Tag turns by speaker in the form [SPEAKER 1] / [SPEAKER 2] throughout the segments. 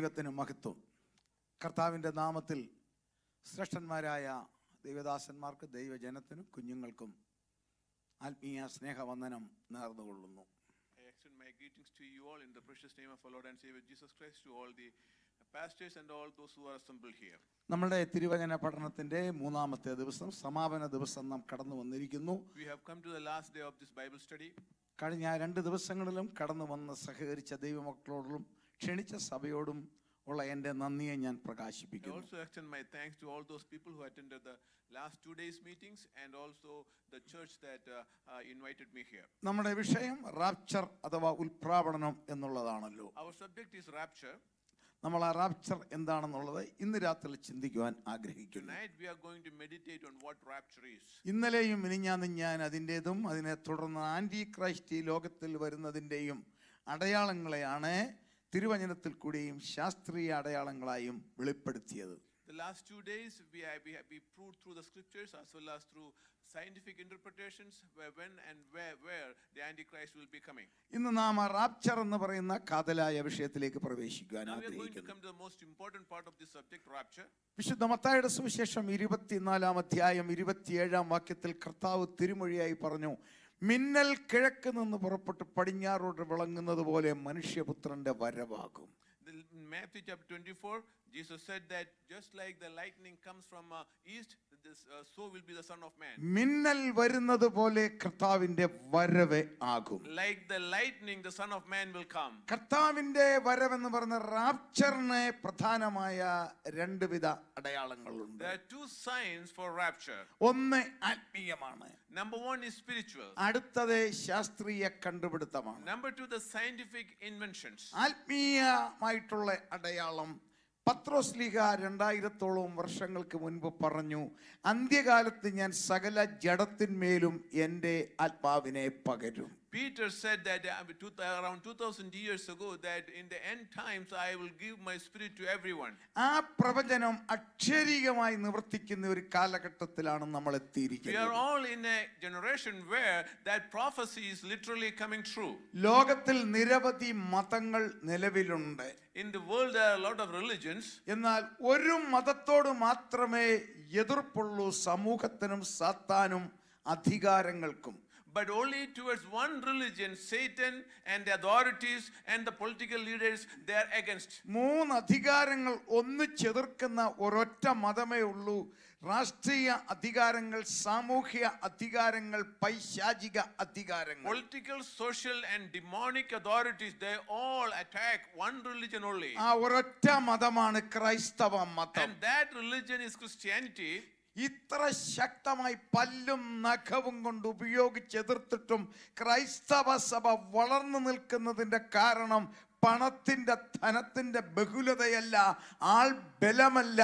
[SPEAKER 1] ദൈവത്തിന് മഹത്വം കർത്താവിൻ്റെ നാമത്തിൽ ശ്രേഷ്ഠന്മാരായ ദൈവദാസന്മാർക്ക് ദൈവജനത്തിനും കുഞ്ഞുങ്ങൾക്കും ആത്മീയ സ്നേഹവന്ദനം നേർന്നുകൊള്ളുന്നു
[SPEAKER 2] I extend my greetings to you all in the precious name of our Lord and Savior Jesus Christ, to all the pastors and all those who are assembled here.
[SPEAKER 1] നമ്മുടെ തിരുവചന പഠനത്തിൻ്റെ മൂന്നാമത്തെ ദിവസം സമാപന ദിവസം നാം കടന്നു വന്നിരിക്കുന്നു
[SPEAKER 2] We have come to the last day of this Bible study.
[SPEAKER 1] കഴിഞ്ഞ രണ്ട് ദിവസങ്ങളിലും കടന്നു വന്ന് സഹകരിച്ച ദൈവമക്കളോടും ക്ഷണിച്ച സഭയോടും ഉള്ള എൻ്റെ നന്ദിയെ ഞാൻ
[SPEAKER 2] I
[SPEAKER 1] പ്രകാശിപ്പിക്കുന്നു
[SPEAKER 2] also extend my thanks to all those people who attended the last two days' meetings and also the church that uh, uh, invited me here.
[SPEAKER 1] നമ്മുടെ വിഷയം റാപ്ചർ അഥവാ ഉൽപ്രാവണനം എന്നുള്ളതാണല്ലോ
[SPEAKER 2] Our subject is rapture.
[SPEAKER 1] നമ്മൾ ആ rapture എന്താണെന്നുള്ളത് ഇന്ന് രാത്രി ചിന്തിക്കുവാൻ ആഗ്രഹിക്കുന്നു
[SPEAKER 2] Tonight we are going to meditate on what rapture is.
[SPEAKER 1] ഇന്നലെയും മിനിഞ്ഞാന്നും ഞാൻ അതിൻ്റെതും അതിനെ തുടർന്ന് ആൻറ്റി ക്രൈസ്റ്റ് ഈ ലോകത്തിൽ വരുന്നതിൻ്റെയും അടയാളങ്ങളെയാണ് തിരുവചനത്തിൽ കൂടിയും ശാസ്ത്രീയ അടയാളങ്ങളായും വെളിപ്പെടുത്തിയത്
[SPEAKER 2] The last two days we have, we have we proved through the scriptures as well as through scientific interpretations where, when and where, where the Antichrist will be coming.
[SPEAKER 1] ഇന്ന് നാം ആ rapture എന്ന് പറയുന്ന കാതലായ വിഷയത്തിലേക്ക് പ്രവേശിക്കുവാൻ
[SPEAKER 2] Now we are going to
[SPEAKER 1] ആഗ്രഹിക്കുന്നു
[SPEAKER 2] come to the most important part of this subject, rapture.
[SPEAKER 1] വിശുദ്ധ മത്തായുടെ സുവിശേഷം ഇരുപത്തിനാലാം അധ്യായം ഇരുപത്തിയേഴാം വാക്യത്തിൽ കർത്താവ് തിരുമൊഴിയായി പറഞ്ഞു മിന്നൽ കിഴക്ക് നിന്ന് പുറപ്പെട്ട് പടിഞ്ഞാറോട്ട് വിളങ്ങുന്നത് പോലെ മനുഷ്യപുത്രന്റെ വരവാകും
[SPEAKER 2] The, in Matthew chapter 24, Jesus said that just like the lightning comes from uh, east, this, uh, so will be the Son of Man.
[SPEAKER 1] മിന്നൽ വരുന്നത് പോലെ കർത്താവിന്റെ വരവ് ആകും
[SPEAKER 2] Like the lightning, the Son of Man will come.
[SPEAKER 1] കർത്താവിന്റെ വരവെന്ന് പറഞ്ഞ റാപ്ചറിന് പ്രധാനമായ രണ്ട് വിധ അടയാളങ്ങളുണ്ട്
[SPEAKER 2] There are two signs for rapture.
[SPEAKER 1] ഒന്ന് ആത്മീയമാണ്
[SPEAKER 2] Number one is spiritual.
[SPEAKER 1] അടുത്തത് ശാസ്ത്രീയ കണ്ടുപിടുത്തമാണ്
[SPEAKER 2] Number two, the scientific inventions.
[SPEAKER 1] ആത്മീയമായിട്ടുള്ള അടയാളം പത്രോസ്ലിഹ രണ്ടായിരത്തോളം വർഷങ്ങൾക്ക് മുൻപ് പറഞ്ഞു അന്ത്യകാലത്ത് ഞാൻ സകല ജഡത്തിന്മേലും എൻ്റെ ആത്മാവിനെ പകരും
[SPEAKER 2] Peter said that uh, two- around 2000 years ago that in the end times I will give my spirit to everyone.
[SPEAKER 1] ആ പ്രവചനം അക്ഷരീകമായി നിവർത്തിക്കുന്ന ഒരു കാലഘട്ടത്തിലാണ് നമ്മൾ
[SPEAKER 2] We are
[SPEAKER 1] എത്തിയിരിക്കുന്നത്
[SPEAKER 2] all in a generation where that prophecy is literally coming true.
[SPEAKER 1] ലോകത്തിൽ നിരവധി മതങ്ങൾ നിലവിലുണ്ട്
[SPEAKER 2] In the world, there are a lot of religions,
[SPEAKER 1] എന്നാൽ ഒരു മതത്തോട് മാത്രമേ എതിർപ്പുള്ളൂ സമൂഹത്തിനും സാത്താനും അധികാരങ്ങൾക്കും
[SPEAKER 2] but only towards one religion, Satan and the authorities and the political leaders, they are against.
[SPEAKER 1] മൂന്ന് അധികാരങ്ങൾ ഒന്നിച്ചെതിർക്കുന്ന ഒരൊറ്റ മതമേ ഉള്ളൂ രാഷ്ട്രീയ അധികാരങ്ങൾ സാമൂഹ്യ അധികാരങ്ങൾ പൈശാചിക അധികാരങ്ങൾ
[SPEAKER 2] Political, social, and demonic authorities, they all attack one religion only.
[SPEAKER 1] ആ ഒരൊറ്റ മതമാണ് ക്രൈസ്തവ മതം
[SPEAKER 2] And that religion is Christianity.
[SPEAKER 1] ഇത്ര ശക്തമായി പല്ലും നഖവും കൊണ്ട് ഉപയോഗിച്ചെതിർത്തിട്ടും ക്രൈസ്തവ സഭ വളർന്നു നിൽക്കുന്നതിന്റെ കാരണം പണത്തിന്റെ ധനത്തിന്റെ ബഹുലതയല്ല ആൾ ബലമല്ല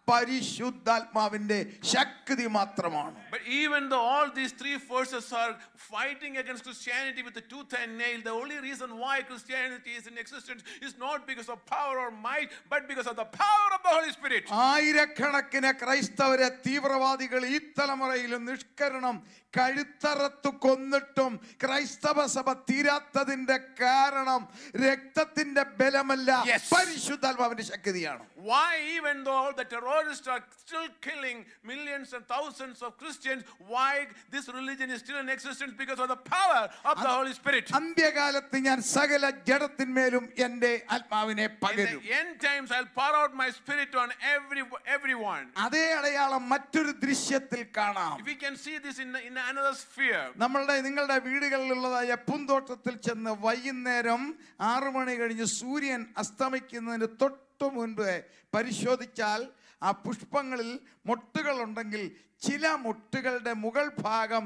[SPEAKER 1] പരിശുദ്ധാത്മാവിന്റെ ശക്തി മാത്രമാണ്
[SPEAKER 2] But even though all these three forces are fighting against Christianity with a tooth and nail, the only reason why Christianity is in existence is not because of power or might, but because of the power of the Holy Spirit.
[SPEAKER 1] ആയിരക്കണക്കിന് ക്രൈസ്തവരെ തീവ്രവാദികൾ ഈ തലമുറയിലും നിഷ്കരണം കഴുത്തറത്ത് കൊന്നിട്ടും ക്രൈസ്തവ സഭ തീരാത്തതിന്റെ കാരണം രക്തത്തിന്റെ ബലമല്ല
[SPEAKER 2] Yes.
[SPEAKER 1] പരിശുദ്ധാത്മാവിന്റെ ശക്തിയാണ്
[SPEAKER 2] Why, even though the terrorists are still killing millions and thousands of Christians, why this religion is still in existence? Because of the power of the Holy Spirit.
[SPEAKER 1] അന്ത്യകാലത്ത് ഞാൻ സകല ജഡത്തിന്മേലും എന്റെ ആത്മാവിനെ
[SPEAKER 2] In
[SPEAKER 1] പകരും
[SPEAKER 2] the end times, I'll pour out my spirit on every everyone.
[SPEAKER 1] അതേ അടയാളം മറ്റൊരു ദൃശ്യത്തിൽ കാണാം
[SPEAKER 2] If we can see this in, in another sphere,
[SPEAKER 1] നമ്മളുടെ നിങ്ങളുടെ വീടുകളിലുള്ളതായ പൂന്തോട്ടത്തിൽ ചെന്ന് വൈകുന്നേരം ആറു മണി കഴിഞ്ഞ് സൂര്യൻ അസ്തമിക്കുന്നതിന് തൊട്ട് മുൻപ് പരിശോധിച്ചാൽ ആ പുഷ്പങ്ങളിൽ മൊട്ടുകളുണ്ടെങ്കിൽ ചില മൊട്ടുകളുടെ മുകൾ ഭാഗം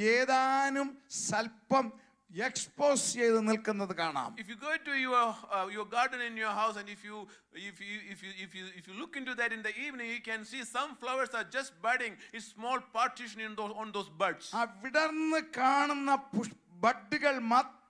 [SPEAKER 1] ഏതാനും സ്വല്പം എക്സ്പോസ് ചെയ്ത് നിൽക്കുന്നത് കാണാം
[SPEAKER 2] if you go to your uh, your garden in your house and if you if you if you if you if you look into that in the evening, you can see some flowers are just budding. It's small partition in those on those buds.
[SPEAKER 1] ആ വിടർന്ന് കാണുന്ന push ബഡുകൾ മാത്രം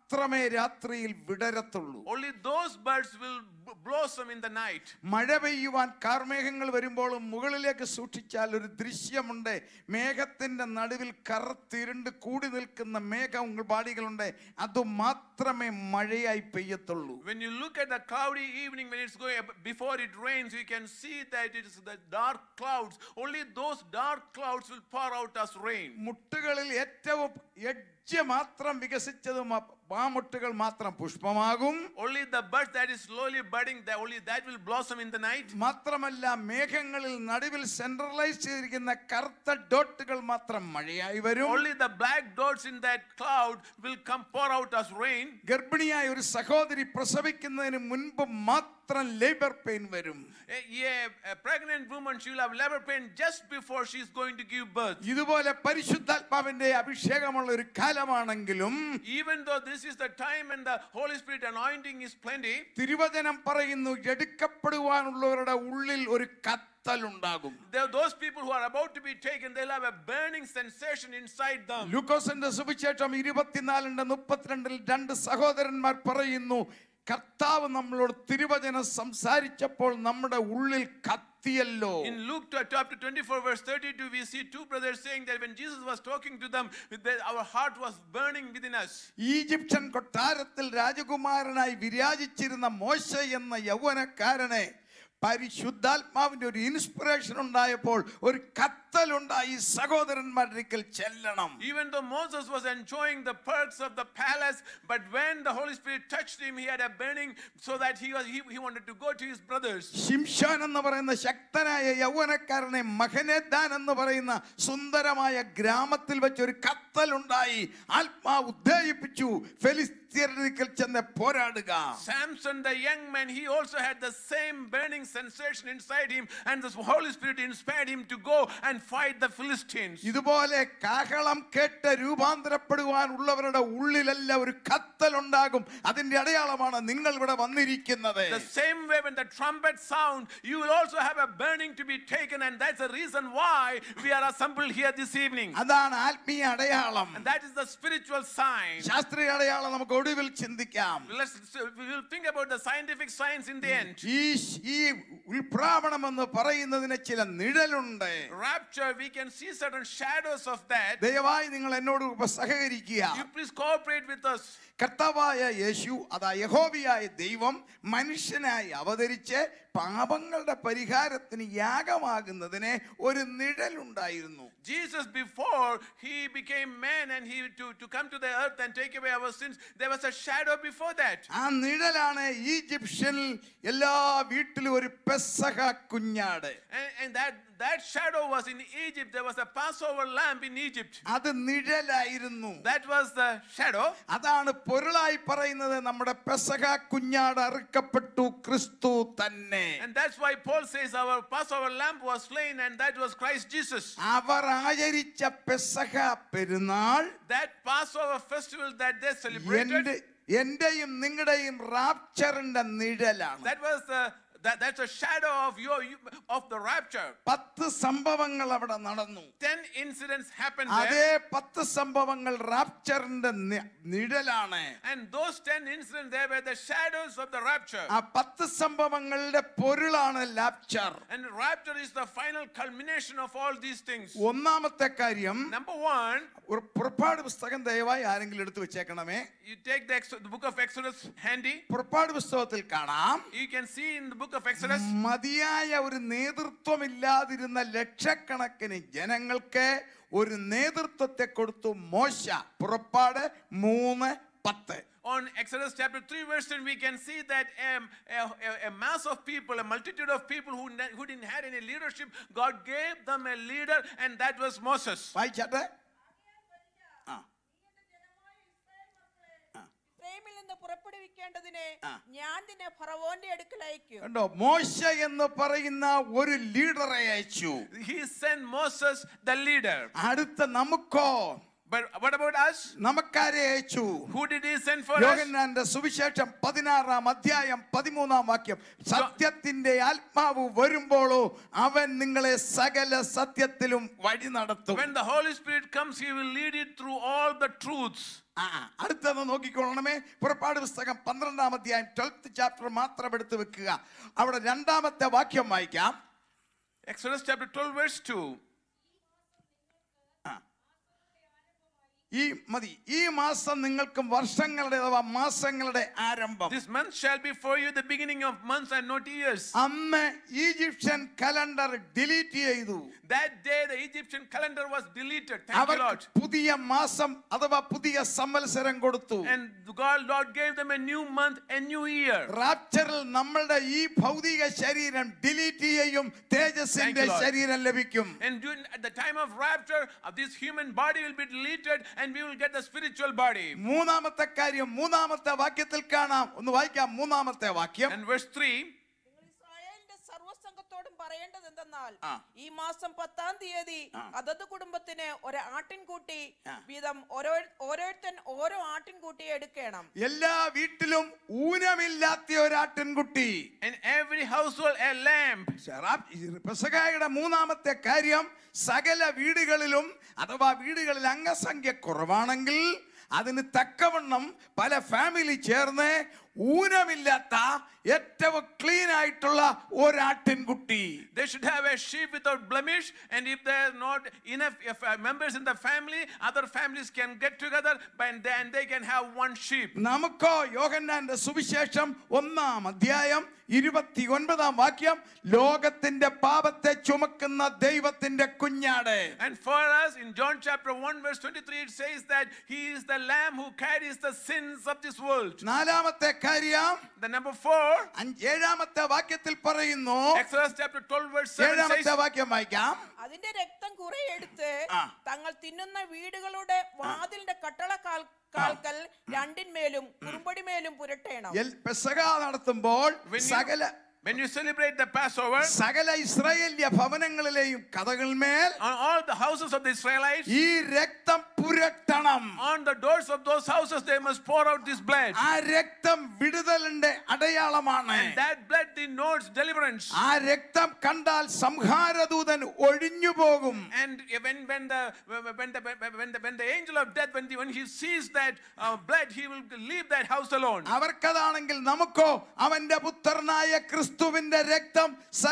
[SPEAKER 1] മാത്രമേ രാത്രിയിൽ വിടരത്തുള്ളൂ
[SPEAKER 2] Only those birds will b- blossom in the night.
[SPEAKER 1] മഴ പെയ്യുവാൻ കാർമേഘങ്ങൾ വരുമ്പോൾ മുകളിലേക്ക് സൂക്ഷിച്ചാൽ ഒരു ദൃശ്യമുണ്ട് മേഘത്തിന്റെ നടുവിൽ കറുത്തിരുണ്ട് കൂടി നിൽക്കുന്ന മേഘം പാടികളുണ്ട് അത് മാത്രമേ മഴയായി പെയ്യത്തുള്ളൂ
[SPEAKER 2] When you look at the cloudy evening, when it's going before it rains, you can see that it is the dark clouds. Only those dark clouds will pour out as rain.
[SPEAKER 1] മുട്ടുകളിൽ ഏറ്റവും edge മാത്രം വികസിച്ചതും ആ പാമുട്ടുകൾ മാത്രം പുഷ്പമാകും
[SPEAKER 2] Only the bud that is slowly budding, that only that will blossom in the night.
[SPEAKER 1] മാത്രമല്ല മേഘങ്ങളിൽ നടുവിൽ centralise ചെയ്തിരിക്കുന്ന കറുത്ത ഡോട്ടുകൾ മാത്രം മഴയായി വരും
[SPEAKER 2] Only the black dots in that cloud will come pour out as rain.
[SPEAKER 1] ഗർഭിണിയായ ഒരു സഹോദരി പ്രസവിക്കുന്നതിന് മുൻപ് മാത്രം ലേബർ പെയിൻ വരും
[SPEAKER 2] A, yeah, a pregnant woman, she will have labor pain just before she is going to give birth.
[SPEAKER 1] ഇതുപോലെ പരിശുദ്ധാത്മാവിന്റെ അഭിഷേകമുള്ള ഒരു കാലമാണെങ്കിലും
[SPEAKER 2] Even though this is the time when the Holy Spirit anointing is plenty,
[SPEAKER 1] തിരുവചനം പറയുന്നു എടുക്കപ്പെടുവാനുള്ളവരുടെ ഉള്ളിൽ ഒരു കത്തലുണ്ടാകും
[SPEAKER 2] there, those people who are about to be taken, they'll have a burning sensation inside them.
[SPEAKER 1] ലൂക്കോസിന്റെ സുവിശേഷം ഇരുപത്തിനാലിന്റെ മുപ്പത്തിരണ്ടിൽ രണ്ട് സഹോദരന്മാർ പറയുന്നു കർത്താവ് നമ്മളോട് തിരുവചനം സംസാരിച്ചപ്പോൾ നമ്മുടെ ഉള്ളിൽ കത്തിയല്ലോ
[SPEAKER 2] In Luke t- chapter 24, verse 32, we see two brothers saying that when Jesus was talking to them, that our heart was burning within us.
[SPEAKER 1] Egyptian കൊട്ടാരത്തിൽ രാജകുമാരനായി വിരാജിച്ചിരുന്ന മോശ എന്ന യൗവനക്കാരനെ പരിശുദ്ധാത്മാവിന്റെ ഒരു ഇൻസ്പിറേഷൻ ഉണ്ടായപ്പോൾ ഒരു കത്തലുണ്ടായി സഹോദരന്മാരുടെ അടുക്കൽ ചെല്ലണം
[SPEAKER 2] Even though Moses was enjoying the perks of the palace, but when the Holy Spirit touched him, he had a burning so that he, was, he, he wanted to go to his brothers.
[SPEAKER 1] ശിംഷാൻ എന്ന് പറയുന്ന ശക്തനായ യൗവനക്കാരനെ മഹനേദാൻ എന്ന് പറയുന്ന സുന്ദരമായ ഗ്രാമത്തിൽ വെച്ച് ഒരു കത്തലുണ്ടായി ആത്മാവ് ഉത്തേജിപ്പിച്ചു ഫെലിസ്തീയരിക്കൽ ചെന്ന് പോരാടുക
[SPEAKER 2] Samson, the young man, he also had the same burning sensation inside him, and the Holy Spirit inspired him to go and fight the Philistines.
[SPEAKER 1] ഇതുപോലെ കാഹളം കേട്ട് രൂപാന്തരപ്പെടുവാൻ ഉള്ളവരുടെ ഉള്ളിലല്ല ഒരു കത്തലുണ്ടാകും അതിന്റെ അടയാളമാണ് നിങ്ങൾ ഇവിടെ വന്നിരിക്കുന്നത്
[SPEAKER 2] The same way, when the trumpet sound, you will also have a burning to be taken, and that's the reason why we are assembled here this evening.
[SPEAKER 1] അതാണ് ആത്മീയ അടയാളം
[SPEAKER 2] And that is the spiritual sign.
[SPEAKER 1] ശാസ്ത്രീയ അടയാളം നമുക്ക് ഒടുവിൽ ചിന്തിക്കാം
[SPEAKER 2] Let's we will think about the scientific science in the end.
[SPEAKER 1] ഈ ഈ ഉൽപ്രാവണം എന്ന് പറയുന്നതിന് ചില നിഴലുണ്ട്
[SPEAKER 2] Rapture, we can see certain shadows of that.
[SPEAKER 1] ദയവായി നിങ്ങൾ എന്നോട് ഇപ്പൊ സഹകരിക്കുക
[SPEAKER 2] You please cooperate with us.
[SPEAKER 1] കർത്താവായ യേശു അതാ യഹോവയായ ദൈവം മനുഷ്യനായി അവതരിച്ച് പാപങ്ങളുടെ പരിഹാരത്തിന് യാഗമാകുന്നതിന് ഒരു നിഴലുണ്ടായിരുന്നു
[SPEAKER 2] Jesus, before he became man and he to, to come to the earth and take away our sins, there was a shadow before that.
[SPEAKER 1] ആ നിഴലാണ് ഈജിപ്ഷ്യനിൽ എല്ലാ വീട്ടിലും ഒരു പെസഹ കുഞ്ഞാട്
[SPEAKER 2] And, and that, that shadow was in Egypt. There was a Passover lamb in Egypt.
[SPEAKER 1] അത് നിഴലായിരുന്നു
[SPEAKER 2] That was the shadow.
[SPEAKER 1] അതാണ് പൊരുളായി പറയുന്നത് നമ്മുടെ പെസഹ കുഞ്ഞാട് അറുക്കപ്പെട്ടു ക്രിസ്തു തന്നെ
[SPEAKER 2] And that's why Paul says our Passover lamb was slain, and that was Christ Jesus.
[SPEAKER 1] അവർ ആചരിച്ച പെസഹ പെരുന്നാൾ
[SPEAKER 2] That Passover festival that they celebrated,
[SPEAKER 1] എന്റെ എന്റെയും നിങ്ങളുടെയും റാപ്ചറിന്റെ നിഴലാണ്
[SPEAKER 2] that was the that, that's a shadow of your you- of the rapture.
[SPEAKER 1] പത്ത് സംഭവങ്ങൾ അവിടെ നടന്നു
[SPEAKER 2] Ten incidents happened
[SPEAKER 1] അതേ
[SPEAKER 2] there,
[SPEAKER 1] പത്ത് സംഭവങ്ങൾ റാപ്ചറിന്റെ നി- നിഴലാണ്
[SPEAKER 2] and those ten incidents there were the shadows of the rapture.
[SPEAKER 1] ആ പത്ത് സംഭവങ്ങളുടെ പൊരുളാണ് ലാപ്ചർ
[SPEAKER 2] And rapture is the final culmination of all these things.
[SPEAKER 1] ഒന്നാമത്തെ കാര്യം
[SPEAKER 2] Number one,
[SPEAKER 1] ഒരു പുറപ്പാട് പുസ്തകം ദയവായി ആരെങ്കിലും എടുത്തു വെച്ചേക്കണമേ
[SPEAKER 2] you take the, Ex- the book of Exodus handy.
[SPEAKER 1] പുറപ്പാട് പുസ്തകത്തിൽ കാണാം
[SPEAKER 2] You can see in the book of Exodus,
[SPEAKER 1] മതിയായ ഒരു നേതൃത്വമില്ലാതിരുന്ന ലക്ഷക്കണക്കിന് ജനങ്ങൾക്ക് ഒരു നേതൃത്വത്തെ കൊടുത്തു മോശ പുറപ്പാട് മൂന്ന് പത്ത്
[SPEAKER 2] on Exodus chapter 3, verse 10, we can see that um, a, a, a mass of people, a multitude of people who, ne- who didn't have any leadership, God gave them a leader, and that was Moses.
[SPEAKER 1] വായിച്ചാട്ടെ ആ
[SPEAKER 3] ഇസ്രായേലിൽ നിന്ന് പുറപ്പെടുവിക്കേണ്ടതിന്
[SPEAKER 1] ആ.
[SPEAKER 3] ഞാൻ നിന്നെ ഫറവോന്റെ അടുക്കൽ അയക്കും
[SPEAKER 1] കണ്ടോ മോശ എന്ന് പറയുന്ന ഒരു ലീഡറെ അയച്ചു
[SPEAKER 2] He sent Moses, the leader.
[SPEAKER 1] അടുത്ത നമുക്കോ
[SPEAKER 2] But what about us?
[SPEAKER 1] നമുക്കാരെ അയച്ചു
[SPEAKER 2] Who did he send for us?
[SPEAKER 1] യോഹന്നാന്റെ സുവിശേഷം പതിനാറാം അധ്യായം പതിമൂന്നാം വാക്യം സത്യത്തിന്റെ ആത്മാവ് വരുമ്പോഴോ അവൻ നിങ്ങളെ സകല സത്യത്തിലും വഴി നടത്തും
[SPEAKER 2] When the Holy Spirit comes, he will lead you through all the truths.
[SPEAKER 1] ആ, അടുത്തത് നോക്കിക്കൊള്ളണമേ പുറപ്പാട് പുസ്തകം പന്ത്രണ്ടാം അധ്യായം ട്വൽത്ത് ചാപ്റ്റർ മാത്രം എടുത്തു വെക്കുക അവിടെ രണ്ടാമത്തെ വാക്യം വായിക്കാം
[SPEAKER 2] Exodus chapter 12, verse 2.
[SPEAKER 1] ഈ മതി ഈ മാസം നിങ്ങൾക്കും വർഷങ്ങളുടെ അഥവാ മാസങ്ങളുടെ ആരംഭം
[SPEAKER 2] This month shall be for you the beginning of months and not years.
[SPEAKER 1] അന്ന് ഈജിപ്ഷ്യൻ കലണ്ടർ ഡിലീറ്റ് ചെയ്തു
[SPEAKER 2] That day, the Egyptian calendar was deleted. Thank you,
[SPEAKER 1] അവർ
[SPEAKER 2] Lord.
[SPEAKER 1] പുതിയ മാസം അഥവാ പുതിയ സംവത്സരം കൊടുത്തു
[SPEAKER 2] And God, Lord gave them a new month, a new year.
[SPEAKER 1] റാപ്ചറിൽ നമ്മളുടെ ഈ ഭൗതിക ശരീരം ഡിലീറ്റ് ചെയ്യും തേജസ്സിന്റെ
[SPEAKER 2] Thank you, Lord.
[SPEAKER 1] ശരീരം ലഭിക്കും
[SPEAKER 2] And during, at the time of rapture, of this human body will be deleted, and we will get the spiritual body.
[SPEAKER 1] മൂന്നാമത്തെ കാര്യം മൂന്നാമത്തെ വാക്യത്തിൽ കാണാം ഒന്ന് വായിക്കാം മൂന്നാമത്തെ വാക്യം
[SPEAKER 2] And verse 3
[SPEAKER 3] നിങ്ങൾ ഇസ്രായേലിന്റെ സർവ്വസംഘത്തോടും പറയേണ്ടത് എന്തെന്നാൽ
[SPEAKER 1] ആ.
[SPEAKER 3] ഈ മാസം പത്താം തീയതി
[SPEAKER 1] ആ.
[SPEAKER 3] അതത് കുടുംബത്തിന് ഒരു ആട്ടിൻകൂട്ടി
[SPEAKER 1] ആ.
[SPEAKER 3] വീതം ഓരോ ഓരോരുത്തൻ ഓരോ ആട്ടിൻകൂട്ടിയെ എടുക്കണം
[SPEAKER 1] എല്ലാ വീട്ടിലും ഊനമില്ലാത്ത ഒരാട്ടിൻകുട്ടി
[SPEAKER 2] In every household, a lamb.
[SPEAKER 1] പെസകായുടെ മൂന്നാമത്തെ കാര്യം സകല വീടുകളിലും അഥവാ വീടുകളിൽ അംഗസംഖ്യ കുറവാണെങ്കിൽ അതിന് തക്കവണ്ണം പല ഫാമിലി ചേർന്ന് ഊനമില്ലാത്ത ഏറ്റവും ക്ലീൻ ആയിട്ടുള്ള ഒരാട്ടിൻകുട്ടി
[SPEAKER 2] They should have a sheep without blemish, and if there are not enough if, uh, members in the family, other families can get together and then they can have one sheep.
[SPEAKER 1] നമുക്കോ യോഹന്നാന്റെ സുവിശേഷം ഒന്നാം അധ്യായം ഇരുപത്തി ഒൻപതാം വാക്യം ലോകത്തിന്റെ പാപത്തെ ചുമക്കുന്ന ദൈവത്തിന്റെ കുഞ്ഞാട്
[SPEAKER 2] And for us, in John chapter 1, verse 23, it says that he is the lamb who carries the sins of this world.
[SPEAKER 1] നാലാമത്തെ കാര്യം
[SPEAKER 2] The number four,
[SPEAKER 1] അഞ്ച് ഏഴാമത്തെ വാക്യത്തിൽ പറയുന്നു
[SPEAKER 2] Exodus chapter 12, verse 7
[SPEAKER 1] ഏഴാമത്തെ
[SPEAKER 2] says,
[SPEAKER 1] വാക്യം വായിക്കാം
[SPEAKER 3] അതിന്റെ രക്തം കുറെ എടുത്ത്
[SPEAKER 1] ആ.
[SPEAKER 3] തങ്ങൾ തിന്നുന്ന വീടുകളുടെ വാതിലിന്റെ കട്ടള കാൽ- കാൽക്കൽ രണ്ടിന്മേലും കുറുമ്പടിമേലും പുരട്ടേണം
[SPEAKER 1] എൽ- പെസഹ നടത്തുമ്പോൾ
[SPEAKER 2] When you-
[SPEAKER 1] സകല
[SPEAKER 2] when you celebrate the Passover,
[SPEAKER 1] സകല ഇസ്രായേല്യ ഭവനങ്ങളിലെയും കഥകൾമേൽ
[SPEAKER 2] on all the houses of the Israelites,
[SPEAKER 1] ഈ രക്തം പുരട്ടണം
[SPEAKER 2] on the doors of those houses, they must pour out this blood.
[SPEAKER 1] ആ രക്തം വിടുതലിന്റെ അടയാളമാണ്
[SPEAKER 2] And that blood denotes deliverance.
[SPEAKER 1] ആ രക്തം കണ്ടാൽ സംഹാരദൂതൻ ഒഴിഞ്ഞു പോകും
[SPEAKER 2] And when, when, the, when, the, when, the, when the angel of death, when, the, when he sees that uh, blood, he will leave that house alone.
[SPEAKER 1] അവർക്കതാണെങ്കിൽ നമുക്കോ അവന്റെ പുത്രനായ ക്രിസ്തുവിന്റെ രക്തം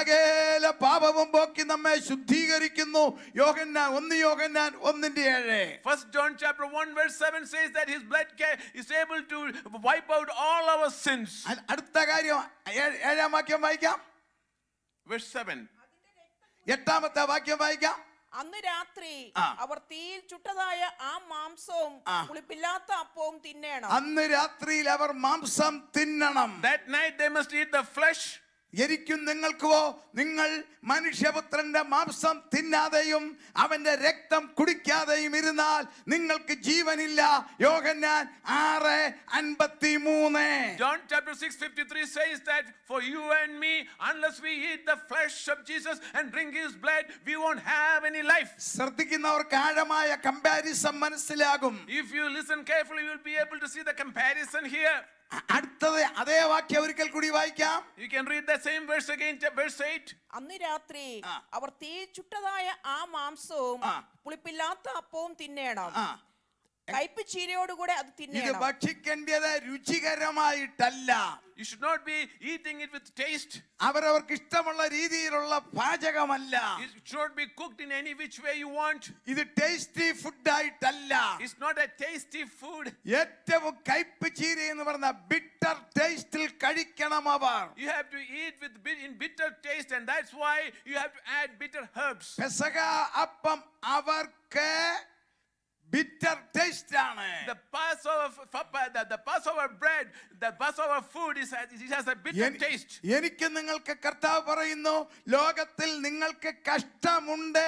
[SPEAKER 1] സകല പാപവും പോക്കി നമ്മെ ശുദ്ധീകരിക്കുന്നു യോഹന്നാൻ ഒന്ന് യോഹന്നാൻ ഒന്നിന്റെ ഏഴ്
[SPEAKER 2] First John chapter 1 verse 7 says that his blood ca- is able to wipe out all our sins.
[SPEAKER 1] അ- അടുത്ത കാര്യം ഏഴ്- ഏഴാം വാക്യം വായിക്കാം
[SPEAKER 2] Verse 7.
[SPEAKER 1] എട്ടാമത്തെ വാക്യം വായിക്കാം
[SPEAKER 3] അന്ന് രാത്രി
[SPEAKER 1] ആ.
[SPEAKER 3] അവർ തീയിൽ ചുട്ടതായ ആ മാംസവും
[SPEAKER 1] ആ.
[SPEAKER 3] പുളിപ്പില്ലാത്ത അപ്പവും തിന്നേണം
[SPEAKER 1] അന്ന് രാത്രിയിൽ അവർ മാംസം തിന്നണം
[SPEAKER 2] That night they must eat the flesh.
[SPEAKER 1] എനിക്കും നിങ്ങൾക്കുവോ നിങ്ങൾ മനുഷ്യപുത്രന്റെ മാംസം തിന്നാതെയും അവന്റെ രക്തം കുടിക്കാതെയും ഇരുന്നാൽ നിങ്ങൾക്ക് ജീവനില്ല യോഹന്നാൻ ആറ് അൻപത്തി മൂന്ന്
[SPEAKER 2] John chapter 6 53 says that for you and me, unless we eat the flesh of Jesus and drink his blood, we won't have any life.
[SPEAKER 1] ശ്രദ്ധിക്കുന്നവർക്ക് ആഴമായ കമ്പാരിസൺ മനസ്സിലാകും
[SPEAKER 2] If you listen carefully, you will be able to see the comparison here.
[SPEAKER 1] അ- അടുത്തത് അതേ വാക്യം ഒരിക്കൽ കൂടി വായിക്കാം
[SPEAKER 2] You can read the same verse again, chap- verse 8.
[SPEAKER 3] അന്ന് രാത്രി
[SPEAKER 1] ആ.
[SPEAKER 3] അവർ തീയിൽ ചുട്ടതായ ആ മാംസവും
[SPEAKER 1] ആ.
[SPEAKER 3] പുളിപ്പില്ലാത്ത അപ്പവും തിന്നേണം
[SPEAKER 1] ആ
[SPEAKER 3] കയ്പ് ചീരയോടുകൂടെ അത്
[SPEAKER 1] ഇത്
[SPEAKER 3] തിന്നേണം
[SPEAKER 1] ഭക്ഷിക്കേണ്ടത് രുചികരമായിട്ടല്ല
[SPEAKER 2] You should not be eating it with taste.
[SPEAKER 1] അവരവർക്ക് ഇഷ്ടമുള്ള രീതിയിലുള്ള പാചകമല്ല
[SPEAKER 2] It should not be cooked in any which way you want.
[SPEAKER 1] ഇത് ടേസ്റ്റി ഫുഡായിട്ടല്ല
[SPEAKER 2] It's not a tasty food.
[SPEAKER 1] ഏറ്റവും കയ്പ് ചീര എന്ന് പറഞ്ഞ ബിറ്റർ ടേസ്റ്റിൽ കഴിക്കണം അവർ
[SPEAKER 2] You have to eat with bit in bitter taste, and that's why you have to add bitter herbs.
[SPEAKER 1] Pesaha appam അവർക്ക് ബിറ്റർ ടേസ്റ്റ് ആണ്
[SPEAKER 2] The Passover, f- f- the, the Passover bread, the Passover food is it has a bitter
[SPEAKER 1] എനി-
[SPEAKER 2] taste.
[SPEAKER 1] എനിക്ക് നിങ്ങൾക്ക് കർത്താവ് പറയുന്നു ലോകത്തിൽ നിങ്ങൾക്ക് കഷ്ടമുണ്ട്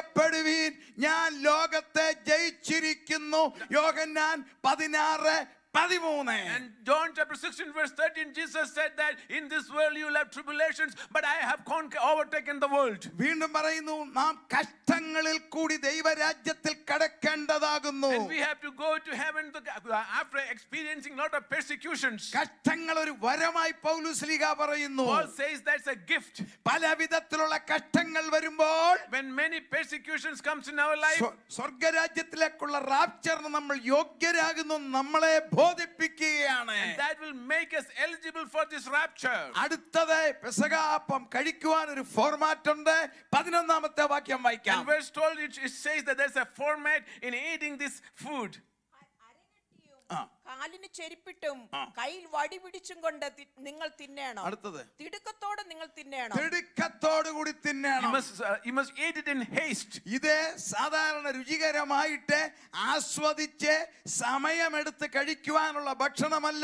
[SPEAKER 1] ധൈര്യപ്പെടുവീൻ ഞാൻ ലോകത്തെ ജയിച്ചിരിക്കുന്നു യോഹന്നാൻ പതിനാറ് പതിമൂന്ന്
[SPEAKER 2] And John chapter 16, verse 13, Jesus said that in this world you will have tribulations, but I have conquered, overtaken the world.
[SPEAKER 1] വീണ്ടും പറയുന്നു നാം കഷ്ടങ്ങളിൽ കൂടി ദൈവരാജ്യത്തിൽ കടക്കേണ്ടതാകുന്നു
[SPEAKER 2] And we have to go to heaven to, after experiencing lot of persecutions.
[SPEAKER 1] കഷ്ടങ്ങൾ ഒരു വരമായി പൗലുസ്ലിക പറയുന്നു
[SPEAKER 2] Paul says that's a gift.
[SPEAKER 1] പല വിധത്തിലുള്ള കഷ്ടങ്ങൾ വരുമ്പോൾ
[SPEAKER 2] When many persecutions comes in our life,
[SPEAKER 1] സ്വ- സ്വർഗരാജ്യത്തിലേക്കുള്ള റാപ്ചറിന് നമ്മൾ യോഗ്യരാകുന്നു നമ്മളെ ബോധിപ്പിക്കുകയാണ്
[SPEAKER 2] and that will make us eligible for this rapture.
[SPEAKER 1] അടുത്തത് പെസകാപ്പം കഴിക്കുവാൻ ഒരു ഫോർമാറ്റ് ഉണ്ട് പതിനൊന്നാമത്തെ വാക്യം വായിക്കാം
[SPEAKER 2] And verse 12, it, it says that there's a format in eating this food.
[SPEAKER 3] അരങ്ങട്ടിയും
[SPEAKER 1] ആ.
[SPEAKER 3] കാലിന് ചെരുപ്പിട്ടും
[SPEAKER 1] ആ.
[SPEAKER 3] കയ്യിൽ വടി പിടിച്ചും കൊണ്ട് തി- നിങ്ങൾ തിന്നേണം
[SPEAKER 1] അടുത്തത്
[SPEAKER 3] തിടുക്കത്തോടെ നിങ്ങൾ തിന്നേണം
[SPEAKER 1] തിടുക്കത്തോടു കൂടി
[SPEAKER 2] You
[SPEAKER 1] തിന്നണം
[SPEAKER 2] must, uh, you must eat it in haste.
[SPEAKER 1] ഇത് സാധാരണ രുചികരമായിട്ട് ആസ്വദിച്ച് സമയമെടുത്ത് കഴിക്കുവാനുള്ള ഭക്ഷണമല്ല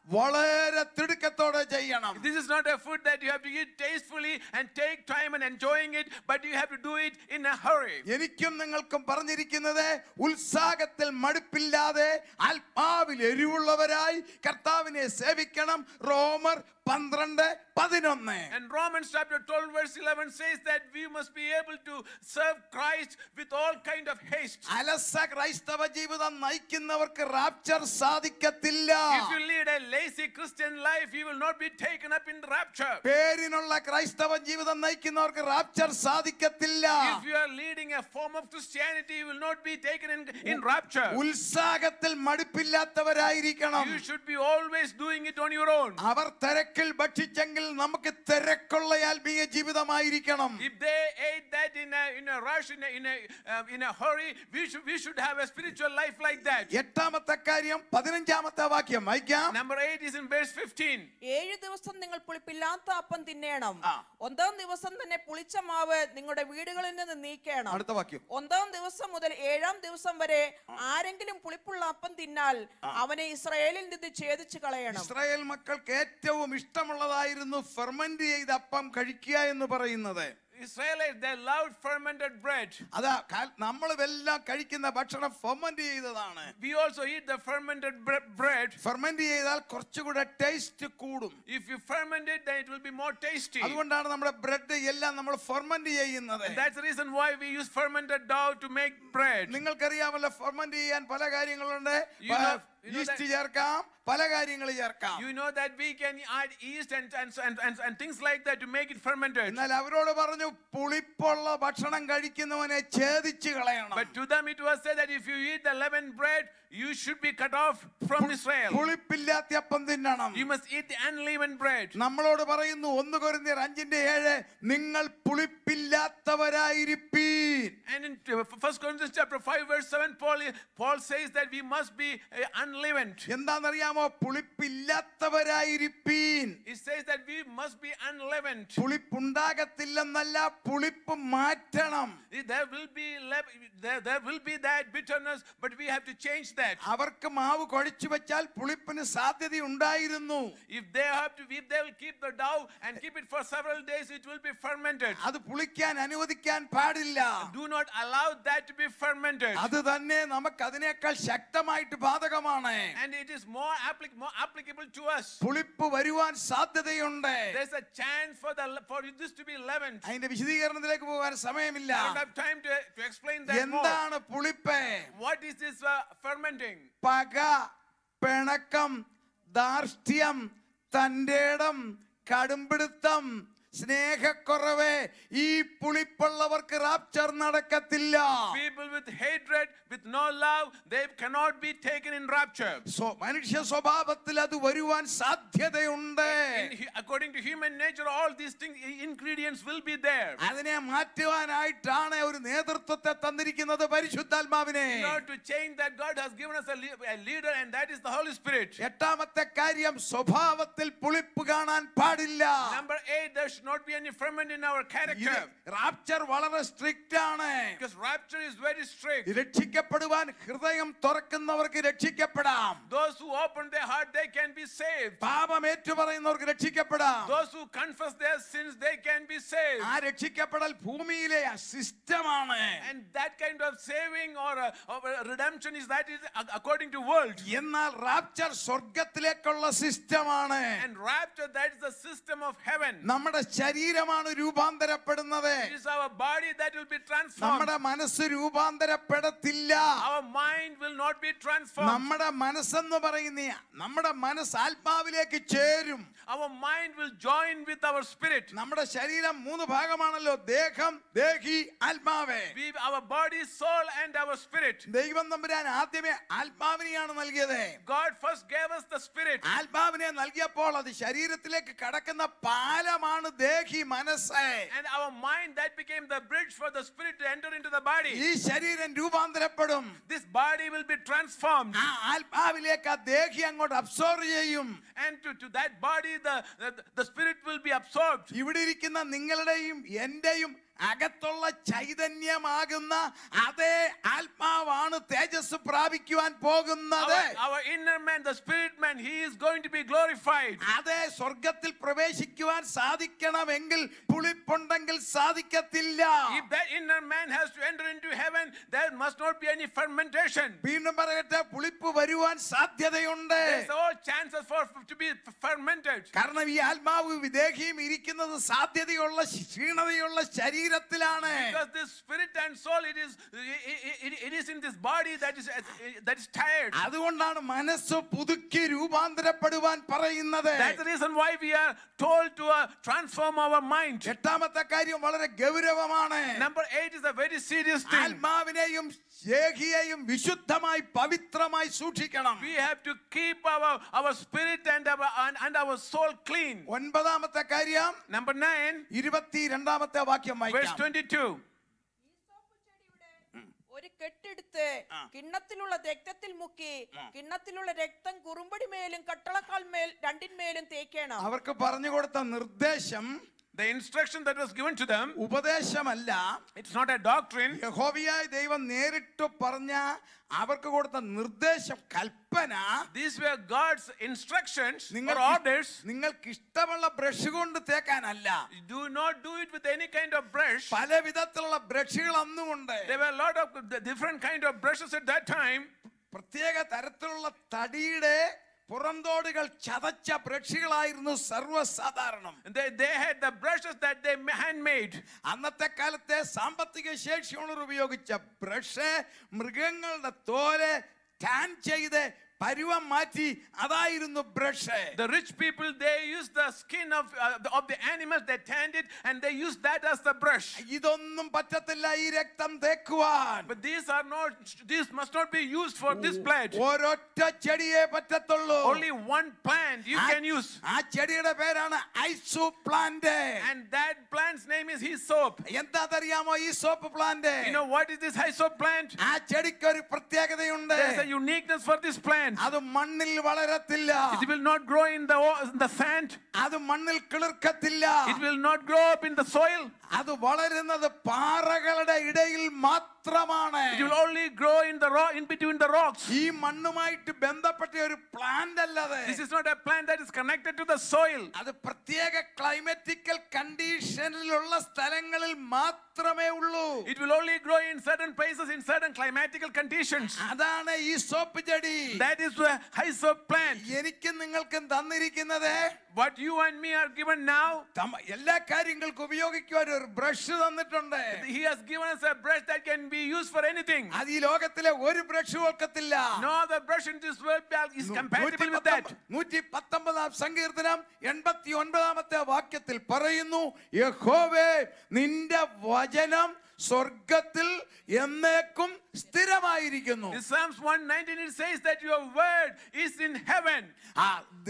[SPEAKER 1] വളരെ തിടുക്കത്തോടെ ചെയ്യണം
[SPEAKER 2] This is not a food that you have to eat tastefully and take time and enjoying it, but you have to do it in a hurry.
[SPEAKER 1] എനിക്കും നിങ്ങൾക്കും പറഞ്ഞിരിക്കുന്നത് ഉത്സാഹത്തിൽ മടുപ്പില്ലാതെ ആത്മാവിൽ എരിവുള്ളവരായി കർത്താവിനെ സേവിക്കണം റോമർ പന്ത്രണ്ട് പതിനൊന്ന്
[SPEAKER 2] And Romans chapter 12 verse 11 says that we must be able to serve Christ with all kind of haste.
[SPEAKER 1] അലസ ക്രൈസ്തവ ജീവിതം നയിക്കുന്നവർക്ക് റാപ്ചർ സാധിക്കത്തില്ല
[SPEAKER 2] If you lead a lazy Christian life, you will not be taken up in the rapture.
[SPEAKER 1] പേരിനുള്ള ക്രൈസ്തവ ജീവിതം നയിക്കുന്നവർക്ക് rapture സാധിക്കത്തില്ല
[SPEAKER 2] If you are leading a form of Christianity, you will not be taken in, in rapture.
[SPEAKER 1] ഉത്സാഹത്തിൽ മടുപ്പില്ലാത്തവരായിരിക്കണം
[SPEAKER 2] You should be always doing it on your own.
[SPEAKER 1] അവർ തിരക്കിൽ ഭക്ഷിച്ചെങ്കിൽ നമുക്ക് തിരക്കുള്ള ആത്മീയ ജീവിതമായിരിക്കണം
[SPEAKER 2] If they ate that in a, in a rush, in a, in, a, uh, in a hurry, we should, we should have a spiritual life like that.
[SPEAKER 1] എട്ടാമത്തെ കാര്യം പതിനഞ്ചാമത്തെ വാക്യം വായിക്കാം
[SPEAKER 2] Number 8 is in verse 15.
[SPEAKER 3] ഏഴു ദിവസം നിങ്ങൾ പുളിപ്പില്ലാത്ത അപ്പം തിന്നേണം
[SPEAKER 1] ആ.
[SPEAKER 3] ഒന്നാം ദിവസം തന്നെ പുളിച്ച മാവ് നിങ്ങളുടെ വീടുകളിൽ നിന്ന് നീക്കണം
[SPEAKER 1] അടുത്ത വാക്യം
[SPEAKER 3] ഒന്നാം ദിവസം മുതൽ ഏഴാം ദിവസം വരെ ആരെങ്കിലും പുളിപ്പുള്ള അപ്പം തിന്നാൽ അവനെ ഇസ്രായേലിൽ നിന്ന് ഛേദിച്ചു കളയണം
[SPEAKER 1] ഇസ്രായേൽ മക്കൾക്ക് ഏറ്റവും ഇഷ്ടമുള്ളതായിരുന്നു ഫെർമെന്റ് ചെയ്ത അപ്പം കഴിക്കുക എന്ന് പറയുന്നത്
[SPEAKER 2] Israelites, they loved fermented bread.
[SPEAKER 1] അതാ നമ്മൾ എല്ലാം കഴിക്കുന്ന ഭക്ഷണം ഫെർമെന്റ് ചെയ്തതാണ്
[SPEAKER 2] We also eat the fermented bre- bread.
[SPEAKER 1] Ferment ചെയ്താൽ കുറച്ചുകൂടെ ടേസ്റ്റ് കൂടും
[SPEAKER 2] If you ferment it, then it will be more tasty.
[SPEAKER 1] അതുകൊണ്ടാണ് നമ്മുടെ ബ്രെഡ് എല്ലാം നമ്മൾ ഫെർമെന്റ് ചെയ്യുന്നത്
[SPEAKER 2] And that's the reason why we use fermented dough to make bread.
[SPEAKER 1] നിങ്ങൾക്കറിയാമല്ലോ ferment ചെയ്യാൻ പല കാര്യങ്ങളുണ്ട്
[SPEAKER 2] You know- you know
[SPEAKER 1] yeast
[SPEAKER 2] that-
[SPEAKER 1] ചേർക്കാം പല കാര്യങ്ങൾ ചേർക്കാം
[SPEAKER 2] You know that we can add yeast and, and, and, and, and things like that to make it fermented.
[SPEAKER 1] എന്നാൽ അവരോട് പറഞ്ഞു പുളിപ്പുള്ള ഭക്ഷണം കഴിക്കുന്നവനെ ഛേദിച്ച് കളയണം
[SPEAKER 2] But to them it was said that if you eat the leavened bread, you should be cut off from Israel.
[SPEAKER 1] പുളിപ്പില്ലാത്ത അപ്പം തിന്നണം
[SPEAKER 2] You must eat the unleavened bread.
[SPEAKER 1] നമ്മളോട് പറയുന്നു ഒന്ന് കൊരിന്തിയർ അഞ്ചിന്റെ ഏഴ് നിങ്ങൾ പുളിപ്പില്ലാത്തവരായിരിപ്പീൻ
[SPEAKER 2] And in uh, 1 Corinthians chapter 5 verse 7, Paul, Paul says that we must be uh, unleavened.
[SPEAKER 1] എന്താണെന്നറിയാമോ പുളിപ്പില്ലാത്തവരായിരിപ്പീൻ
[SPEAKER 2] It says that we must be unleavened.
[SPEAKER 1] പുളിപ്പുണ്ടാകത്തില്ലെന്നല്ല പുളിപ്പ് മാറ്റണം
[SPEAKER 2] There will be le- there, there will be that bitterness, but we have to change that.
[SPEAKER 1] അവർക്ക് മാവ് കുഴച്ചു വെച്ചാൽ പുളിപ്പിന് സാധ്യത ഉണ്ടായിരുന്നു
[SPEAKER 2] If they have to, if they will keep the dough and keep it for several days, it will be fermented.
[SPEAKER 1] അത് പുളിക്കാൻ അനുവദിക്കാൻ പാടില്ല
[SPEAKER 2] Do not allow that to be fermented.
[SPEAKER 1] അത് തന്നെ നമുക്ക് അതിനേക്കാൾ ശക്തമായിട്ട് ബാധകമാണ്
[SPEAKER 2] And it is more, applic- more applicable to us.
[SPEAKER 1] പുളിപ്പ് വരുവാൻ സാധ്യതയുണ്ട്
[SPEAKER 2] There's a chance for the for this to be leavened.
[SPEAKER 1] അതിന്റെ വിശദീകരണത്തിലേക്ക് പോകാൻ സമയമില്ല
[SPEAKER 2] I don't have time to, to explain that more.
[SPEAKER 1] എന്താണ് പുളിപ്പ്
[SPEAKER 2] What is this uh, fermenting?
[SPEAKER 1] പക പിണക്കം ധാർഷ്ട്യം തൻ്റെ ഇടം കടുംപിടുത്തം സ്നേഹക്കുറവ് ഈ പുളിപ്പുള്ളവർക്ക് റാപ്ചർ നടക്കത്തില്ല
[SPEAKER 2] People with hatred, with no love, they cannot be taken in rapture.
[SPEAKER 1] സ്വ- മനുഷ്യ സ്വഭാവത്തിൽ അത് വരുവാൻ സാധ്യതയുണ്ട്
[SPEAKER 2] In hu- according to human nature, all these things, i- ingredients will be there.
[SPEAKER 1] അതിനെ മാറ്റുവാനായിട്ടാണ് ഒരു നേതൃത്വത്തെ തന്നിരിക്കുന്നത് പരിശുദ്ധാത്മാവിനെ
[SPEAKER 2] In order to change that, God has given us a, le- a leader, and that is the Holy Spirit.
[SPEAKER 1] എട്ടാമത്തെ കാര്യം സ്വഭാവത്തിൽ പുളിപ്പ് കാണാൻ പാടില്ല
[SPEAKER 2] Number eight, there should not be any ferment in our
[SPEAKER 1] ഇത്
[SPEAKER 2] character.
[SPEAKER 1] റാപ്ചർ വളരെ strict ആണ്
[SPEAKER 2] Because rapture is very strict.
[SPEAKER 1] രക്ഷിക്കപ്പെടുവാൻ ഹൃദയം തുറക്കുന്നവർക്ക് രക്ഷിക്കപ്പെടാം
[SPEAKER 2] Those who open their heart, they can be saved.
[SPEAKER 1] പാപം ഏറ്റുപറയുന്നവർക്ക് രക്ഷിക്കപ്പെടാം
[SPEAKER 2] Those who confess their sins, they can be saved.
[SPEAKER 1] ആ രക്ഷിക്കപ്പെടൽ ഭൂമിയിലെ സിസ്റ്റമാണ്
[SPEAKER 2] And that kind of saving or, uh, or uh, redemption is that is ac- according to world.
[SPEAKER 1] എന്നാൽ rapture സ്വർഗത്തിലേക്കുള്ള സിസ്റ്റമാണ്
[SPEAKER 2] And rapture, that is the system of heaven.
[SPEAKER 1] നമ്മുടെ ശരീരമാണ് രൂപാന്തരപ്പെടുന്നത്
[SPEAKER 2] It is our body that will be transformed.
[SPEAKER 1] നമ്മുടെ മനസ്സ് രൂപാന്തരപ്പെടത്തില്ല
[SPEAKER 2] Our mind will not be transformed.
[SPEAKER 1] നമ്മുടെ മനസ്സെന്ന് പറയുന്ന നമ്മുടെ മനസ്സ് ആത്മാവിലേക്ക് ചേരും
[SPEAKER 2] Our mind will join with our spirit.
[SPEAKER 1] നമ്മുടെ ശരീരം മൂന്ന് ഭാഗമാണല്ലോ ദേഹം ദേഹി ആത്മാവേ
[SPEAKER 2] We, our body, soul, and our spirit.
[SPEAKER 1] ദൈവം തമ്പുരാൻ ആദ്യമേ ആത്മാവിനെയാണ് നൽകിയത്
[SPEAKER 2] God first gave us the spirit.
[SPEAKER 1] ആത്മാവിനെ നൽകിയപ്പോൾ അത് ശരീരത്തിലേക്ക് കടക്കുന്ന പാലമാണ് ദേഹി മനസ്സ്
[SPEAKER 2] And our mind that became the bridge for the spirit to enter into the body.
[SPEAKER 1] ഈ ശരീരം രൂപാന്തരപ്പെടും
[SPEAKER 2] This body will be transformed.
[SPEAKER 1] ആ ആത്മാവിലേക്ക് ആ ദേഹി അങ്ങോട്ട് അബ്സോർവ് ചെയ്യും
[SPEAKER 2] And to, to that body, the, the, the spirit will be absorbed.
[SPEAKER 1] ഇവിടെ ഇരിക്കുന്ന നിങ്ങളുടെയും എന്റെയും അകത്തുള്ള ചൈതന്യമാകുന്ന അതേ ആത്മാവാണ് തേജസ് പ്രാപിക്കുവാൻ പോകുന്നത്
[SPEAKER 2] Our, our inner man, the spirit man, he is going to be glorified.
[SPEAKER 1] അതേ സ്വർഗത്തിൽ പ്രവേശിക്കുവാൻ സാധിക്കണമെങ്കിൽ പുളിപ്പുണ്ടെങ്കിൽ സാധിക്കത്തില്ല
[SPEAKER 2] If that inner man has to enter into heaven, there must not be any fermentation.
[SPEAKER 1] വീണ്ടും പറയട്ടെ പുളിപ്പ് വരുവാൻ സാധ്യതയുണ്ട്
[SPEAKER 2] There's all chances for to be fermented.
[SPEAKER 1] കാരണം ഈ ആത്മാവ് വിദേഹിയും ഇരിക്കുന്നത് സാധ്യതയുള്ള ക്ഷീണതയുള്ള ശരീരത്തിലാണ്
[SPEAKER 2] Because this spirit and soul, it is it, it, it is in this body that is that is tired.
[SPEAKER 1] അതുകൊണ്ടാണ് മനസ്സ് പുതുക്കി രൂപാന്തരപ്പെടുവാൻ പറയുന്നത്
[SPEAKER 2] That's the reason why we are told to uh, transform our mind.
[SPEAKER 1] എട്ടാമത്തെ കാര്യം വളരെ ഗൗരവമാണ്
[SPEAKER 2] Number eight is a very serious thing.
[SPEAKER 1] ആത്മാവിനെയും ദേഹിയെയും വിശുദ്ധമായി പവിത്രമായി സൂക്ഷിക്കണം
[SPEAKER 2] We have to keep our our spirit and our and, and our soul clean.
[SPEAKER 1] ഒൻപതാമത്തെ കാര്യം
[SPEAKER 2] Number nine,
[SPEAKER 1] ഇരുപത്തിരണ്ടാമത്തെ വാക്യം
[SPEAKER 2] verse
[SPEAKER 1] വായിക്കാം
[SPEAKER 2] twenty-two.
[SPEAKER 3] ഒരു കെട്ടെടുത്ത് കിണ്ണത്തിലുള്ള രക്തത്തിൽ മുക്കി കിണ്ണത്തിലുള്ള രക്തം കുറുമ്പടി മേലും കട്ടളക്കാൽ മേൽ രണ്ടിന്മേലും തേക്കണം
[SPEAKER 1] അവർക്ക് പറഞ്ഞു കൊടുത്ത നിർദ്ദേശം
[SPEAKER 2] The instruction that was given to them,
[SPEAKER 1] ഉപദേശമല്ല
[SPEAKER 2] it's not a doctrine.
[SPEAKER 1] യഹോവയായ ദൈവം നേരിട്ട് പറഞ്ഞ അവർക്ക് കൊടുത്ത നിർദ്ദേശം കൽപ്പന
[SPEAKER 2] These were God's instructions or
[SPEAKER 1] നിങ്ങൾ
[SPEAKER 2] orders.
[SPEAKER 1] നിങ്ങൾക്ക് ഇഷ്ടമുള്ള ബ്രഷ് കൊണ്ട് തേക്കാനല്ല
[SPEAKER 2] Do not do it with any kind of brush.
[SPEAKER 1] പല വിധത്തിലുള്ള ബ്രഷുകൾ അന്നുമുണ്ട്
[SPEAKER 2] There were a lot of the different kind of brushes at that time.
[SPEAKER 1] പ്രത്യേക തരത്തിലുള്ള തടിയുടെ പുറന്തോടുകൾ ചതച്ച ബ്രഷുകളായിരുന്നു സർവ്വസാധാരണം
[SPEAKER 2] They, they had the brushes that they handmade.
[SPEAKER 1] അന്നത്തെ കാലത്തെ സാമ്പത്തിക ശേഷിയുള്ളവർ ഉപയോഗിച്ച ബ്രഷ് മൃഗങ്ങളുടെ തോല് ടാൻ ചെയ്ത് പരുവം മാറ്റി അതായിരുന്നു brush
[SPEAKER 2] The rich people they used the skin of uh, the, of the animals they tanned it and they used that as the brush.
[SPEAKER 1] ഇതൊന്നും പറ്റത്തില്ല ഈ രക്തം തേക്കുവാൻ
[SPEAKER 2] But these are not. These must not be used for this blood.
[SPEAKER 1] ഒരൊറ്റ ചെടിയെ പറ്റത്തുള്ളൂ
[SPEAKER 2] Only one plant you
[SPEAKER 1] ആ-
[SPEAKER 2] can use,
[SPEAKER 1] ആ ചെടിയുടെ പേരാണ് hyssop plant
[SPEAKER 2] and that plant's name is hyssop.
[SPEAKER 1] എന്താണെന്നറിയാമോ hyssop plant
[SPEAKER 2] You know what is this hyssop plant?
[SPEAKER 1] ആ ചെടിക്ക് ഒരു പ്രത്യേകതയുണ്ട്
[SPEAKER 2] There's a uniqueness for this plant.
[SPEAKER 1] അത് മണ്ണിൽ വളരത്തില്ല
[SPEAKER 2] It will not grow in the o- in the sand.
[SPEAKER 1] അത് മണ്ണിൽ കിളിർക്കത്തില്ല
[SPEAKER 2] It will not grow up in the soil.
[SPEAKER 1] അത് വളരുന്നത് പാറകളുടെ ഇടയിൽ മാത്രമാണ്
[SPEAKER 2] It will only grow in the rock in between the rocks.
[SPEAKER 1] ഈ മണ്ണുമായിട്ട് ബന്ധപ്പെട്ട ഒരു പ്ലാന്റ് അല്ലത്
[SPEAKER 2] This is not a plant that is connected to the soil.
[SPEAKER 1] അത് പ്രത്യേക ക്ലൈമറ്റിക്കൽ കണ്ടീഷനിലുള്ള സ്ഥലങ്ങളിൽ മാത്രമേ ഉള്ളൂ
[SPEAKER 2] It will only grow in certain places in certain climatical conditions.
[SPEAKER 1] അതാണ് ഈ സോപ്പ് ചെടി
[SPEAKER 2] That is the hyssop plant.
[SPEAKER 1] എനിക്കും നിങ്ങൾക്കും തന്നിരിക്കുന്നത്
[SPEAKER 2] What you and me are given now,
[SPEAKER 1] തമ- എല്ലാ കാര്യങ്ങൾക്കും ഉപയോഗിക്കുവാൻ ഒരു ബ്രഷ് തന്നിട്ടുണ്ട്
[SPEAKER 2] He has given us a brush that can be used for anything.
[SPEAKER 1] അത് ഈ ലോകത്തിലെ ഒരു ബ്രഷ് ഒക്കത്തില്ല
[SPEAKER 2] No other brush in this world is compatible with that.
[SPEAKER 1] നൂറ്റി പത്തൊമ്പതാം സങ്കീർത്തനം എൺപത്തി ഒൻപതാമത്തെ വാക്യത്തിൽ പറയുന്നു യഹോവേ നിന്റെ വചനം സ്വർഗത്തിൽ എന്നേക്കും സ്ഥിരമായിരിക്കുന്നു
[SPEAKER 2] In Psalms 119, it says that your word is in heaven.
[SPEAKER 1] ആ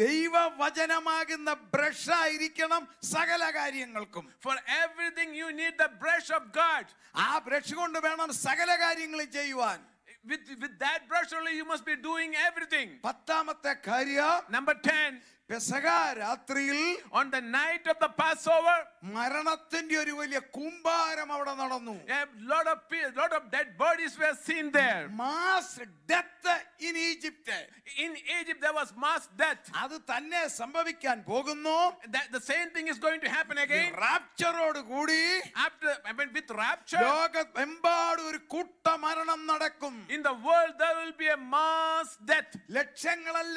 [SPEAKER 1] ദൈവവചനമാകുന്ന ബ്രഷായിരിക്കണം സകല കാര്യങ്ങൾക്കും
[SPEAKER 2] For everything, you need the brush of God.
[SPEAKER 1] ആ ബ്രഷ് കൊണ്ട് വേണം സകല കാര്യങ്ങളും ചെയ്യുവാൻ
[SPEAKER 2] With, with that brush only, you must be doing everything.
[SPEAKER 1] പത്താമത്തെ കാര്യം
[SPEAKER 2] Number 10,
[SPEAKER 1] പെസക രാത്രിയിൽ
[SPEAKER 2] On the night of the Passover,
[SPEAKER 1] മരണത്തിന്റെ ഒരു വലിയ കൂമ്പാരം അവിടെ നടന്നു
[SPEAKER 2] a lot of pe- lot of dead bodies were seen there.
[SPEAKER 1] Mass death in Egypt
[SPEAKER 2] In Egypt, there was mass death.
[SPEAKER 1] അത് തന്നെ സംഭവിക്കാൻ പോകുന്നു
[SPEAKER 2] That the same thing is going to happen again
[SPEAKER 1] റാപ്ചറോട് കൂടി
[SPEAKER 2] after I mean, with rapture.
[SPEAKER 1] ലോകമെമ്പാടും ഒരു കൂട്ട മരണം നടക്കും
[SPEAKER 2] In the world, there will be a mass death.
[SPEAKER 1] ലക്ഷങ്ങളല്ല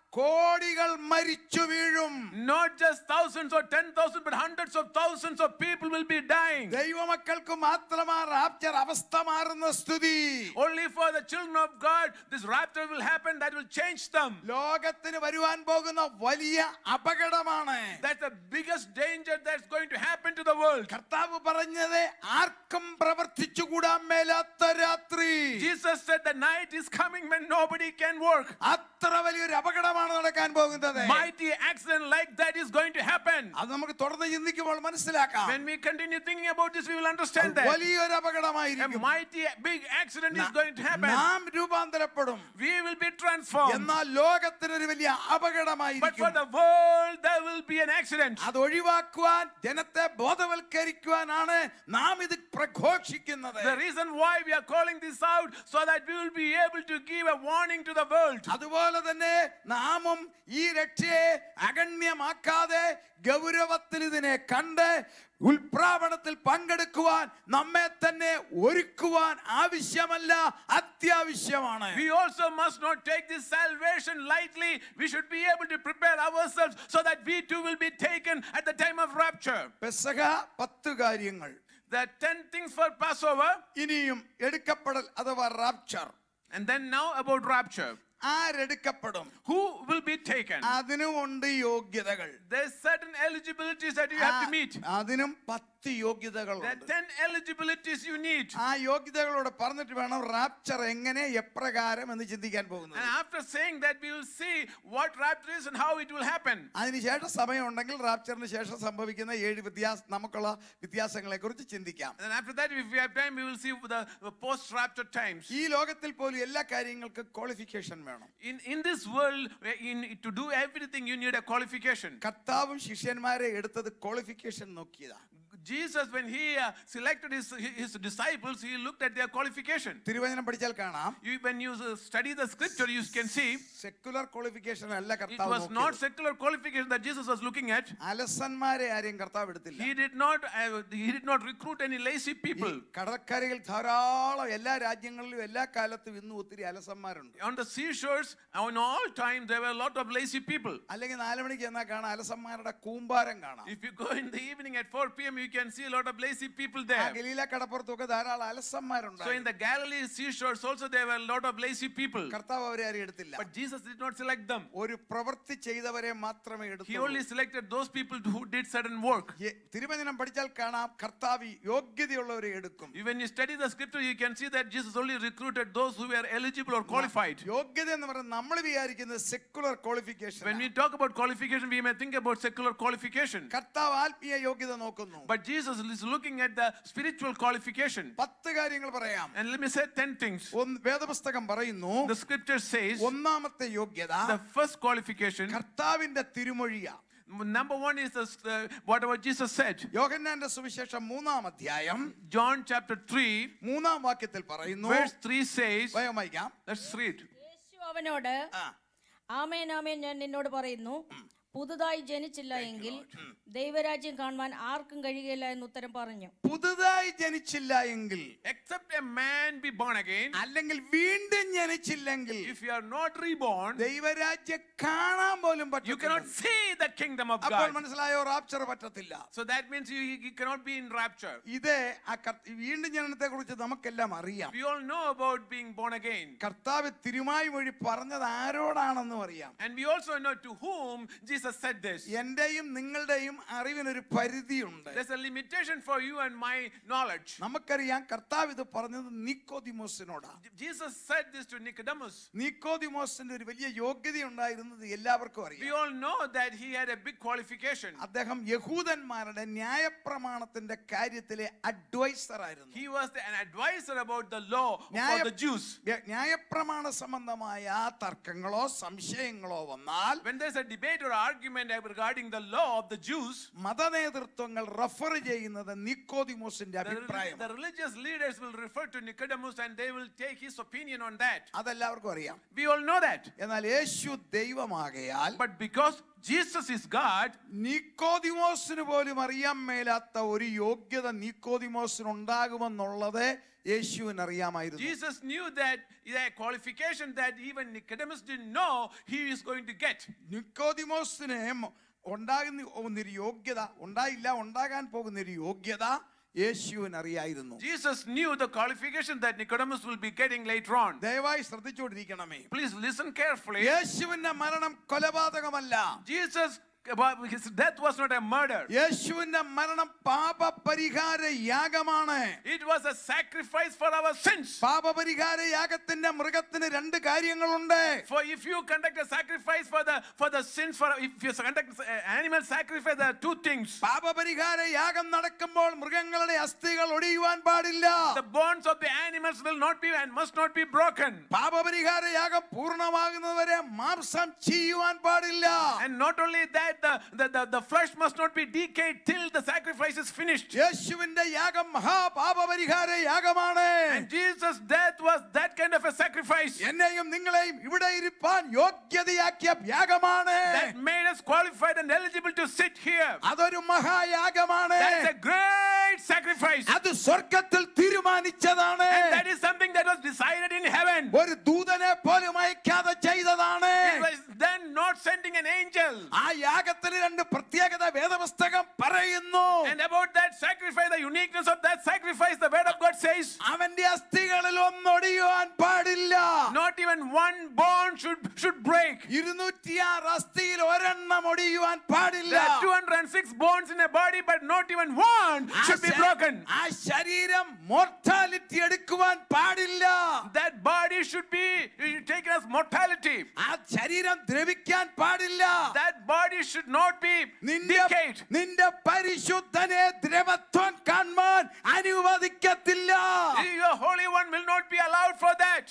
[SPEAKER 1] കോടികൾ മരിച്ചു വീഴും
[SPEAKER 2] Not just thousands or ten thousand, but hundreds of thousands of people will be dying.
[SPEAKER 1] ദൈവമക്കൾക്ക് മാത്രമാ റാപ്ചർ അവസ്ഥ മാറുന്ന സ്തുതി
[SPEAKER 2] Only for the children of God, this rapture will happen that will change them.
[SPEAKER 1] ലോകത്തിന് വരുവാൻ പോകുന്ന വലിയ അപകടമാണ്
[SPEAKER 2] That's the biggest danger that's going to happen to the world.
[SPEAKER 1] കർത്താവ് പറഞ്ഞത് ആർക്കും പ്രവർത്തിച്ചുകൂടാൻ മേലാത്ത രാത്രി
[SPEAKER 2] Jesus said the night is coming when nobody can work.
[SPEAKER 1] അത്ര വലിയൊരു അപകടമാണ് നടക്കാൻ പോകുന്നത്
[SPEAKER 2] Mighty accident like that is going to happen.
[SPEAKER 1] അത് നമുക്ക് തുടർന്ന് ചിന്തിക്കുമ്പോൾ മനസ്സിലാക്കാം
[SPEAKER 2] When we continue thinking about this, we will understand that.
[SPEAKER 1] വലിയൊരു
[SPEAKER 2] A
[SPEAKER 1] അപകടമായിരിക്കും
[SPEAKER 2] mighty big accident is going to happen.
[SPEAKER 1] നാം രൂപാന്തരപ്പെടും
[SPEAKER 2] We will be transformed.
[SPEAKER 1] എന്നാൽ ലോകത്തിനൊരു വലിയ
[SPEAKER 2] But for
[SPEAKER 1] അപകടമായിരിക്കും
[SPEAKER 2] the world, there will be an accident.
[SPEAKER 1] അത് ഒഴിവാക്കുവാൻ ജനത്തെ ബോധവൽക്കരിക്കുവാനാണ് നാം ഇത് പ്രഘോഷിക്കുന്നത്
[SPEAKER 2] The reason why we are calling this out so that we will be able to give a warning to the world.
[SPEAKER 1] അതുപോലെ തന്നെ നാമും ഈ രക്ഷയെ അഗണ്യമാക്കാതെ ഗൗരവത്തിൽ ഇതിനെ കണ്ട് ഉൽപ്രാവണത്തിൽ പങ്കെടുക്കുവാൻ നമ്മെ തന്നെ ഒരുക്കുവാൻ ആവശ്യമല്ല അത്യാവശ്യമാണ്
[SPEAKER 2] We also must not take this salvation lightly. We should be able to prepare ourselves so that we too will be taken at the time of rapture.
[SPEAKER 1] പെസക പത്ത് കാര്യങ്ങൾ
[SPEAKER 2] There are 10 things for Passover.
[SPEAKER 1] ഇനിയും എടുക്കപ്പെടൽ അഥവാ rapture
[SPEAKER 2] And then now about rapture.
[SPEAKER 1] ആരെടുക്കപ്പെടും
[SPEAKER 2] Who will be taken?
[SPEAKER 1] അതിനുമുണ്ട് യോഗ്യതകൾ
[SPEAKER 2] There's certain eligibilities that you have to meet.
[SPEAKER 1] ആ- അതിനും പത്ത്
[SPEAKER 2] There are
[SPEAKER 1] യോഗ്യതകളുണ്ട്
[SPEAKER 2] 10 eligibilities you need.
[SPEAKER 1] ആ യോഗ്യതകളോട് പറഞ്ഞിട്ട് വേണം റാപ്ചർ എങ്ങനെ എപ്രകാരം എന്ന് ചിന്തിക്കാൻ പോകുന്നത്
[SPEAKER 2] And after saying that, we will see what rapture is and how it will happen.
[SPEAKER 1] അതിനുശേഷം സമയമുണ്ടെങ്കിൽ റാപ്ചറിന് ശേഷം സംഭവിക്കുന്ന ഏഴ് വ്യത്യാസ നമുക്കുള്ള വ്യത്യാസങ്ങളെ കുറിച്ച് ചിന്തിക്കാം
[SPEAKER 2] And then after that, if we have time, we will see the, the post-rapture times.
[SPEAKER 1] ഈ ലോകത്തിൽ പോലും എല്ലാ കാര്യങ്ങൾക്കും ക്വാളിഫിക്കേഷൻ വേണം
[SPEAKER 2] In, in this world, in, to do everything, you need a qualification.
[SPEAKER 1] കർത്താവും ശിഷ്യന്മാരെ എടുത്തത് ക്വാളിഫിക്കേഷൻ നോക്കിയതാ
[SPEAKER 2] Jesus, when he uh, selected his, his disciples, he looked at their qualification.
[SPEAKER 1] തിരുവചനം പഠിച്ചാൽ കാണാം
[SPEAKER 2] You, when you uh, study the scripture, you can see
[SPEAKER 1] secular qualification അല്ല
[SPEAKER 2] it
[SPEAKER 1] കർത്താവ്
[SPEAKER 2] was not
[SPEAKER 1] നോക്കിയത്.
[SPEAKER 2] secular qualification that Jesus was looking at.
[SPEAKER 1] അലസന്മാരെ ആരെയും കർത്താവ് എടുത്തില്ല
[SPEAKER 2] He did not, uh, he did not recruit any lazy
[SPEAKER 1] ഈ
[SPEAKER 2] people.
[SPEAKER 1] കടൽക്കരയിൽ ധാരാളം എല്ലാ രാജ്യങ്ങളിലും എല്ലാ കാലത്തും ഇന്നും ഒത്തിരി അലസന്മാരുണ്ട്
[SPEAKER 2] On the seashores, on all time, there were a lot of lazy people.
[SPEAKER 1] അല്ലെങ്കിൽ നാല് മണിക്ക് എന്നാൽ കാണാം അലസന്മാരുടെ കൂമ്പാരം കാണാം
[SPEAKER 2] If you go in the evening at 4 p.m., you can see a lot of lazy people
[SPEAKER 1] ആ
[SPEAKER 2] there.
[SPEAKER 1] ഗലീല കടപ്പുറത്തൊക്കെ ധാരാളം
[SPEAKER 2] So in
[SPEAKER 1] അലസന്മാരുണ്ട്
[SPEAKER 2] the Galilee seashores also there were a lot of lazy people.
[SPEAKER 1] കർത്താവ് അവരെ ആരും എടുത്തില്ല
[SPEAKER 2] But Jesus did not select them.
[SPEAKER 1] ഒരു പ്രവൃത്തി ചെയ്തവരെ മാത്രമേ
[SPEAKER 2] He
[SPEAKER 1] എടുത്തു
[SPEAKER 2] only selected those people who did certain work.
[SPEAKER 1] തിരുവചനം പഠിച്ചാൽ കാണാം കർത്താവ് യോഗ്യതയുള്ളവരെ എടുക്കും
[SPEAKER 2] When you study the scripture, you can see that Jesus only recruited those who were eligible or qualified.
[SPEAKER 1] യോഗ്യത എന്ന് പറയുന്നത് നമ്മൾ വിചാരിക്കുന്നത് secular qualification
[SPEAKER 2] When we talk about qualification, we may think about secular qualification.
[SPEAKER 1] കർത്താവ് ആത്മീയ യോഗ്യത നോക്കുന്നു
[SPEAKER 2] But Jesus is looking at the spiritual qualification.
[SPEAKER 1] പത്ത് കാര്യങ്ങൾ പറയാം
[SPEAKER 2] And let me say 10 things.
[SPEAKER 1] ഒന്ന് വേദപുസ്തകം പറയുന്നു
[SPEAKER 2] The scripture says
[SPEAKER 1] ഒന്നാമത്തെ യോഗ്യത
[SPEAKER 2] the first qualification,
[SPEAKER 1] കർത്താവിന്റെ തിരുമൊഴിയ
[SPEAKER 2] number one is the, uh, whatever Jesus said.
[SPEAKER 1] യോഹന്നാന്റെ സുവിശേഷം മൂന്നാം അധ്യായം
[SPEAKER 2] John chapter 3,
[SPEAKER 1] മൂന്നാം വാക്യത്തിൽ പറയുന്നു
[SPEAKER 2] verse 3 says,
[SPEAKER 1] വേഗം വായിക്കാം
[SPEAKER 2] let's read.
[SPEAKER 3] യേശു അവനോട്
[SPEAKER 1] ആ,
[SPEAKER 3] ആമേൻ ആമേൻ ഞാൻ നിന്നോട് പറയുന്നു പുതുതായി ജനിച്ചില്ല എങ്കിൽ ദൈവരാജ്യം കാണുവാൻ ആർക്കും കഴിയുകയില്ല എന്ന് ഉത്തരം പറഞ്ഞു
[SPEAKER 1] പുതുതായി ജനിച്ചില്ല എങ്കിൽ
[SPEAKER 2] Except a man be born again,
[SPEAKER 1] അല്ലെങ്കിൽ വീണ്ടും ജനിച്ചില്ലെങ്കിൽ
[SPEAKER 2] if you are not reborn,
[SPEAKER 1] ദൈവരാജ്യം കാണാൻ പോലും
[SPEAKER 2] you
[SPEAKER 1] പറ്റില്ല
[SPEAKER 2] cannot see the kingdom of
[SPEAKER 1] അപ്പോൾ
[SPEAKER 2] God.
[SPEAKER 1] മനസ്സിലായോ റാപ്ചർ പറ്റത്തില്ല
[SPEAKER 2] So that means you, you cannot be in rapture.
[SPEAKER 1] ഇത് ആ കർ- വീണ്ടും ജനനത്തെ കുറിച്ച് നമുക്കെല്ലാം അറിയാം
[SPEAKER 2] We all know about being born again.
[SPEAKER 1] കർത്താവ് തിരുമായി വഴി പറഞ്ഞത് ആരോടാണെന്നും അറിയാം
[SPEAKER 2] And we also know to whom Jesus said this.
[SPEAKER 1] എന്റെയും നിങ്ങളുടെയും അറിവിനൊരു പരിധിയുണ്ട്
[SPEAKER 2] There's a limitation for you and my knowledge.
[SPEAKER 1] നമുക്കറിയാം കർത്താവ് ഇത് പറഞ്ഞത് നിക്കോദിമോസിനോടാ
[SPEAKER 2] Jesus said this to Nicodemus.
[SPEAKER 1] നിക്കോദിമോസിന്റെ ഒരു വലിയ യോഗ്യത ഉണ്ടായിരുന്നത് എല്ലാവർക്കും
[SPEAKER 2] We
[SPEAKER 1] അറിയാം
[SPEAKER 2] all know that he had a big qualification.
[SPEAKER 1] അദ്ദേഹം യഹൂദന്മാരുടെ ന്യായപ്രമാണത്തിന്റെ കാര്യത്തിലെ അഡ്വൈസർ ആയിരുന്നു
[SPEAKER 2] He was the- an advisor about the law for
[SPEAKER 1] ന്യായ-
[SPEAKER 2] the Jews.
[SPEAKER 1] ന്യായപ്രമാണ സംബന്ധമായ തർക്കങ്ങളോ സംശയങ്ങളോ വന്നാൽ
[SPEAKER 2] When there's a debate or argument regarding the law of the Jews,
[SPEAKER 1] മതനേതൃത്വങ്ങൾ റഫർ ചെയ്യുന്നത് നിക്കോദിമോസിന്റെ
[SPEAKER 2] the, relig-
[SPEAKER 1] അഭിപ്രായം
[SPEAKER 2] the religious leaders will refer to Nicodemus and they will take his opinion on that.
[SPEAKER 1] അതെല്ലാവർക്കും അറിയാം
[SPEAKER 2] We all know that.
[SPEAKER 1] എന്നാൽ യേശു ദൈവമാകയാൽ
[SPEAKER 2] But because Jesus is God,
[SPEAKER 1] നിക്കോദിമോസിന് പോലും അറിയാൻ മേലാത്ത ഒരു യോഗ്യത നിക്കോദിമോസിന് ഉണ്ടാകുമെന്നുള്ളത് യേശുവിന് അറിയാമായിരുന്നു
[SPEAKER 2] Jesus knew that the qualification that even Nicodemus didn't know he is going to get.
[SPEAKER 1] നിക്കോദിമോസിന് മ- ഉണ്ടാകുന്ന ഒന്നൊരു യോഗ്യത ഉണ്ടായില്ല ഉണ്ടാകാൻ പോകുന്ന ഒരു യോഗ്യത യേശുവിന് അറിയായിരുന്നു
[SPEAKER 2] Jesus knew the qualification that Nicodemus will be getting later on.
[SPEAKER 1] ദയവായി ശ്രദ്ധിച്ചുകൊണ്ടിരിക്കണമേ
[SPEAKER 2] Please listen carefully.
[SPEAKER 1] യേശുവിന്റെ മരണം കൊലപാതകമല്ല
[SPEAKER 2] Jesus, well, his death was not a murder.
[SPEAKER 1] യേശുവിന്റെ മരണം പാപപരിഹാര യാഗമാണ്
[SPEAKER 2] It was a sacrifice for our sins.
[SPEAKER 1] പാപപരിഹാര യാഗത്തിന്റെ മൃഗത്തിന് രണ്ട് കാര്യങ്ങളുണ്ട്
[SPEAKER 2] For if you conduct a sacrifice for the for the sins, for if you conduct an animal sacrifice, there are two things.
[SPEAKER 1] പാപപരിഹാര യാഗം നടക്കുമ്പോൾ മൃഗങ്ങളുടെ അസ്ഥികൾ ഒടിയുവാൻ പാടില്ല
[SPEAKER 2] The bones of the animals will not be and must not be broken.
[SPEAKER 1] പാപപരിഹാര യാഗം പൂർണ്ണമാകുന്നതുവരെ മാംസം ചെയ്യുവാൻ പാടില്ല
[SPEAKER 2] And not only that, the, the, the, the flesh must not be decayed till the sacrifice is finished.
[SPEAKER 1] യേശുവിന്റെ യാഗം മഹാപാപപരിഹാര യാഗമാണ്
[SPEAKER 2] And Jesus' death was that kind of a sacrifice
[SPEAKER 1] എന്നെയും നിങ്ങളെയും ഇവിടെ ഇരിപ്പാൻ യോഗ്യതയാക്കിയ യാഗമാണ്
[SPEAKER 2] that made us qualified and eligible to sit here.
[SPEAKER 1] അതൊരു മഹായാഗമാണ്
[SPEAKER 2] That's a great sacrifice.
[SPEAKER 1] അത് സ്വർഗത്തിൽ തീരുമാനിച്ചതാണ്
[SPEAKER 2] And that is something that was decided in heaven.
[SPEAKER 1] ഒരു ദൂതനെ പോലും അയക്കാതെ ചെയ്തതാണ്
[SPEAKER 2] It was then not sending an angel.
[SPEAKER 1] ആ യാഗത്തിന് രണ്ട് പ്രത്യേകത വേദപുസ്തകം പറയുന്നു
[SPEAKER 2] And about that sacrifice, the uniqueness of that sacrifice, the word of God says,
[SPEAKER 1] അവന്റെ അസ്ഥികളിൽ ഒന്നൊടിയുവാൻ പാടില്ല
[SPEAKER 2] not even one bone should, should break.
[SPEAKER 1] ഇരുന്നൂറ്റിയാറ് അസ്ഥിയിൽ ഒരെണ്ണം ഒടിയുവാൻ പാടില്ല
[SPEAKER 2] There are 206 bones in a body, but not even one
[SPEAKER 1] ആ
[SPEAKER 2] should be
[SPEAKER 1] ശ-
[SPEAKER 2] broken.
[SPEAKER 1] ആ ശരീരം mortality എടുക്കുവാൻ പാടില്ല
[SPEAKER 2] That body should be taken as mortality.
[SPEAKER 1] ആ ശരീരം ദ്രവിക്കാൻ പാടില്ല
[SPEAKER 2] That body should not be
[SPEAKER 1] നിന്റെ
[SPEAKER 2] decayed.
[SPEAKER 1] നിന്റെ പരിശുദ്ധനെ ദ്രവത്വം കാണാൻ അനുവദിക്കത്തില്ല
[SPEAKER 2] Your Holy One will not be allowed for that.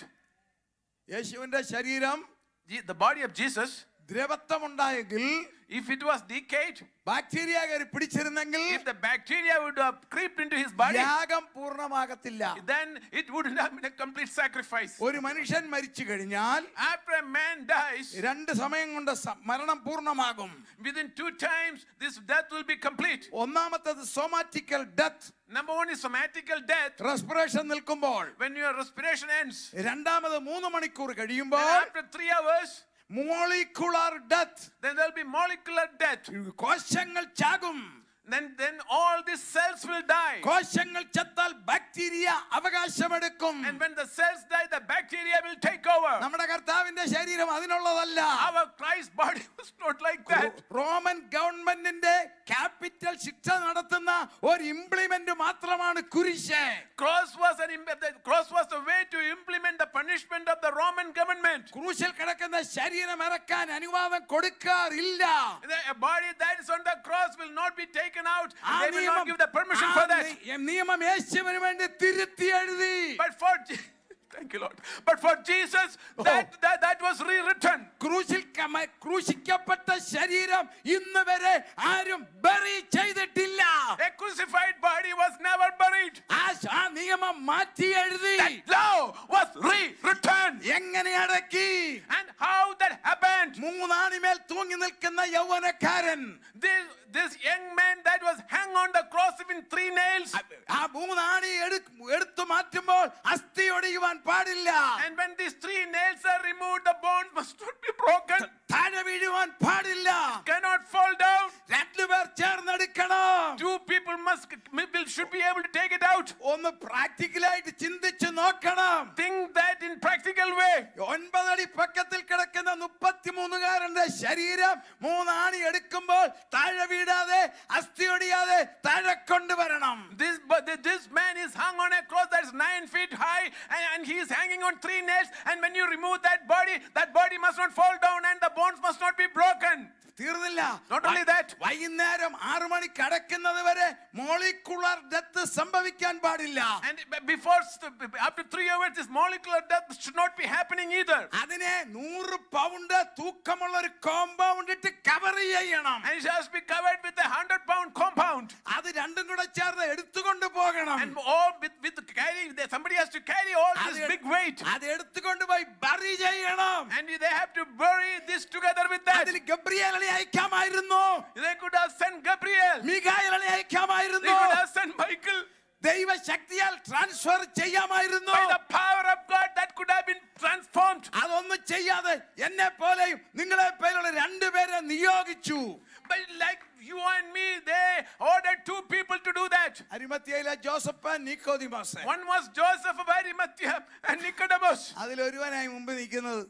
[SPEAKER 1] യേശുവിന്റെ ശരീരം
[SPEAKER 2] Je- The body of Jesus,
[SPEAKER 1] ദ്രവത്വമുണ്ടായെങ്കിൽ
[SPEAKER 2] if it was decayed,
[SPEAKER 1] bacteria കയറി പിടിച്ചിരുന്നെങ്കിൽ
[SPEAKER 2] if the bacteria would have creeped into his body,
[SPEAKER 1] യാഗം പൂർണ്ണമാകത്തില്ല
[SPEAKER 2] then it wouldn't have been a complete sacrifice.
[SPEAKER 1] ഒരു മനുഷ്യൻ മരിച്ചു കഴിഞ്ഞാൽ
[SPEAKER 2] After a man dies,
[SPEAKER 1] രണ്ട് സമയം കൊണ്ട് സ- മരണം പൂർണ്ണമാകും
[SPEAKER 2] within two times, this death will be complete.
[SPEAKER 1] ഒന്നാമത്തത് somatical death
[SPEAKER 2] Number one is somatical death.
[SPEAKER 1] Respiration നിൽക്കുമ്പോൾ
[SPEAKER 2] When your respiration ends,
[SPEAKER 1] രണ്ടാമത് മൂന്ന് മണിക്കൂർ
[SPEAKER 2] then
[SPEAKER 1] കഴിയുമ്പോൾ
[SPEAKER 2] after three hours,
[SPEAKER 1] molecular death
[SPEAKER 2] then there'll be molecular death.
[SPEAKER 1] കോശങ്ങൾ ചാകും
[SPEAKER 2] Then, then all these cells will die.
[SPEAKER 1] കോശങ്ങൾ ചത്താൽ bacteria അവകാശമെടുക്കും
[SPEAKER 2] And when the cells die, the bacteria will take over.
[SPEAKER 1] നമ്മുടെ കർത്താവിന്റെ ശരീരം അതിനുള്ളതല്ല
[SPEAKER 2] Our Christ body was not like that.
[SPEAKER 1] Roman ഗവൺമെന്റിന്റെ capital ശിക്ഷ നടത്തുന്ന ഒരു ഇംപ്ലിമെന്റ് മാത്രമാണ് കുരിശ്
[SPEAKER 2] Cross was an im- the cross was the way to implement the punishment of the Roman government.
[SPEAKER 1] ക്രൂശിൽ കിടക്കുന്ന ശരീരം ഇറക്കാൻ അനുവാദം കൊടുക്കാറില്ല
[SPEAKER 2] The- A body that is on the cross will not be taken out.
[SPEAKER 1] ആ
[SPEAKER 2] They will not
[SPEAKER 1] നിയമം-
[SPEAKER 2] give the permission
[SPEAKER 1] ആ
[SPEAKER 2] for that.
[SPEAKER 1] നി- നിയമം യേശുവിന് വേണ്ടി തിരുത്തി എഴുതി
[SPEAKER 2] But for Je- thank you, Lord. But for Jesus, that, that, that was rewritten.
[SPEAKER 1] ക്രൂശിൽ കമ- ക്രൂശിക്കപ്പെട്ട ശരീരം ഇന്ന് വരെ ആരും ബറി ചെയ്തിട്ടില്ല
[SPEAKER 2] A crucified body was never buried.
[SPEAKER 1] ആ ശ- ആ നിയമം മാറ്റി എഴുതി
[SPEAKER 2] That law was rewritten.
[SPEAKER 1] എങ്ങനെ അടക്കി
[SPEAKER 2] And how that happened?
[SPEAKER 1] മൂന്നാണിമേൽ തൂങ്ങി നിൽക്കുന്ന യൗവനക്കാരൻ
[SPEAKER 2] This, this young man that was hung on the cross with three nails.
[SPEAKER 1] ആ മൂന്നാണി എടു- എടുത്തു മാറ്റുമ്പോൾ അസ്ഥി ഒടിയുവാൻ പാടില്ല
[SPEAKER 2] And when these three nails are removed, the bones must not be broken.
[SPEAKER 1] താഴെ വീഴുവാൻ പാടില്ല
[SPEAKER 2] Cannot fall down.
[SPEAKER 1] രണ്ടുപേർ ചേർന്നെടുക്കണം
[SPEAKER 2] Two people must will- should be able to take it out.
[SPEAKER 1] ഒന്ന് പ്രാക്ടിക്കലായിട്ട് ചിന്തിച്ച് നോക്കണം
[SPEAKER 2] Think that in practical way.
[SPEAKER 1] ഒൻപതടി പക്കത്തിൽ കിടക്കുന്ന മുപ്പത്തിമൂന്നുകാരന്റെ ശരീരം മൂന്നാണി എടുക്കുമ്പോൾ താഴെ വീഴാതെ അസ്ഥി ഒടിയാതെ താഴെ കൊണ്ടുവരണം
[SPEAKER 2] This but th- this man is hung on a cross that's nine feet high, and, and he is hanging on three nails. And when you remove that body, that body must not fall down, and the bones must not be broken.
[SPEAKER 1] തീർന്നില്ല
[SPEAKER 2] Not only that.
[SPEAKER 1] വൈകുന്നേരം ആറു മണി കടക്കുന്നത് വരെ molecular death സംഭവിക്കാൻ പാടില്ല
[SPEAKER 2] And b- before, st- after three hours, this molecular death should not be happening either.
[SPEAKER 1] അതിനെ നൂറ് pound തൂക്കമുള്ള ഒരു കോമ്പൗണ്ട് ഇട്ട് കവർ ചെയ്യണം
[SPEAKER 2] And it has to be covered with a hundred pound compound.
[SPEAKER 1] അത് രണ്ടും കൂടെ ചേർന്ന് എടുത്തുകൊണ്ട് പോകണം
[SPEAKER 2] And all with, with the carry, the- somebody has to carry all
[SPEAKER 1] അത്
[SPEAKER 2] this big weight.
[SPEAKER 1] അത് എടുത്തുകൊണ്ട് പോയി ബറി ചെയ്യണം
[SPEAKER 2] And they have to bury this together with that.
[SPEAKER 1] അതിന് ഗബ്രിയേലിനെ അയക്കാമായിരുന്നു
[SPEAKER 2] They could have sent Gabriel.
[SPEAKER 1] മിഖായേലിനെ
[SPEAKER 2] They
[SPEAKER 1] അയക്കാമായിരുന്നു
[SPEAKER 2] could have sent Michael.
[SPEAKER 1] ദൈവശക്തിയാൽ ട്രാൻസ്ഫർ ചെയ്യാമായിരുന്നു
[SPEAKER 2] By the power of God, that could have been transformed.
[SPEAKER 1] അതൊന്നും ചെയ്യാതെ എന്നെ പോലെയും നിങ്ങളെ പോലുള്ള രണ്ടുപേരെ നിയോഗിച്ചു
[SPEAKER 2] But like you and me, they ordered two people to do that.
[SPEAKER 1] അരിമത്തിയയിലെ Joseph Nicodemus
[SPEAKER 2] One was Joseph of Arimathea and Nicodemus.
[SPEAKER 1] അതിലൊരുവനായി മുമ്പ് നിൽക്കുന്നത്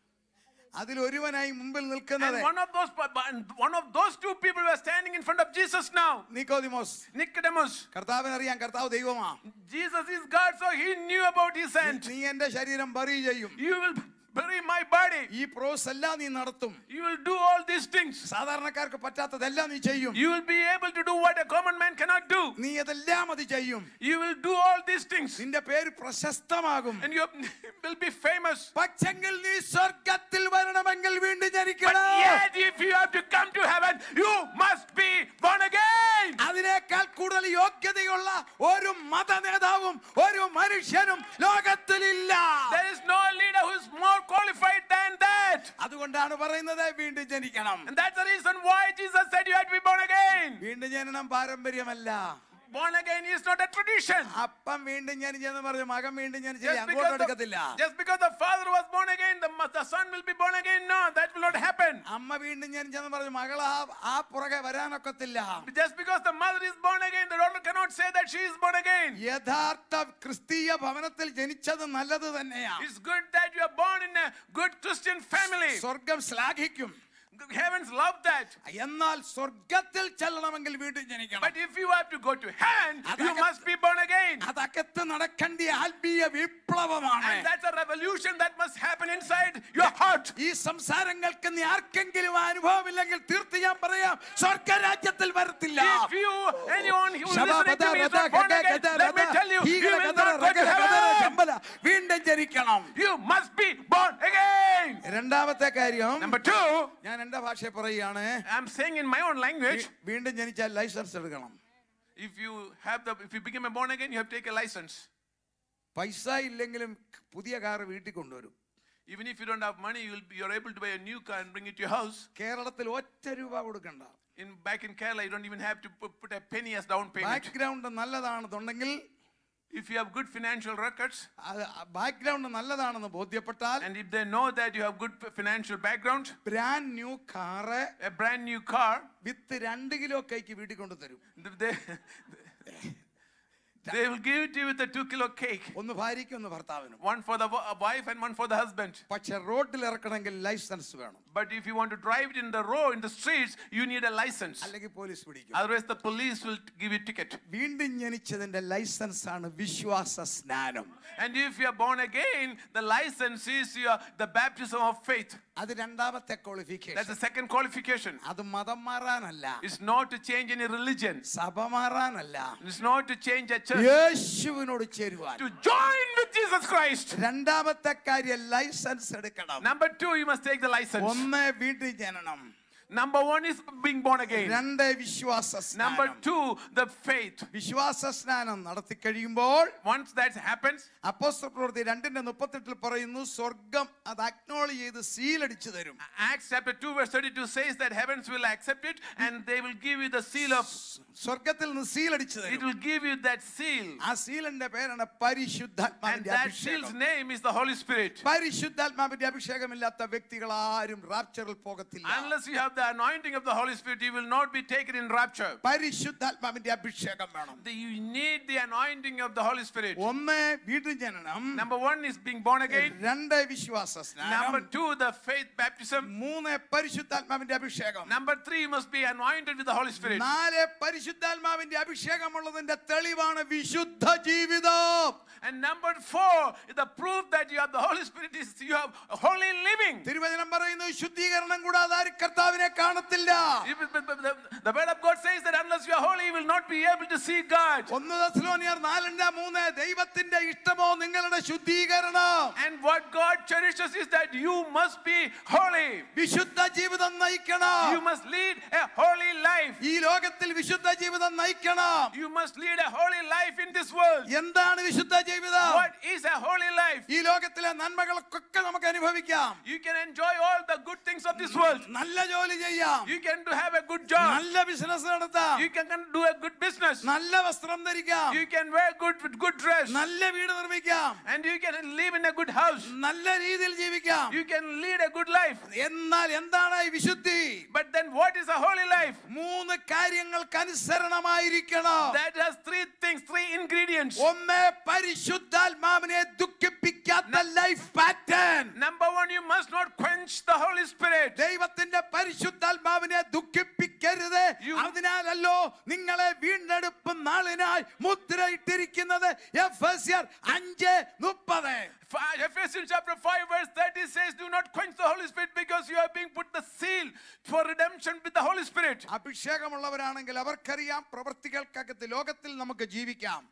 [SPEAKER 1] അതിലൊരുവനായി മുമ്പിൽ നിൽക്കുന്നത്
[SPEAKER 2] And one of those one of those two people were standing in front of Jesus now.
[SPEAKER 1] നിക്കോദിമോസ്
[SPEAKER 2] Nicodemus.
[SPEAKER 1] കർത്താവിന് അറിയാം കർത്താവ് ദൈവമാ
[SPEAKER 2] Jesus is God, so he knew about his end.
[SPEAKER 1] നീ എന്റെ ശരീരം ബറി ചെയ്യും
[SPEAKER 2] You will bury my body.
[SPEAKER 1] ഈ പ്രോസ് എല്ലാം നീ നടത്തും
[SPEAKER 2] You will do all these things.
[SPEAKER 1] സാധാരണക്കാർക്ക് പറ്റാത്തതെല്ലാം നീ ചെയ്യും
[SPEAKER 2] You will be able to do what a common man cannot do.
[SPEAKER 1] നീ അതെല്ലാം അത് ചെയ്യും
[SPEAKER 2] You will do all these things.
[SPEAKER 1] നിന്റെ പേര് പ്രശസ്തമാകും
[SPEAKER 2] And you will be famous.
[SPEAKER 1] പക്ഷെങ്കിൽ നീ സ്വർഗത്തിൽ വരണമെങ്കിൽ വീണ്ടും
[SPEAKER 2] But
[SPEAKER 1] ജനിക്കണം
[SPEAKER 2] yet, if you have to come to heaven, you must be born again.
[SPEAKER 1] അതിനേക്കാൾ കൂടുതൽ യോഗ്യതയുള്ള ഒരു മത നേതാവും ഒരു മനുഷ്യനും ലോകത്തിലില്ല
[SPEAKER 2] There is no leader who is more qualified than that.
[SPEAKER 1] അതുകൊണ്ടാണ് പറയുന്നത് വീണ്ടും ജനിക്കണം
[SPEAKER 2] And that's the reason why Jesus said you have to be born again.
[SPEAKER 1] വീണ്ടും ജനനം പാരമ്പര്യമല്ല
[SPEAKER 2] Born again is not a tradition.
[SPEAKER 1] അപ്പം വീണ്ടും ജനിച്ചെന്ന് പറഞ്ഞു മകൻ വീണ്ടും ജനിച്ചില്ല
[SPEAKER 2] Just
[SPEAKER 1] അങ്ങോട്ട്
[SPEAKER 2] because,
[SPEAKER 1] എടുക്കത്തില്ല
[SPEAKER 2] the, just because the father was born again, the, mo- the son will be born again. No, that will not happen.
[SPEAKER 1] അമ്മ വീണ്ടും ജനിച്ചെന്ന് പറഞ്ഞു മകൾ ആ ആ പുറകെ വരാനൊക്കത്തില്ല
[SPEAKER 2] Just because the mother is born again, the daughter cannot say that she is born again.
[SPEAKER 1] യഥാർത്ഥ ക്രിസ്തീയ ഭവനത്തിൽ ജനിച്ചത് നല്ലത് തന്നെയാണ്
[SPEAKER 2] It's good that you are born in a good Christian family.
[SPEAKER 1] സ്വർഗം ശ്ലാഘിക്കും
[SPEAKER 2] Heavens love that.
[SPEAKER 1] എന്നാൽ സ്വർഗത്തിൽ ചെല്ലണമെങ്കിൽ വീണ്ടും ജനിക്കണം
[SPEAKER 2] But if you have to go to heaven, you
[SPEAKER 1] Adaka-
[SPEAKER 2] must be born again.
[SPEAKER 1] അതകത്ത് നടക്കേണ്ട ആത്മീയ വിപ്ലവമാണ്
[SPEAKER 2] And that's a revolution that must happen inside your heart.
[SPEAKER 1] ഈ സംസാരങ്ങൾക്ക് നീ ആർക്കെങ്കിലും ആ അനുഭവമില്ലെങ്കിൽ തീർത്ത് ഞാൻ പറയാം സ്വർഗരാജ്യത്തിൽ വരത്തില്ല
[SPEAKER 2] If you, anyone who is
[SPEAKER 1] ശബ,
[SPEAKER 2] listening
[SPEAKER 1] ബദ,
[SPEAKER 2] to me is
[SPEAKER 1] റദ,
[SPEAKER 2] not born
[SPEAKER 1] ഗദ,
[SPEAKER 2] again,
[SPEAKER 1] ഗദ,
[SPEAKER 2] let me
[SPEAKER 1] റദ,
[SPEAKER 2] tell you, you
[SPEAKER 1] ഹീഗല,
[SPEAKER 2] will
[SPEAKER 1] ഗദ,
[SPEAKER 2] not go to
[SPEAKER 1] റഗ, ഗദ,
[SPEAKER 2] heaven.
[SPEAKER 1] ശമ്പല. വീണ്ടും ജനിക്കണം
[SPEAKER 2] You must be born again.
[SPEAKER 1] രണ്ടാമത്തെ കാര്യം
[SPEAKER 2] Number two,
[SPEAKER 1] ഞാൻ എന്റെ ഭാഷ പറയുകയാണ്
[SPEAKER 2] I'm saying in my own language,
[SPEAKER 1] വീ- വീണ്ടും ജനിച്ചാൽ ലൈസൻസ് എടുക്കണം
[SPEAKER 2] if you have the, if you become a born again, you have to take a license.
[SPEAKER 1] പൈസ ഇല്ലെങ്കിലും പുതിയ കാർ വീട്ടിൽ കൊണ്ടുവരും
[SPEAKER 2] Even if you don't have money, you'll be, you're able to buy a new car and bring it to your house.
[SPEAKER 1] കേരളത്തിൽ ഒറ്റ രൂപ കൊടുക്കണ്ട
[SPEAKER 2] In back in Kerala, you don't even have to put, put a penny as down payment.
[SPEAKER 1] Background നല്ലതാണെന്നുണ്ടെങ്കിൽ
[SPEAKER 2] If you have good financial records,
[SPEAKER 1] background നല്ലതാണെന്ന് ബോധ്യപ്പെട്ടാൽ
[SPEAKER 2] and if they know that you have good financial background,
[SPEAKER 1] brand new car
[SPEAKER 2] a brand new car,
[SPEAKER 1] with രണ്ട് kilo കൈക്ക് വീട്ടിൽ കൊണ്ടു തരും
[SPEAKER 2] they, they will give it to you with a two kilo cake.
[SPEAKER 1] ഒന്ന് ഭാര്യയ്ക്കും ഒന്ന് ഭർത്താവിനും
[SPEAKER 2] One for the wa- wife and one for the husband.
[SPEAKER 1] പക്ഷെ റോഡിൽ ഇറക്കണമെങ്കിൽ ലൈസൻസ് വേണം
[SPEAKER 2] But if you want to drive it in the road, in the streets, you need a license.
[SPEAKER 1] അല്ലെങ്കിൽ police പിടിക്കും
[SPEAKER 2] Otherwise, the police will t- give you a ticket.
[SPEAKER 1] വീണ്ടും ജനിച്ചതിന്റെ licence ആണ് വിശ്വാസ സ്നാനം
[SPEAKER 2] And if you are born again, the license is your, the baptism of faith.
[SPEAKER 1] അത് രണ്ടാമത്തെ
[SPEAKER 2] That's
[SPEAKER 1] qualification
[SPEAKER 2] the second qualification.
[SPEAKER 1] അത് മതം മാറാനല്ല
[SPEAKER 2] It's not to change any religion.
[SPEAKER 1] സഭ മാറാനല്ല
[SPEAKER 2] It's not to change a church.
[SPEAKER 1] യേശുവിനോട് ചേരുവാൻ
[SPEAKER 2] To join with Jesus Christ.
[SPEAKER 1] രണ്ടാമത്തെ കാര്യം licence എടുക്കണം
[SPEAKER 2] Number two, you must take the license.
[SPEAKER 1] ഒന്ന് വീണ്ടും ജനനം
[SPEAKER 2] Number one is being born again.
[SPEAKER 1] രണ്ട് വിശ്വാസ
[SPEAKER 2] Number
[SPEAKER 1] സ്നാനം
[SPEAKER 2] two, the faith.
[SPEAKER 1] വിശ്വാസ സ്നാനം നടത്തി കഴിയുമ്പോൾ
[SPEAKER 2] Once that happens,
[SPEAKER 1] അപ്പോസ്തല പ്രവൃത്തി രണ്ടിന്റെ മുപ്പത്തെട്ടിൽ പറയുന്നു സ്വർഗം അത് അക്നോളജ് ചെയ്ത് സീലടിച്ചു തരും
[SPEAKER 2] Acts chapter 2, verse 32 says that heavens will accept it and they will give you the seal of,
[SPEAKER 1] സ്വർഗത്തിൽ നിന്ന് സീലടിച്ചു
[SPEAKER 2] it
[SPEAKER 1] തരും
[SPEAKER 2] will give you that seal.
[SPEAKER 1] ആ സീലിന്റെ പേരാണ്
[SPEAKER 2] And
[SPEAKER 1] പരിശുദ്ധാത്മാവിന്റെ
[SPEAKER 2] that seal's
[SPEAKER 1] അഭിഷേകം
[SPEAKER 2] name is the Holy Spirit.
[SPEAKER 1] പരിശുദ്ധാത്മാവിന്റെ അഭിഷേകമില്ലാത്ത വ്യക്തികൾ ആരും റാപ്ചറിൽ പോകത്തില്ല
[SPEAKER 2] Unless you have the anointing of the Holy Spirit, you will not be taken in rapture.
[SPEAKER 1] പരിശുദ്ധാത്മാവിന്റെ അഭിഷേകം വേണം
[SPEAKER 2] The- You need the anointing of the Holy Spirit.
[SPEAKER 1] ഒന്ന് വീണ്ടും ജനനം
[SPEAKER 2] Number one is being born again.
[SPEAKER 1] രണ്ട് വിശ്വാസ
[SPEAKER 2] Number
[SPEAKER 1] സ്നാനം
[SPEAKER 2] two, the faith baptism.
[SPEAKER 1] മൂന്ന് പരിശുദ്ധാത്മാവിന്റെ അഭിഷേകം
[SPEAKER 2] Number three, you must be anointed with the Holy Spirit.
[SPEAKER 1] നാല് പരിശുദ്ധാത്മാവിന്റെ അഭിഷേകമുള്ളതിന്റെ തെളിവാണ് വിശുദ്ധ ജീവിതം
[SPEAKER 2] And number four, the proof that you have the Holy Spirit is you have holy living.
[SPEAKER 1] തിരുവചനം പറയുന്നു ശുദ്ധീകരണം കൂടാതെ ആരും കർത്താവിനെ കാണത്തില്ല
[SPEAKER 2] If it- the, the- the word of God says that unless you are holy, you will not be able to see God.
[SPEAKER 1] ഒന്ന് ദശലോനിയർ നാലിന്റെ മൂന്ന് ദൈവത്തിന്റെ ഇഷ്ടമോ നിങ്ങളുടെ ശുദ്ധീകരണം
[SPEAKER 2] And what God cherishes is that you must be holy.
[SPEAKER 1] വിശുദ്ധ ജീവിതം നയിക്കണം
[SPEAKER 2] You must lead a holy life.
[SPEAKER 1] ഈ ലോകത്തിൽ വിശുദ്ധ ജീവിതം നയിക്കണം
[SPEAKER 2] You must lead a holy life in this world.
[SPEAKER 1] എന്താണ് വിശുദ്ധ ജീവിതം
[SPEAKER 2] What is a holy life?
[SPEAKER 1] ഈ ലോകത്തിലെ നന്മകൾക്കൊക്കെ നമുക്ക് അനുഭവിക്കാം
[SPEAKER 2] You can enjoy all the good things of this world.
[SPEAKER 1] നല്ല ജോലി ചെയ്യാം
[SPEAKER 2] You can do, have a good job.
[SPEAKER 1] നല്ല ബിസിനസ് നടത്താം
[SPEAKER 2] You can, can do a good business.
[SPEAKER 1] നല്ല വസ്ത്രം ധരിക്കാം
[SPEAKER 2] You can wear good good dress.
[SPEAKER 1] നല്ല വീട് നിർമ്മിക്കാം
[SPEAKER 2] And you can live in a good house.
[SPEAKER 1] നല്ല രീതിയിൽ ജീവിക്കാം
[SPEAKER 2] You can lead a good life.
[SPEAKER 1] എന്നാൽ എന്താണ് ഈ വിശുദ്ധി
[SPEAKER 2] But then what is a holy life?
[SPEAKER 1] മൂന്ന് കാര്യങ്ങൾക്ക് അനുസരണമായിരിക്കണം
[SPEAKER 2] That has three things, three ingredients.
[SPEAKER 1] ഒന്ന് പരിശുദ്ധാത്മാവിനെ ദുഃഖിപ്പിക്കാത്ത life pattern
[SPEAKER 2] Number one, you must not quench the Holy Spirit.
[SPEAKER 1] ദൈവത്തിന്റെ പരിശുദ്ധാത്മാവിനെ ദുഃഖിപ്പിക്കരുത്
[SPEAKER 2] You-
[SPEAKER 1] അതിനാലല്ലോ നിങ്ങളെ വീണ്ടെടുപ്പ് നാളിനായി മുദ്രയിട്ടിരിക്കുന്നത് എഫെസ്യർ അഞ്ച് മുപ്പത്
[SPEAKER 2] Fi- Ephesians chapter 5 verse 30 says, Do not quench the Holy Spirit because you are being put the seal for redemption with the Holy Spirit.
[SPEAKER 1] അഭിഷേകമുള്ളവരാണെങ്കിൽ അവർക്കറിയാം പ്രവൃത്തികൾക്കകത്ത് ലോകത്തിൽ നമുക്ക് ജീവിക്കാം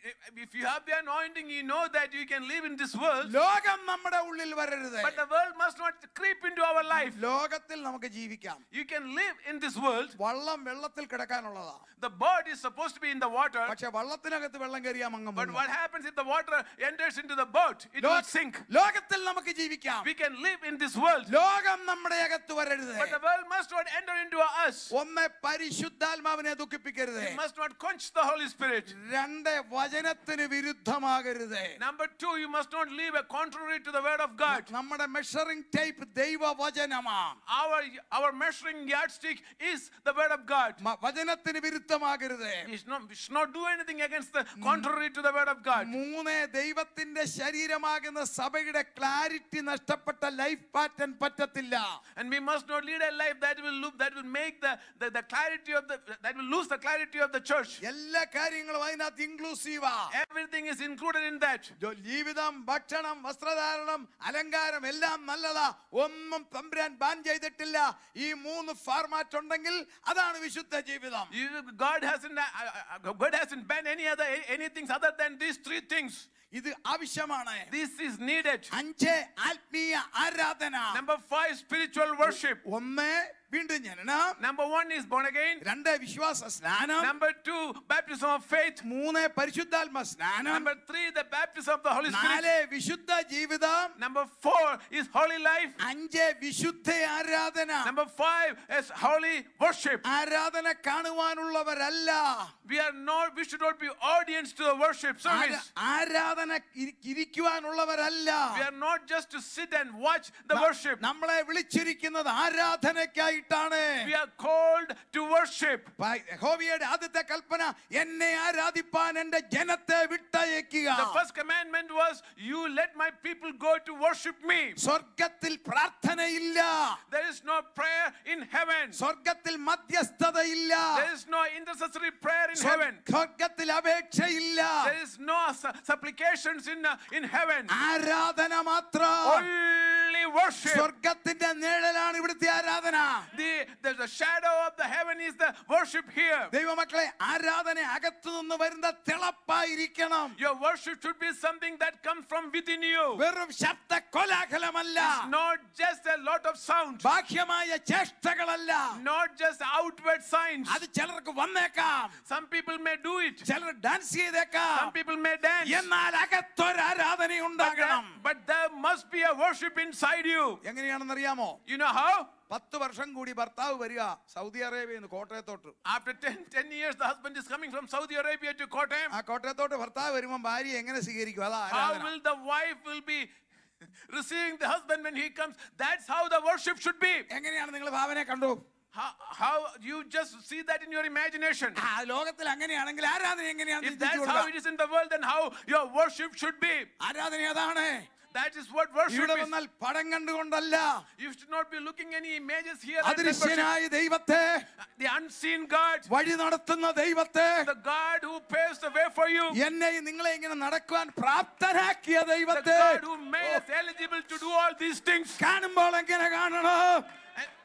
[SPEAKER 2] If you have the anointing, you know that you can live in this world,
[SPEAKER 1] ലോകം നമ്മുടെ ഉള്ളിൽ വരരുത്
[SPEAKER 2] but the world must not creep into our life.
[SPEAKER 1] ലോകത്തിൽ നമുക്ക് ജീവിക്കാം
[SPEAKER 2] You can live in this world.
[SPEAKER 1] വള്ളം വെള്ളത്തിൽ കിടക്കാനുള്ളതാ
[SPEAKER 2] The boat is supposed to be in the water,
[SPEAKER 1] പക്ഷെ വള്ളത്തിനകത്ത് വെള്ളം കയറിയാ മങ്ങം
[SPEAKER 2] but
[SPEAKER 1] മുങ്ങും.
[SPEAKER 2] what happens if the water enters into the boat? It
[SPEAKER 1] ലോ-
[SPEAKER 2] will sink.
[SPEAKER 1] ലോകത്തിൽ നമുക്ക് ജീവിക്കാം
[SPEAKER 2] We can live in this world,
[SPEAKER 1] ലോകം നമ്മുടെ അകത്ത് വരരുത്
[SPEAKER 2] but the world must not enter into us.
[SPEAKER 1] ഒന്ന് പരിശുദ്ധാത്മാവിനെ ദുഃഖിപ്പിക്കരുത്
[SPEAKER 2] It must not quench the Holy Spirit.
[SPEAKER 1] രണ്ട് വചനത്തിന് വിരുദ്ധമാകരുത്
[SPEAKER 2] Number two, you must not live a contrary to the word of God.
[SPEAKER 1] നമ്മുടെ മെഷറിംഗ് ടൈപ്പ് ദൈവവചനമാ
[SPEAKER 2] Our, our measuring yardstick is the word of God.
[SPEAKER 1] മ- വചനത്തിന് വിരുദ്ധമാകരുത്
[SPEAKER 2] We should, not, we should not do anything against the contrary to the word of God.
[SPEAKER 1] മൂന്ന് ദൈവത്തിന്റെ ശരീരമാകുന്ന സഭയുടെ clarity നഷ്ടപ്പെട്ട life pattern പറ്റത്തില്ല
[SPEAKER 2] And we must not lead a life that will look, that will make the, the, the clarity of the that will lose the clarity of the church.
[SPEAKER 1] എല്ലാ കാര്യങ്ങളും അതിനകത്ത് ഇൻക്ലൂസീവാ
[SPEAKER 2] Everything is included in that.
[SPEAKER 1] ജോ- ജീവിതം ഭക്ഷണം വസ്ത്രധാരണം അലങ്കാരം എല്ലാം നല്ലതാ ഒന്നും തമ്പുരാൻ ബാൻ ചെയ്തിട്ടില്ല ഈ മൂന്ന് ഫാർമാറ്റ് ഉണ്ടെങ്കിൽ അതാണ് വിശുദ്ധ ജീവിതം
[SPEAKER 2] You, God hasn't uh, uh, God hasn't banned any other anything other than these three things.
[SPEAKER 1] ഇത് ആവശ്യമാണ്
[SPEAKER 2] This is needed.
[SPEAKER 1] അഞ്ച് ആത്മീയ ആരാധന
[SPEAKER 2] Number five, spiritual worship.
[SPEAKER 1] ഒന്ന് വീണ്ടും ജനനം
[SPEAKER 2] Number one is born again.
[SPEAKER 1] രണ്ട് വിശ്വാസ സ്നാനം
[SPEAKER 2] Number two, baptism of faith.
[SPEAKER 1] മൂന്ന് പരിശുദ്ധാത്മ സ്നാനം
[SPEAKER 2] Number three, the baptism of the Holy Spirit.
[SPEAKER 1] നാല് വിശുദ്ധ ജീവിതം
[SPEAKER 2] Number four is holy life.
[SPEAKER 1] അഞ്ച് വിശുദ്ധ ആരാധന
[SPEAKER 2] Number five is holy worship.
[SPEAKER 1] ആരാധന കാണുവാനുള്ളവരല്ല
[SPEAKER 2] We are not, we should not be audience to the worship
[SPEAKER 1] ആര-
[SPEAKER 2] service.
[SPEAKER 1] ആരാധന ഇരി- ഇരിക്കുവാനുള്ളവരല്ല
[SPEAKER 2] We are not just to sit and watch the
[SPEAKER 1] ന-
[SPEAKER 2] worship.
[SPEAKER 1] നമ്മളെ വിളിച്ചിരിക്കുന്നത് ആരാധനയ്ക്കായിട്ടാണ്
[SPEAKER 2] We are called to worship.
[SPEAKER 1] പ- യഹോവയുടെ ആദ്യത്തെ കൽപ്പന എന്നെ ആരാധിപ്പാൻ എന്റെ ജനത്തെ വിട്ടയക്കുക
[SPEAKER 2] The first commandment was, You let my people go to worship me.
[SPEAKER 1] സ്വർഗത്തിൽ പ്രാർത്ഥനയില്ല
[SPEAKER 2] There is no prayer in heaven.
[SPEAKER 1] സ്വർഗത്തിൽ മധ്യസ്ഥതയില്ല
[SPEAKER 2] There is no intercessory prayer in
[SPEAKER 1] സ്വർ-
[SPEAKER 2] heaven.
[SPEAKER 1] സ്വർഗത്തിൽ അപേക്ഷയില്ല
[SPEAKER 2] There is no su- supplications in, uh, in heaven.
[SPEAKER 1] ആരാധന മാത്രം
[SPEAKER 2] Only worship.
[SPEAKER 1] സ്വർഗത്തിന്റെ നിഴലാണ് ഇവിടുത്തെ ആരാധന
[SPEAKER 2] The, the, the shadow of the heaven is the worship here.
[SPEAKER 1] ദൈവമക്കളെ ആരാധന അകത്തു നിന്ന് വരുന്ന തിളപ്പായിരിക്കണം
[SPEAKER 2] Your worship should be something that comes from within you.
[SPEAKER 1] വെറും ശബ്ദ കോലാഹലമല്ല
[SPEAKER 2] It's not just a lot of sound,
[SPEAKER 1] ബാഹ്യമായ ചേഷ്ടകളല്ല
[SPEAKER 2] not just outward signs.
[SPEAKER 1] അത് ചിലർക്ക് വന്നേക്കാം
[SPEAKER 2] Some people may do it,
[SPEAKER 1] ചിലർ ഡാൻസ് ചെയ്തേക്കാം
[SPEAKER 2] some people may dance.
[SPEAKER 1] എന്നാൽ അകത്തൊരു ആരാധന
[SPEAKER 2] But there,
[SPEAKER 1] ഉണ്ടാകണം
[SPEAKER 2] but there must be a worship inside you.
[SPEAKER 1] എങ്ങനെയാണെന്ന് അറിയാമോ
[SPEAKER 2] You know how?
[SPEAKER 1] പത്ത് വർഷം കൂടി ഭർത്താവ് വരിക സൗദി അറേബ്യയിൽ നിന്ന് കോട്ടയത്തോട്ട്
[SPEAKER 2] After 10, 10 years, the husband is coming from Saudi Arabia to Kottayam.
[SPEAKER 1] ആ കോട്ടയത്തോട്ട് ഭർത്താവ് വരുമ്പോൾ ഭാര്യ എങ്ങനെ സ്വീകരിക്കും അതാ
[SPEAKER 2] How
[SPEAKER 1] ആരാധന
[SPEAKER 2] will the wife will be receiving the husband when he comes? That's how the worship should be.
[SPEAKER 1] എങ്ങനെയാണ് നിങ്ങൾ ഭാവനെ കണ്ടു
[SPEAKER 2] How, how you just see that in your imagination.
[SPEAKER 1] ആ ലോകത്തിൽ അങ്ങനെയാണെങ്കിൽ ആരാധന എങ്ങനെയാണ്
[SPEAKER 2] If that's how it is in the world, then how your worship should be.
[SPEAKER 1] ആരാധന അതാണ്
[SPEAKER 2] That is what worship
[SPEAKER 1] ഇവിടെ
[SPEAKER 2] is.
[SPEAKER 1] വന്നാൽ പടം കണ്ടുകൊണ്ടല്ല
[SPEAKER 2] You should not be looking any images here. and then worship.
[SPEAKER 1] അദൃശ്യനായ ദൈവത്തെ
[SPEAKER 2] The unseen God,
[SPEAKER 1] വഴി നടത്തുന്ന ദൈവത്തെ
[SPEAKER 2] the God who paves the way for you,
[SPEAKER 1] എന്നെ നിങ്ങളെ ഇങ്ങനെ നടക്കുവാൻ പ്രാപ്തനാക്കിയ
[SPEAKER 2] the
[SPEAKER 1] ദൈവത്തെ
[SPEAKER 2] God who made us eligible to do all these things.
[SPEAKER 1] കാണുമ്പോൾ എങ്ങനെ കാണണം
[SPEAKER 2] And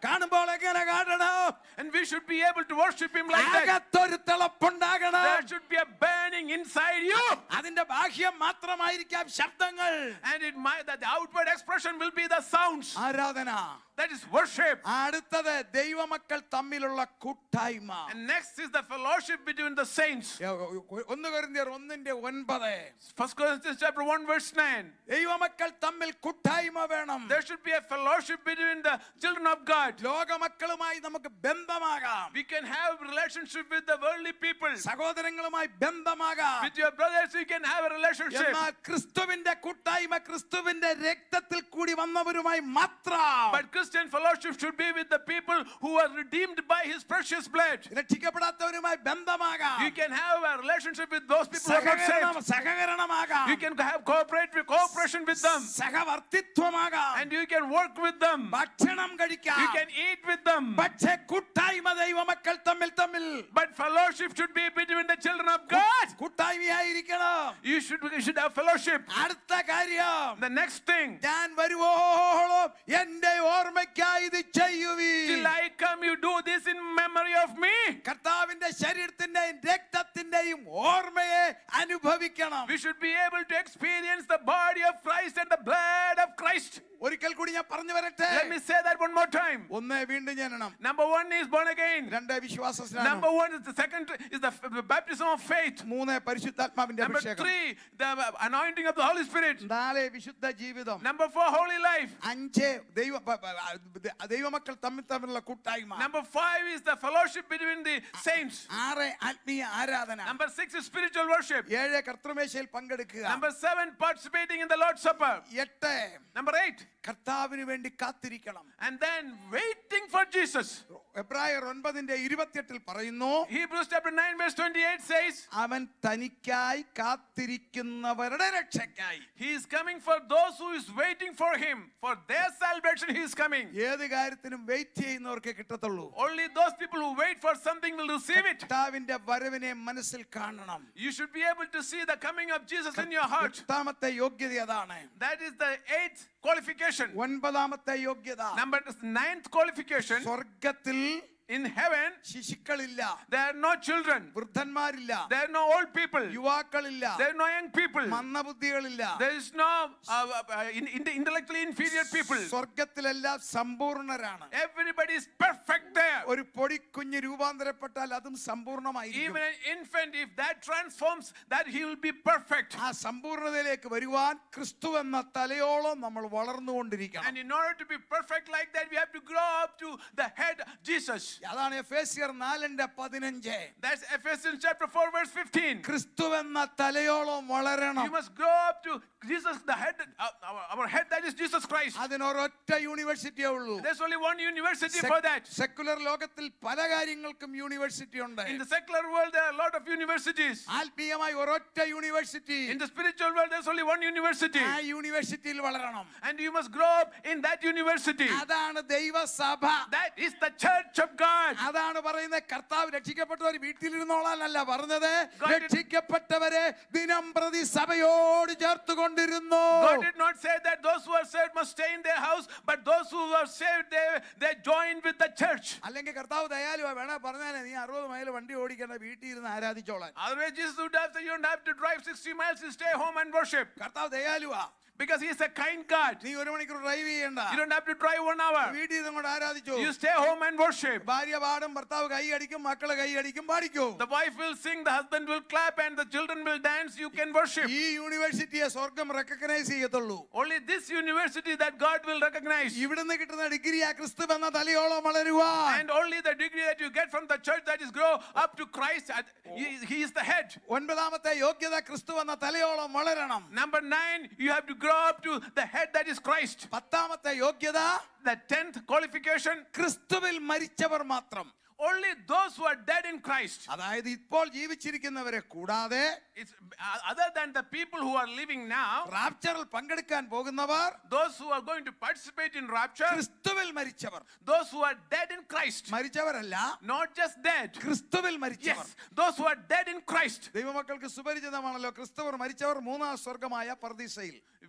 [SPEAKER 1] കാണുമ്പോൾ എങ്ങനെ കാണണം
[SPEAKER 2] And we should be able to worship Him like that.
[SPEAKER 1] അകത്തൊരു തിളപ്പുണ്ടാകണം
[SPEAKER 2] There should be a burning inside you.
[SPEAKER 1] അതിന്റെ ബാഹ്യം മാത്രമായിരിക്കാം ശബ്ദങ്ങൾ
[SPEAKER 2] And it might that the outward expression will be the sounds.
[SPEAKER 1] ആരാധന
[SPEAKER 2] That is worship.
[SPEAKER 1] അടുത്തത് ദൈവമക്കൾ തമ്മിലുള്ള കൂട്ടായ്മ
[SPEAKER 2] And next is the fellowship between the saints.
[SPEAKER 1] ഒന്ന് കൊരിന്ത്യർ ഒന്നിന്റെ ഒൻപത്
[SPEAKER 2] First Corinthians chapter 1, verse 9.
[SPEAKER 1] ദൈവമക്കൾ തമ്മിൽ കൂട്ടായ്മ വേണം
[SPEAKER 2] There should be a fellowship between the children of God.
[SPEAKER 1] ലോകമക്കളുമായി നമുക്ക് ബന്ധമാകാം
[SPEAKER 2] We can have relationship with the worldly people.
[SPEAKER 1] സഹോദരങ്ങളുമായി ബന്ധമാകാം
[SPEAKER 2] With your brothers, you can have a relationship.
[SPEAKER 1] എന്നാൽ ക്രിസ്തുവിന്റെ കൂട്ടായ്മ ക്രിസ്തുവിന്റെ രക്തത്തിൽ കൂടി വന്നവരുമായി മാത്രം
[SPEAKER 2] But Christian fellowship should be with the people who are redeemed by His precious blood.
[SPEAKER 1] രക്ഷിക്കപ്പെടാത്തവരുമായി ബന്ധമാകാം
[SPEAKER 2] You can have a relationship with those people who are not
[SPEAKER 1] സഹകരണം
[SPEAKER 2] saved.
[SPEAKER 1] സഹകരണമാകാം
[SPEAKER 2] You can have cooperate with cooperation with them,
[SPEAKER 1] സഹവർത്തിത്വമാകാം
[SPEAKER 2] and you can work with them.
[SPEAKER 1] ഭക്ഷണം കഴിക്കാം
[SPEAKER 2] You can eat with them.
[SPEAKER 1] പക്ഷേ കൂട്ടായ്മ ദൈവമക്കൾ തമ്മിൽ തമ്മിൽ
[SPEAKER 2] But fellowship should be between the children of God.
[SPEAKER 1] കൂട്ടായ്മയായിരിക്കണം
[SPEAKER 2] You should you should have fellowship.
[SPEAKER 1] അടുത്ത കാര്യം
[SPEAKER 2] The next thing,
[SPEAKER 1] ഞാൻ വരുവോളം എന്റെ ഓർമ്മയ്ക്കായി ഇത് ചെയ്യുവീ
[SPEAKER 2] till I come, you do this in memory of me.
[SPEAKER 1] കർത്താവിന്റെ ശരീരത്തിന്റെയും രക്തത്തിന്റെയും ഓർമ്മയെ അനുഭവിക്കണം
[SPEAKER 2] We should be able to experience the body of Christ and the blood of Christ.
[SPEAKER 1] ഒരിക്കൽ കൂടി ഞാൻ പറഞ്ഞു വരട്ടെ
[SPEAKER 2] Let me say that one more time.
[SPEAKER 1] ഒന്ന് വീണ്ടും ജനനം
[SPEAKER 2] Number one is born again.
[SPEAKER 1] രണ്ട് വിശ്വാസ സ്നാനം
[SPEAKER 2] Number one is the second is the, the baptism of faith.
[SPEAKER 1] മൂന്ന് പരിശുദ്ധാത്മാവിന്റെ
[SPEAKER 2] Number
[SPEAKER 1] അഭിഷേകം
[SPEAKER 2] three, the anointing of the Holy Spirit.
[SPEAKER 1] നാല് വിശുദ്ധ ജീവിതം
[SPEAKER 2] Number four, holy life.
[SPEAKER 1] അഞ്ച് ദൈവ പ- പ- ആ, ദൈവമക്കൾ തമ്മിൽ തമ്മിലുള്ള കൂട്ടായ്മ
[SPEAKER 2] Number five is the fellowship between the saints.
[SPEAKER 1] ആറ് ആത്മീയ ആരാധന
[SPEAKER 2] Number six is spiritual worship.
[SPEAKER 1] ഏഴ് കർത്തൃമേശയിൽ പങ്കെടുക്കുക
[SPEAKER 2] Number seven, participating in the Lord's Supper.
[SPEAKER 1] എട്ട്
[SPEAKER 2] Number eight,
[SPEAKER 1] കർത്താവിന് വേണ്ടി കാത്തിരിക്കണം
[SPEAKER 2] and then waiting for Jesus.
[SPEAKER 1] എബ്രായർ ഒൻപതിന്റെ ഇരുപത്തിയെട്ടിൽ പറയുന്നു
[SPEAKER 2] Hebrews chapter 9, verse 28 says,
[SPEAKER 1] അവൻ തനിക്കായി കാത്തിരിക്കുന്നവരുടെ രക്ഷയ്ക്കായി
[SPEAKER 2] He is coming for those who is waiting for Him. For their salvation, He is coming.
[SPEAKER 1] ഏത് കാര്യത്തിനും വെയിറ്റ് ചെയ്യുന്നവർക്ക് കിട്ടത്തുള്ളൂ
[SPEAKER 2] Only those people who wait for something will receive it.
[SPEAKER 1] കർത്താവിന്റെ വരവിനെ മനസ്സിൽ കാണണം
[SPEAKER 2] You should be able to see the coming of Jesus in your heart.
[SPEAKER 1] എട്ടാമത്തെ യോഗ്യത അതാണ്
[SPEAKER 2] That is the eighth qualification.
[SPEAKER 1] ഒൻപതാമത്തെ യോഗ്യത
[SPEAKER 2] Number ninth qualification
[SPEAKER 1] സ്വർഗത്തിൽ
[SPEAKER 2] in heaven,
[SPEAKER 1] ശിശുക്കളില്ല
[SPEAKER 2] there are no children,
[SPEAKER 1] വൃദ്ധന്മാരില്ല
[SPEAKER 2] there are no old people,
[SPEAKER 1] യുവാക്കളില്ല
[SPEAKER 2] there are no young people,
[SPEAKER 1] മന്ദബുദ്ധികളില്ല
[SPEAKER 2] there is no uh, uh, in, in, intellectually inferior people.
[SPEAKER 1] സ്വർഗത്തിലെല്ലാം സമ്പൂർണരാണ്
[SPEAKER 2] Everybody is perfect there.
[SPEAKER 1] ഒരു പൊടിക്കുഞ്ഞ് രൂപാന്തരപ്പെട്ടാൽ അതും സമ്പൂർണമായിരിക്കും
[SPEAKER 2] Even an infant, if that transforms, that he will be perfect.
[SPEAKER 1] ആ സമ്പൂർണതയിലേക്ക് വരുവാൻ ക്രിസ്തു എന്ന തലയോളം നമ്മൾ വളർന്നുകൊണ്ടിരിക്കണം
[SPEAKER 2] And in order to be perfect like that, we have to grow up to the head, Jesus.
[SPEAKER 1] അതാണ് എഫേസിയർ നാലിന്റെ പതിനഞ്ച്
[SPEAKER 2] That's Ephesians chapter 4, verse 15.
[SPEAKER 1] ക്രിസ്തു എന്ന തലയോളം വളരണം
[SPEAKER 2] You must grow up to Jesus, the head, uh, our, our head, that is Jesus Christ.
[SPEAKER 1] അതിനൊരൊറ്റ യൂണിവേഴ്സിറ്റിയേ ഉള്ളൂ
[SPEAKER 2] There's only one university for that.
[SPEAKER 1] Secular ലോകത്തിൽ പല കാര്യങ്ങൾക്കും യൂണിവേഴ്സിറ്റി ഉണ്ട്
[SPEAKER 2] In the secular world, there are a lot of universities.
[SPEAKER 1] ആത്മീയമായി ഒരൊറ്റ university
[SPEAKER 2] In the spiritual world, there's only one university.
[SPEAKER 1] ആ യൂണിവേഴ്സിറ്റിയിൽ വളരണം
[SPEAKER 2] And you must grow up in that university.
[SPEAKER 1] അതാണ് ദൈവസഭ
[SPEAKER 2] That is the church of God.
[SPEAKER 1] അതാണ് പറയുന്നത് കർത്താവ് രക്ഷിക്കപ്പെട്ടവർ വീട്ടിലിരുന്നോളാനല്ല പറഞ്ഞത്
[SPEAKER 2] God did-
[SPEAKER 1] രക്ഷിക്കപ്പെട്ടവരെ ദിനം പ്രതി സഭയോട് ചേർത്തുകൊണ്ടിരുന്നു
[SPEAKER 2] God did not say that those who are saved must stay in their house, but those who are saved, they, they join with the church.
[SPEAKER 1] അല്ലെങ്കിൽ കർത്താവ് ദയാലുവാ വേണേ പറഞ്ഞാലേ നീ അറുപത് മൈൽ വണ്ടി ഓടിക്കേണ്ട വീട്ടിൽ ഇരുന്ന് ആരാധിച്ചോളാൻ
[SPEAKER 2] Otherwise, Jesus would have said, You don't have to drive 60 miles, you stay home and worship.
[SPEAKER 1] കർത്താവ് ദയാലുവാ
[SPEAKER 2] Because He is a kind God.
[SPEAKER 1] നീ ഒരു മണിക്കൂർ ഡ്രൈവ് ചെയ്യണ്ട
[SPEAKER 2] You don't have to drive one hour.
[SPEAKER 1] വീട്ടിൽ ഇരുന്ന് കൊണ്ട് ആരാധിച്ചു
[SPEAKER 2] You stay home and worship.
[SPEAKER 1] ഭാര്യ പാടും ഭർത്താവ് കൈ അടിക്കും മക്കള് കൈ അടിക്കും പാടിക്കോ
[SPEAKER 2] The wife will sing, the husband will clap, and the children will dance. You can worship.
[SPEAKER 1] ഈ യൂണിവേഴ്സിറ്റിയെ സ്വർഗം റെക്കഗ്നൈസ് ചെയ്യത്തുള്ളൂ
[SPEAKER 2] Only this university that God will recognize.
[SPEAKER 1] ഇവിടുന്ന് കിട്ടുന്ന ഡിഗ്രി ആ ക്രിസ്തു എന്ന തലയോളം വളരുവാൻ
[SPEAKER 2] And only the degree that you get from the church that is grow up to Christ, uh, he, he is the head.
[SPEAKER 1] ഒൻപതാമത്തെ യോഗ്യത ക്രിസ്തു എന്ന തലയോളം വളരണം
[SPEAKER 2] Number nine, you have to grow up to the head that is Christ.
[SPEAKER 1] പത്താമത്തെ യോഗ്യത
[SPEAKER 2] The tenth qualification,
[SPEAKER 1] ക്രിസ്തുവിൽ മരിച്ചവർ മാത്രം
[SPEAKER 2] only those who are dead in Christ.
[SPEAKER 1] അതായത് ഇപ്പോൾ ജീവിച്ചിരിക്കുന്നവരെ കൂടാതെ
[SPEAKER 2] It's uh, other than the people who are living now,
[SPEAKER 1] റാപ്ചറിൽ പങ്കെടുക്കാൻ പോകുന്നവർ
[SPEAKER 2] those who are going to participate in rapture,
[SPEAKER 1] ക്രിസ്തുവിൽ മരിച്ചവർ
[SPEAKER 2] those who are dead in Christ,
[SPEAKER 1] മരിച്ചവരല്ല
[SPEAKER 2] not just dead.
[SPEAKER 1] ക്രിസ്തുവിൽ മരിച്ചവർ
[SPEAKER 2] Yes, those who are dead in Christ.
[SPEAKER 1] ദൈവമക്കൾക്ക് സുപരിചിതമാണല്ലോ ക്രിസ്തുവർ മരിച്ചവർ മൂന്നാം സ്വർഗമായ പർദീസയിൽ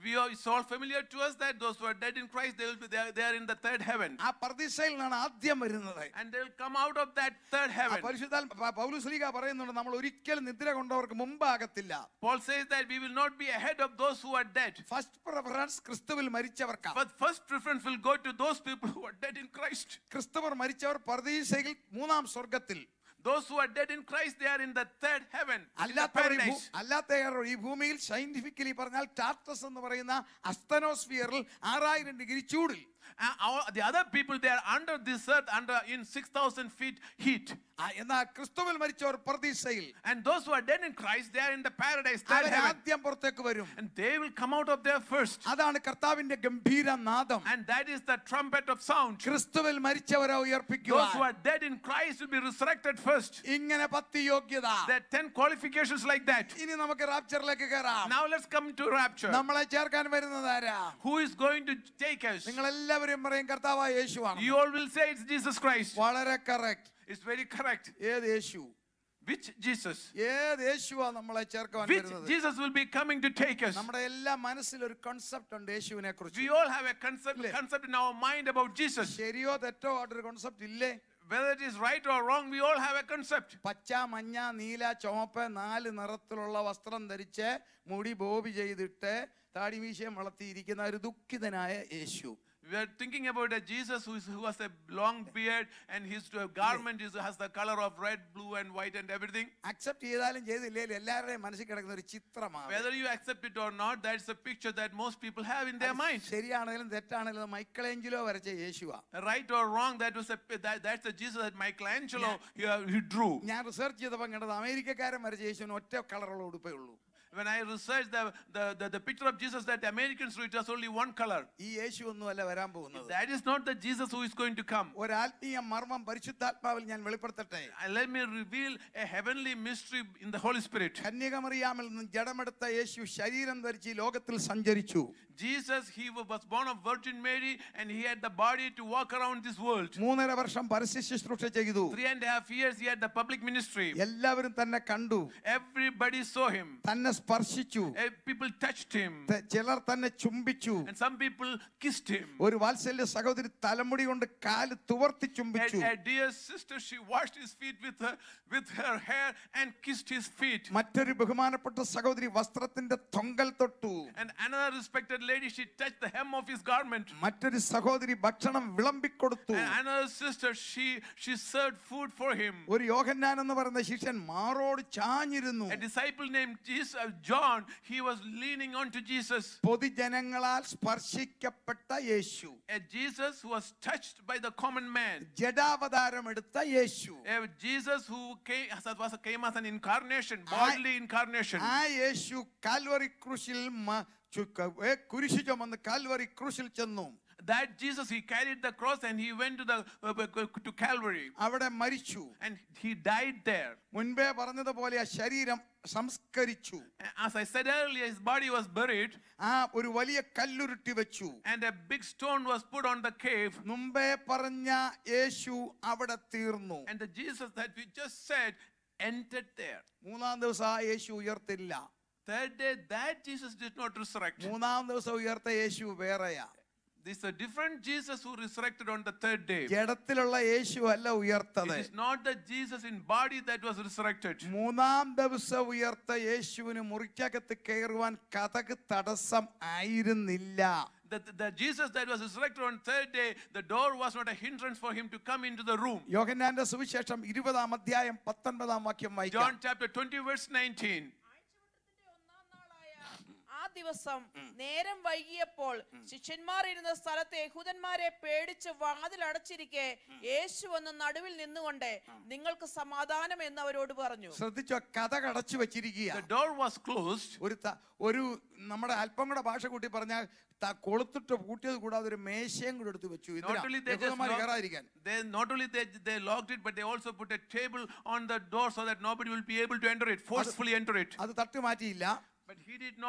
[SPEAKER 2] We are, it's all familiar to us that those who are dead in Christ, they will be there, they are in the third heaven.
[SPEAKER 1] ആ പർദീസയിൽ നിന്നാണ് ആദ്യം വരുന്നത്
[SPEAKER 2] And they'll come out of that third
[SPEAKER 1] ആ
[SPEAKER 2] heaven.
[SPEAKER 1] പരിശുദ്ധാൽ പൗലുസ്ലീഗ പറയുന്നുണ്ട് നമ്മൾ ഒരിക്കലും നിദ്ര കൊണ്ടവർക്ക് മുമ്പാകത്തില്ല
[SPEAKER 2] Paul says that we will not be ahead of those who are dead.
[SPEAKER 1] First preference ക്രിസ്തുവിൽ മരിച്ചവർക്കാണ്
[SPEAKER 2] But first preference will go to those people who are dead in Christ.
[SPEAKER 1] ക്രിസ്തുവർ മരിച്ചവർ പർദീസയിൽ മൂന്നാം സ്വർഗത്തിൽ
[SPEAKER 2] Those who are dead in Christ, they are in the third heaven, in the
[SPEAKER 1] അല്ലാത്തവർ ഈ ഭൂ-
[SPEAKER 2] paradise.
[SPEAKER 1] അല്ലാത്തവർ ഈ ഭൂമിയിൽ സയന്റിഫിക്കലി പറഞ്ഞാൽ ടാർട്ടസ് എന്ന് പറയുന്ന അസ്തനോസ്ഫിയറിൽ ആറായിരം ഡിഗ്രി ചൂടിൽ
[SPEAKER 2] Uh, our- the other people, they are under this earth, under in 6,000 feet heat.
[SPEAKER 1] ആ, എന്നാൽ ക്രിസ്തുവിൽ മരിച്ചവർ പ്രതീക്ഷയിൽ
[SPEAKER 2] And those who are dead in Christ, they are in the paradise, third
[SPEAKER 1] our
[SPEAKER 2] heaven.
[SPEAKER 1] ആദ്യം പുറത്തേക്ക് വരും
[SPEAKER 2] And they will come out of there first.
[SPEAKER 1] അതാണ് കർത്താവിന്റെ ഗംഭീര നാദം
[SPEAKER 2] And that is the trumpet of sound.
[SPEAKER 1] ക്രിസ്തുവിൽ മരിച്ചവരെ
[SPEAKER 2] Those who
[SPEAKER 1] ഉയർപ്പിക്കുക
[SPEAKER 2] are dead in Christ will be resurrected first.
[SPEAKER 1] ഇങ്ങനെ പത്ത് യോഗ്യത
[SPEAKER 2] There are 10 qualifications like that.
[SPEAKER 1] ഇനി നമുക്ക് റാപ്ചറിലേക്ക് കയറാം
[SPEAKER 2] Now let's come to rapture.
[SPEAKER 1] നമ്മളെ ചേർക്കാൻ വരുന്നത് ആരാ
[SPEAKER 2] Who is going to take us?
[SPEAKER 1] നിങ്ങൾ എല്ലാവരും പറയും കർത്താവായ യേശുവാണ്
[SPEAKER 2] You all will say it's Jesus Christ.
[SPEAKER 1] വളരെ കറക്റ്റ്
[SPEAKER 2] It's very correct.
[SPEAKER 1] ഏത് യേശു
[SPEAKER 2] Which Jesus?
[SPEAKER 1] ഏത് യേശുവാ നമ്മളെ ചേർക്കാൻ
[SPEAKER 2] Which
[SPEAKER 1] വരുന്നത്
[SPEAKER 2] Jesus will be coming to take us?
[SPEAKER 1] നമ്മുടെ എല്ലാ മനസ്സിൽ ഒരു കൺസെപ്റ്റ് ഉണ്ട് യേശുവിനെ കുറിച്ച്
[SPEAKER 2] We all have a concept, concept in our mind about Jesus.
[SPEAKER 1] ശരിയോ തെറ്റോ ആയിട്ടൊരു കോൺസെപ്റ്റ് ഇല്ലേ
[SPEAKER 2] Whether it is right or wrong, we all have a concept.
[SPEAKER 1] പച്ച മഞ്ഞ നീല ചുവപ്പ് നാല് നിറത്തിലുള്ള വസ്ത്രം ധരിച്ച് മുടി ബോബി ചെയ്തിട്ട് താടി മീശയും വളർത്തിയിരിക്കുന്ന ഒരു ദുഃഖിതനായ Yesu
[SPEAKER 2] We are thinking about a Jesus who, is, who has a long beard and his uh, garment is, has the color of red, blue, and white and everything.
[SPEAKER 1] Accept ചെയ്താലും ചെയ്തില്ലേലും എല്ലാവരുടെയും മനസ്സിൽ കിടക്കുന്ന ഒരു ചിത്രമാണ്
[SPEAKER 2] Whether you accept it or not, that's a picture that most people have in their mind.
[SPEAKER 1] ശരിയാണെങ്കിലും തെറ്റാണെങ്കിലും Michelangelo വരച്ച യേശുവാ
[SPEAKER 2] Right or wrong, that was a, that, that's the Jesus that Michelangelo he, uh, he drew.
[SPEAKER 1] ഞാൻ research ചെയ്തപ്പോൾ കണ്ടത് അമേരിക്കക്കാരൻ വരച്ച യേശുവിന് ഒറ്റ കളറുള്ള ഉടുപ്പേ ഉള്ളൂ
[SPEAKER 2] When I researched the, the, the, the picture of Jesus that the Americans drew, it was only one color.
[SPEAKER 1] ഈ യേശു ഒന്നും അല്ല വരാൻ പോകുന്നത്
[SPEAKER 2] That is not the Jesus who is going to come.
[SPEAKER 1] ഒരാത്മീയ മർമ്മം പരിശുദ്ധാത്മാവിൽ ഞാൻ വെളിപ്പെടുത്തട്ടെ
[SPEAKER 2] And let me reveal a heavenly mystery in the Holy Spirit.
[SPEAKER 1] കന്യകമറിയാമിൽ നിന്ന് ജഡമെടുത്ത യേശു ശരീരം ധരിച്ച് ഈ ലോകത്തിൽ സഞ്ചരിച്ചു
[SPEAKER 2] Jesus, he was born of Virgin Mary and he had the body to walk around this world.
[SPEAKER 1] മൂന്നര വർഷം പരസ്യ ശുശ്രൂഷ ചെയ്തു
[SPEAKER 2] Three and a half years he had the public ministry.
[SPEAKER 1] എല്ലാവരും തന്നെ കണ്ടു
[SPEAKER 2] Everybody saw him.
[SPEAKER 1] തന്നെ സ്പർശിച്ചു
[SPEAKER 2] Eh, People touched him.
[SPEAKER 1] ത- ചിലർ തന്നെ ചുംബിച്ചു
[SPEAKER 2] And some people kissed him.
[SPEAKER 1] ഒരു വാത്സല്യ സഹോദരി തലമുടി കൊണ്ട് കാല് തുവർത്തി
[SPEAKER 2] And
[SPEAKER 1] ചുംബിച്ചു
[SPEAKER 2] a dear sister, she washed his feet with her, with her hair and kissed his feet.
[SPEAKER 1] മറ്റൊരു ബഹുമാനപ്പെട്ട സഹോദരി വസ്ത്രത്തിന്റെ തൊങ്കൽ തൊട്ടു
[SPEAKER 2] And another respected lady, she touched the hem of his garment.
[SPEAKER 1] മറ്റൊരു സഹോദരി ഭക്ഷണം വിളമ്പിക്കൊടുത്തു
[SPEAKER 2] And another sister, she she served food for him.
[SPEAKER 1] ഒരു യോഹന്നാൻ എന്ന് പറയുന്ന ശിഷ്യൻ മാറോട് ചാഞ്ഞിരുന്നു
[SPEAKER 2] A disciple named Jesus, uh, John, he was leaning onto Jesus.
[SPEAKER 1] പൊതുജനങ്ങളാൽ സ്പർശിക്കപ്പെട്ട Yeshu
[SPEAKER 2] A Jesus who was touched by the common man.
[SPEAKER 1] ജഡാവതാരം എടുത്ത യേശു
[SPEAKER 2] A Jesus who came as, was, came as an incarnation, bodily incarnation.
[SPEAKER 1] ആ യേശു Calvary ക്രൂശിൽ മ- ചു- ക- ഏ, കുരിശു ചുമന്ന് Calvary ക്രൂശിൽ ചെന്നു
[SPEAKER 2] That Jesus, he carried the cross and he went to the uh, to Calvary
[SPEAKER 1] അവിടെ മരിച്ചു
[SPEAKER 2] and he died there.
[SPEAKER 1] മുൻപേ പറഞ്ഞതുപോലെ ആ ശരീരം സംസ്കരിച്ചു
[SPEAKER 2] As I said earlier, his body was buried
[SPEAKER 1] ആ ഒരു വലിയ കല്ലുരുട്ടി വെച്ചു
[SPEAKER 2] and a big stone was put on the cave.
[SPEAKER 1] മുമ്പേ പറഞ്ഞ യേശു അവിടെ തീർന്നു
[SPEAKER 2] And the Jesus that we just said entered there.
[SPEAKER 1] മൂന്നാം ദിവസം ആ യേശു ഉയർത്തില്ല
[SPEAKER 2] Third day, that Jesus did not resurrect.
[SPEAKER 1] മൂന്നാം ദിവസം ഉയർത്ത യേശു വേറെയാ
[SPEAKER 2] This is a different Jesus who resurrected on the third day.
[SPEAKER 1] ജഡത്തിലുള്ള യേശു അല്ല ഉയർത്തത്
[SPEAKER 2] It is not the Jesus in body that was resurrected.
[SPEAKER 1] മൂന്നാം ദിവസം ഉയർത്ത യേശുവിന് മുറിക്കകത്ത് കയറുവാൻ കഥക് തടസ്സം ആയിരുന്നില്ല
[SPEAKER 2] The, the, the Jesus that was resurrected on third day, the door was not a hindrance for him to come into the room.
[SPEAKER 1] യോഹന്നാന്റെ സുവിശേഷം ഇരുപതാം അധ്യായം പത്തൊൻപതാം വാക്യം വായിക്കാം
[SPEAKER 2] John chapter 20, verse 19.
[SPEAKER 3] ആഴ്ചവട്ടത്തിന്റെ ഒന്നാം നാളായ ആ ദിവസം നേരം വൈകിയപ്പോൾ ശിഷ്യന്മാർ ഇരുന്ന സ്ഥലത്ത് യഹൂദന്മാരെ പേടിച്ച് വാതിൽ അടച്ചിരിക്കെ യേശു വന്ന് നടുവിൽ നിന്നുകൊണ്ട് നിങ്ങൾക്ക് സമാധാനം എന്ന് അവരോട് പറഞ്ഞു
[SPEAKER 1] ശ്രദ്ധിച്ചോ കഥ കടച്ചു വെച്ചിരിക്കുക
[SPEAKER 2] The door was closed.
[SPEAKER 1] ഒരു ത- ഒരു നമ്മുടെ അല്പം കൂടെ ഭാഷ കൂട്ടി പറഞ്ഞാൽ ത- കൊളുത്തിട്ട് പൂട്ടിയത് കൂടാതെ ഒരു മേശയും കൂടെ എടുത്ത് വെച്ചു
[SPEAKER 2] Not
[SPEAKER 1] ഇതിനാ
[SPEAKER 2] only they just
[SPEAKER 1] യഹൂദന്മാര്
[SPEAKER 2] locked,
[SPEAKER 1] കയറാതിരിക്കാൻ
[SPEAKER 2] they not only they, they locked it, but they also put a table on the door so that nobody will be able to enter it, forcefully enter it.
[SPEAKER 1] അത് തട്ടി മാറ്റിയില്ല
[SPEAKER 2] But he did not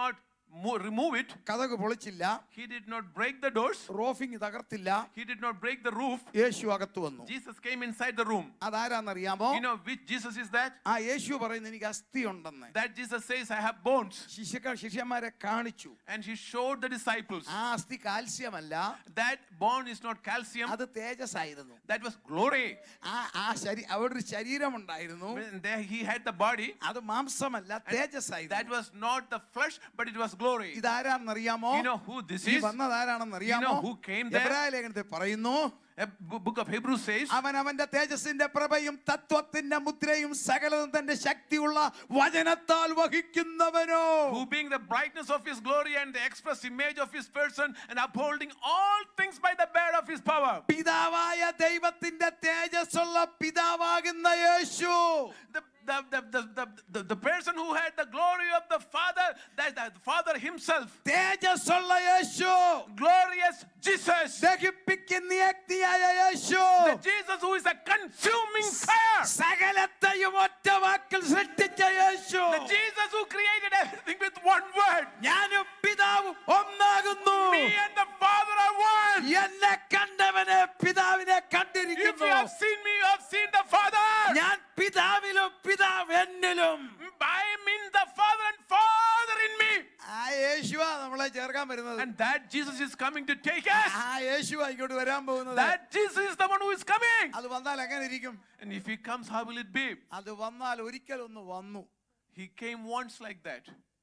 [SPEAKER 2] mo- remove it.
[SPEAKER 1] കഥക് പൊളിച്ചില്ല
[SPEAKER 2] He did not break the doors.
[SPEAKER 1] Roofing തകർത്തില്ല
[SPEAKER 2] He did not break the roof.
[SPEAKER 1] Yesu അകത്ത് വന്നു
[SPEAKER 2] Jesus came inside the room.
[SPEAKER 1] അതാരാന്നറിയാമോ
[SPEAKER 2] You know which Jesus is that?
[SPEAKER 1] ആ യേശു പറയുന്നത് എനിക്ക് അസ്ഥി ഉണ്ടെന്ന്
[SPEAKER 2] That Jesus says, I have bones.
[SPEAKER 1] ശിശുക്കൾ ശിഷ്യന്മാരെ കാണിച്ചു
[SPEAKER 2] And he showed the disciples
[SPEAKER 1] ആ അസ്ഥി കാൽസ്യം അല്ല
[SPEAKER 2] that bone is not calcium,
[SPEAKER 1] അത് തേജസ് ആയിരുന്നു
[SPEAKER 2] that was glory.
[SPEAKER 1] ആ ആ ശരീ അവിടെ ഒരു ശരീരം ഉണ്ടായിരുന്നു
[SPEAKER 2] When there he had the body,
[SPEAKER 1] അത് മാംസമല്ല തേജസ്
[SPEAKER 2] that
[SPEAKER 1] ആയിരുന്നു
[SPEAKER 2] was not the flesh, but it was glory.
[SPEAKER 1] ഇതാരാണെന്നറിയാമോ
[SPEAKER 2] You know who this
[SPEAKER 1] ഈ
[SPEAKER 2] is?
[SPEAKER 1] വന്നത് ആരാണെന്നറിയാമോ
[SPEAKER 2] You know who came there?
[SPEAKER 1] എബ്രായ ലേഖനത്തിൽ പറയുന്നു
[SPEAKER 2] A bu- book of Hebrews says,
[SPEAKER 1] അവൻ അവന്റെ തേജസ്സിന്റെ പ്രഭയും തത്വത്തിന്റെ മുദ്രയും സകലതും തന്റെ ശക്തിയുള്ള വചനത്താൽ വഹിക്കുന്നവനോ
[SPEAKER 2] who being the brightness of his glory and the express image of his person and upholding all things by the bear of his power.
[SPEAKER 1] പിതാവായ ദൈവത്തിന്റെ തേജസ്സുള്ള പിതാവാകുന്ന യേശു
[SPEAKER 2] The, the, the, the, the, the, the person who had the glory of the Father, that that the Father himself,
[SPEAKER 1] തേജസ്സുള്ള Yeshu
[SPEAKER 2] glorious Jesus,
[SPEAKER 1] ദഹിപ്പിക്കുന്ന അഗ്നിയായ Yeshu
[SPEAKER 2] the Jesus who is a consuming fire,
[SPEAKER 1] സകലത്തെയും ഒറ്റ വാക്കിൽ സൃഷ്ടിച്ച യേശു
[SPEAKER 2] the Jesus who created everything with one word.
[SPEAKER 1] ഞാനും പിതാവും ഒന്നാകുന്നു
[SPEAKER 2] Me and the Father are one.
[SPEAKER 1] എന്നെ കണ്ടവനെ പിതാവിനെ
[SPEAKER 2] If you
[SPEAKER 1] കണ്ടിരിക്കുന്നു
[SPEAKER 2] have seen me, you have seen the Father.
[SPEAKER 1] ഞാൻ പിതാവിലും പിതാവ് എന്നിലും
[SPEAKER 2] I am in the Father and Father in me.
[SPEAKER 1] ആ യേശുവാ നമ്മളെ ചേർക്കാൻ വരുന്നത്
[SPEAKER 2] And that Jesus is coming to take us.
[SPEAKER 1] ആ യേശുവാ ഇങ്ങോട്ട് വരാൻ പോകുന്നത്
[SPEAKER 2] That Jesus is the one who is coming.
[SPEAKER 1] അത് വന്നാൽ എങ്ങനെ ഇരിക്കും
[SPEAKER 2] And if he comes, how will it be?
[SPEAKER 1] അത് വന്നാൽ ഒരിക്കൽ ഒന്ന് വന്നു
[SPEAKER 2] He came once like that.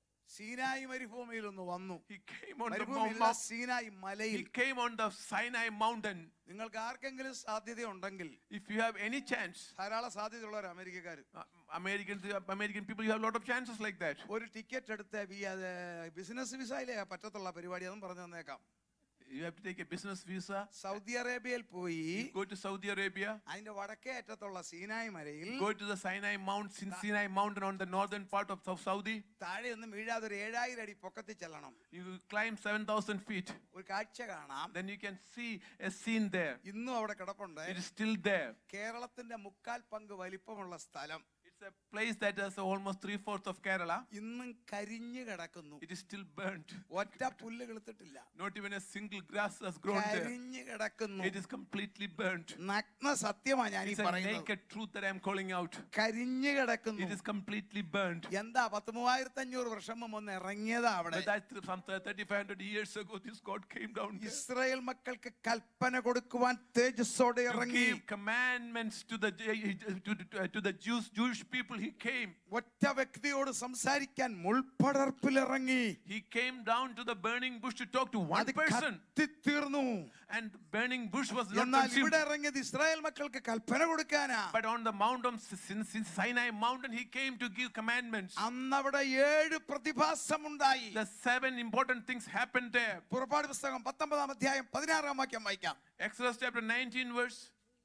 [SPEAKER 1] സീനായി മരുഭൂമിയിൽ ഒന്ന് വന്നു
[SPEAKER 2] He came on the
[SPEAKER 1] മരുഭൂമിയില്ല
[SPEAKER 2] mount.
[SPEAKER 1] സീനായി മലയിൽ
[SPEAKER 2] He came on the Sinai mountain.
[SPEAKER 1] നിങ്ങൾക്ക് ആർക്കെങ്കിലും സാധ്യതയുണ്ടെങ്കിൽ
[SPEAKER 2] If you have any chance,
[SPEAKER 1] ധാരാളം സാധ്യതയുള്ളവർ അമേരിക്കക്കാർ
[SPEAKER 2] uh, American American people, you have a lot of chances like that.
[SPEAKER 1] ഒരു ticket എടുത്ത് വി- അത് ബിസിനസ് വിസയിലേ പറ്റത്തുള്ള പരിപാടി അതൊന്നും പറഞ്ഞു തന്നേക്കാം
[SPEAKER 2] You have to take a business visa.
[SPEAKER 1] Saudi അറേബ്യയിൽ പോയി
[SPEAKER 2] Go to Saudi Arabia.
[SPEAKER 1] അതിന്റെ വടക്കേ അറ്റത്തുള്ള സീനായി മലയിൽ
[SPEAKER 2] Go to the Sinai Mount, Sin- Sinai mountain on the northern part of South Saudi.
[SPEAKER 1] താഴെ ഒന്നും വീഴാതെ ഒരു ഏഴായിരം അടി പൊക്കത്തിൽ ചെല്ലണം
[SPEAKER 2] You climb 7,000 feet.
[SPEAKER 1] ഒരു കാഴ്ച കാണാം
[SPEAKER 2] Then you can see a scene there.
[SPEAKER 1] ഇന്നും അവിടെ കിടപ്പുണ്ട്
[SPEAKER 2] It is still there.
[SPEAKER 1] കേരളത്തിന്റെ മുക്കാൽ പങ്ക് വലിപ്പമുള്ള സ്ഥലം
[SPEAKER 2] It's a place that has almost three fourths of Kerala.
[SPEAKER 1] ഇന്നും കരിഞ്ഞു കിടക്കുന്നു
[SPEAKER 2] It is still burnt.
[SPEAKER 1] ഒറ്റ പുല്ല് കിളുത്തിട്ടില്ല
[SPEAKER 2] Not even a single grass has grown there.
[SPEAKER 1] കരിഞ്ഞു കിടക്കുന്നു
[SPEAKER 2] It is completely burnt.
[SPEAKER 1] നഗ്ന സത്യമാണ് ഞാൻ ഈ
[SPEAKER 2] It's a
[SPEAKER 1] പറയുന്നത്
[SPEAKER 2] naked truth that I am calling out.
[SPEAKER 1] കരിഞ്ഞു കിടക്കുന്നു
[SPEAKER 2] It is completely burnt.
[SPEAKER 1] എന്താ പത്ത് മൂവായിരത്തി അഞ്ഞൂറ് വർഷം മുമ്പ് ഒന്ന് ഇറങ്ങിയതാ അവിടെ
[SPEAKER 2] But that some 3500 years ago, this God came down there
[SPEAKER 1] Israel മക്കൾക്ക് കൽപ്പന കൊടുക്കുവാൻ തേജസ്സോടെ
[SPEAKER 2] to
[SPEAKER 1] ഇറങ്ങി
[SPEAKER 2] give commandments to the to, to, to the Jews, Jewish people. He came.
[SPEAKER 1] ഒറ്റ വ്യക്തിയോട് സംസാരിക്കാൻ മുൾപ്പടർപ്പിലിറങ്ങി
[SPEAKER 2] He came down to the burning bush to talk to one
[SPEAKER 1] അത്
[SPEAKER 2] person,
[SPEAKER 1] കത്തിത്തീർന്നു
[SPEAKER 2] and the burning bush was not
[SPEAKER 1] എന്നാൽ
[SPEAKER 2] consumed.
[SPEAKER 1] ഇവിടെ ഇറങ്ങിയത് Israel മക്കൾക്ക് കൽപ്പന കൊടുക്കാനാ
[SPEAKER 2] But on the mount of Sin- Sin- Sinai mountain, he came to give commandments.
[SPEAKER 1] അന്നവിടെ ഏഴ് പ്രതിഭാസമുണ്ടായി
[SPEAKER 2] The seven important things happened there.
[SPEAKER 1] പുറപ്പാട് പുസ്തകം പത്തൊമ്പതാം അധ്യായം പതിനാറാം വാക്യം വായിക്കാം
[SPEAKER 2] Exodus chapter 19, verse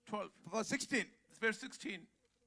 [SPEAKER 2] 12,
[SPEAKER 1] sixteen
[SPEAKER 2] verse 16.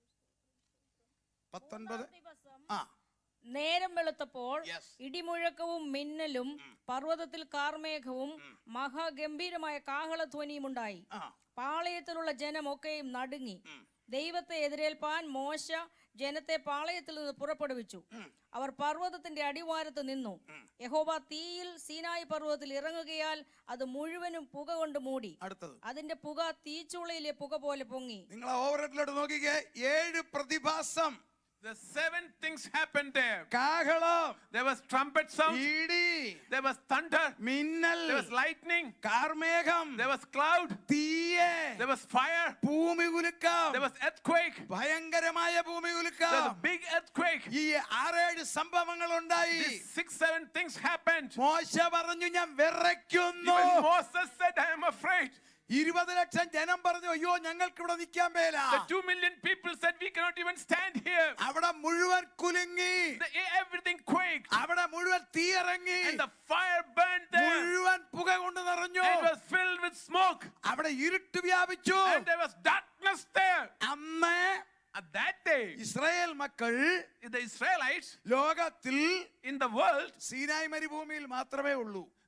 [SPEAKER 1] പത്തൊൻപത്
[SPEAKER 3] ദിവസം
[SPEAKER 1] ആ
[SPEAKER 3] നേരം വെളുത്തപ്പോൾ
[SPEAKER 1] Yes.
[SPEAKER 3] ഇടിമുഴക്കവും മിന്നലും പർവ്വതത്തിൽ കാർമേഘവും മഹാഗംഭീരമായ കാഹളധ്വനിയും ഉണ്ടായി
[SPEAKER 1] ആ
[SPEAKER 3] പാളയത്തിലുള്ള ജനമൊക്കെയും നടുങ്ങി ദൈവത്തെ എതിരേൽപ്പാൻ മോശ ജനത്തെ പാളയത്തിൽ നിന്ന് പുറപ്പെടുവിച്ചു അവർ പർവ്വതത്തിന്റെ അടിവാരത്ത് നിന്നു യഹോവ തീയിൽ സീനായി പർവ്വതത്തിൽ ഇറങ്ങുകയാൽ അത് മുഴുവനും പുക കൊണ്ട് മൂടി
[SPEAKER 1] അടുത്തത്
[SPEAKER 3] അതിന്റെ പുക തീച്ചുളയിലെ പുക പോലെ പൊങ്ങി
[SPEAKER 1] നിങ്ങൾ ഓവറേറ്റിലോട്ട് നോക്കിക്കേ ഏഴ് പ്രതിഭാസം
[SPEAKER 2] The seven things happened there.
[SPEAKER 1] കാഹളം
[SPEAKER 2] There was trumpet sound,
[SPEAKER 1] ഇടി
[SPEAKER 2] there was thunder,
[SPEAKER 1] മിന്നൽ
[SPEAKER 2] there was lightning,
[SPEAKER 1] കാർമേഘം
[SPEAKER 2] there was cloud,
[SPEAKER 1] തീയെ
[SPEAKER 2] there was fire,
[SPEAKER 1] ഭൂമി കുലുക്കം
[SPEAKER 2] there was earthquake,
[SPEAKER 1] ഭയങ്കരമായ ഭൂമി
[SPEAKER 2] there
[SPEAKER 1] കുലുക്കം
[SPEAKER 2] was a big earthquake.
[SPEAKER 1] ഈ ആറേഴ് സംഭവങ്ങൾ ഉണ്ടായി
[SPEAKER 2] These six, seven things happened.
[SPEAKER 1] മോശ പറഞ്ഞു ഞാൻ വിറയ്ക്കുന്നു
[SPEAKER 2] Even Moses said, I am afraid.
[SPEAKER 1] ഇരുപത് ലക്ഷം ജനം പറഞ്ഞു അയ്യോ ഞങ്ങൾക്ക് ഇവിടെ നിൽക്കാൻ മേല
[SPEAKER 2] The two million people said, We cannot even stand here.
[SPEAKER 1] അവിടെ മുഴുവൻ കുലുങ്ങി
[SPEAKER 2] The, everything quaked,
[SPEAKER 1] അവിടെ മുഴുവൻ തീയിറങ്ങി
[SPEAKER 2] and the fire burned there.
[SPEAKER 1] മുഴുവൻ പുക കൊണ്ട് നിറഞ്ഞു
[SPEAKER 2] It was filled with smoke,
[SPEAKER 1] അവിടെ ഇരുട്ട് വ്യാപിച്ചു
[SPEAKER 2] and there was darkness there.
[SPEAKER 1] അന്ന്
[SPEAKER 2] At that day,
[SPEAKER 1] ഇസ്രായേൽ മക്കൾ
[SPEAKER 2] the Israelites
[SPEAKER 1] ലോകത്തിൽ
[SPEAKER 2] in the world,
[SPEAKER 1] സീനായ് മരുഭൂമിയിൽ മാത്രമേ ഉള്ളൂ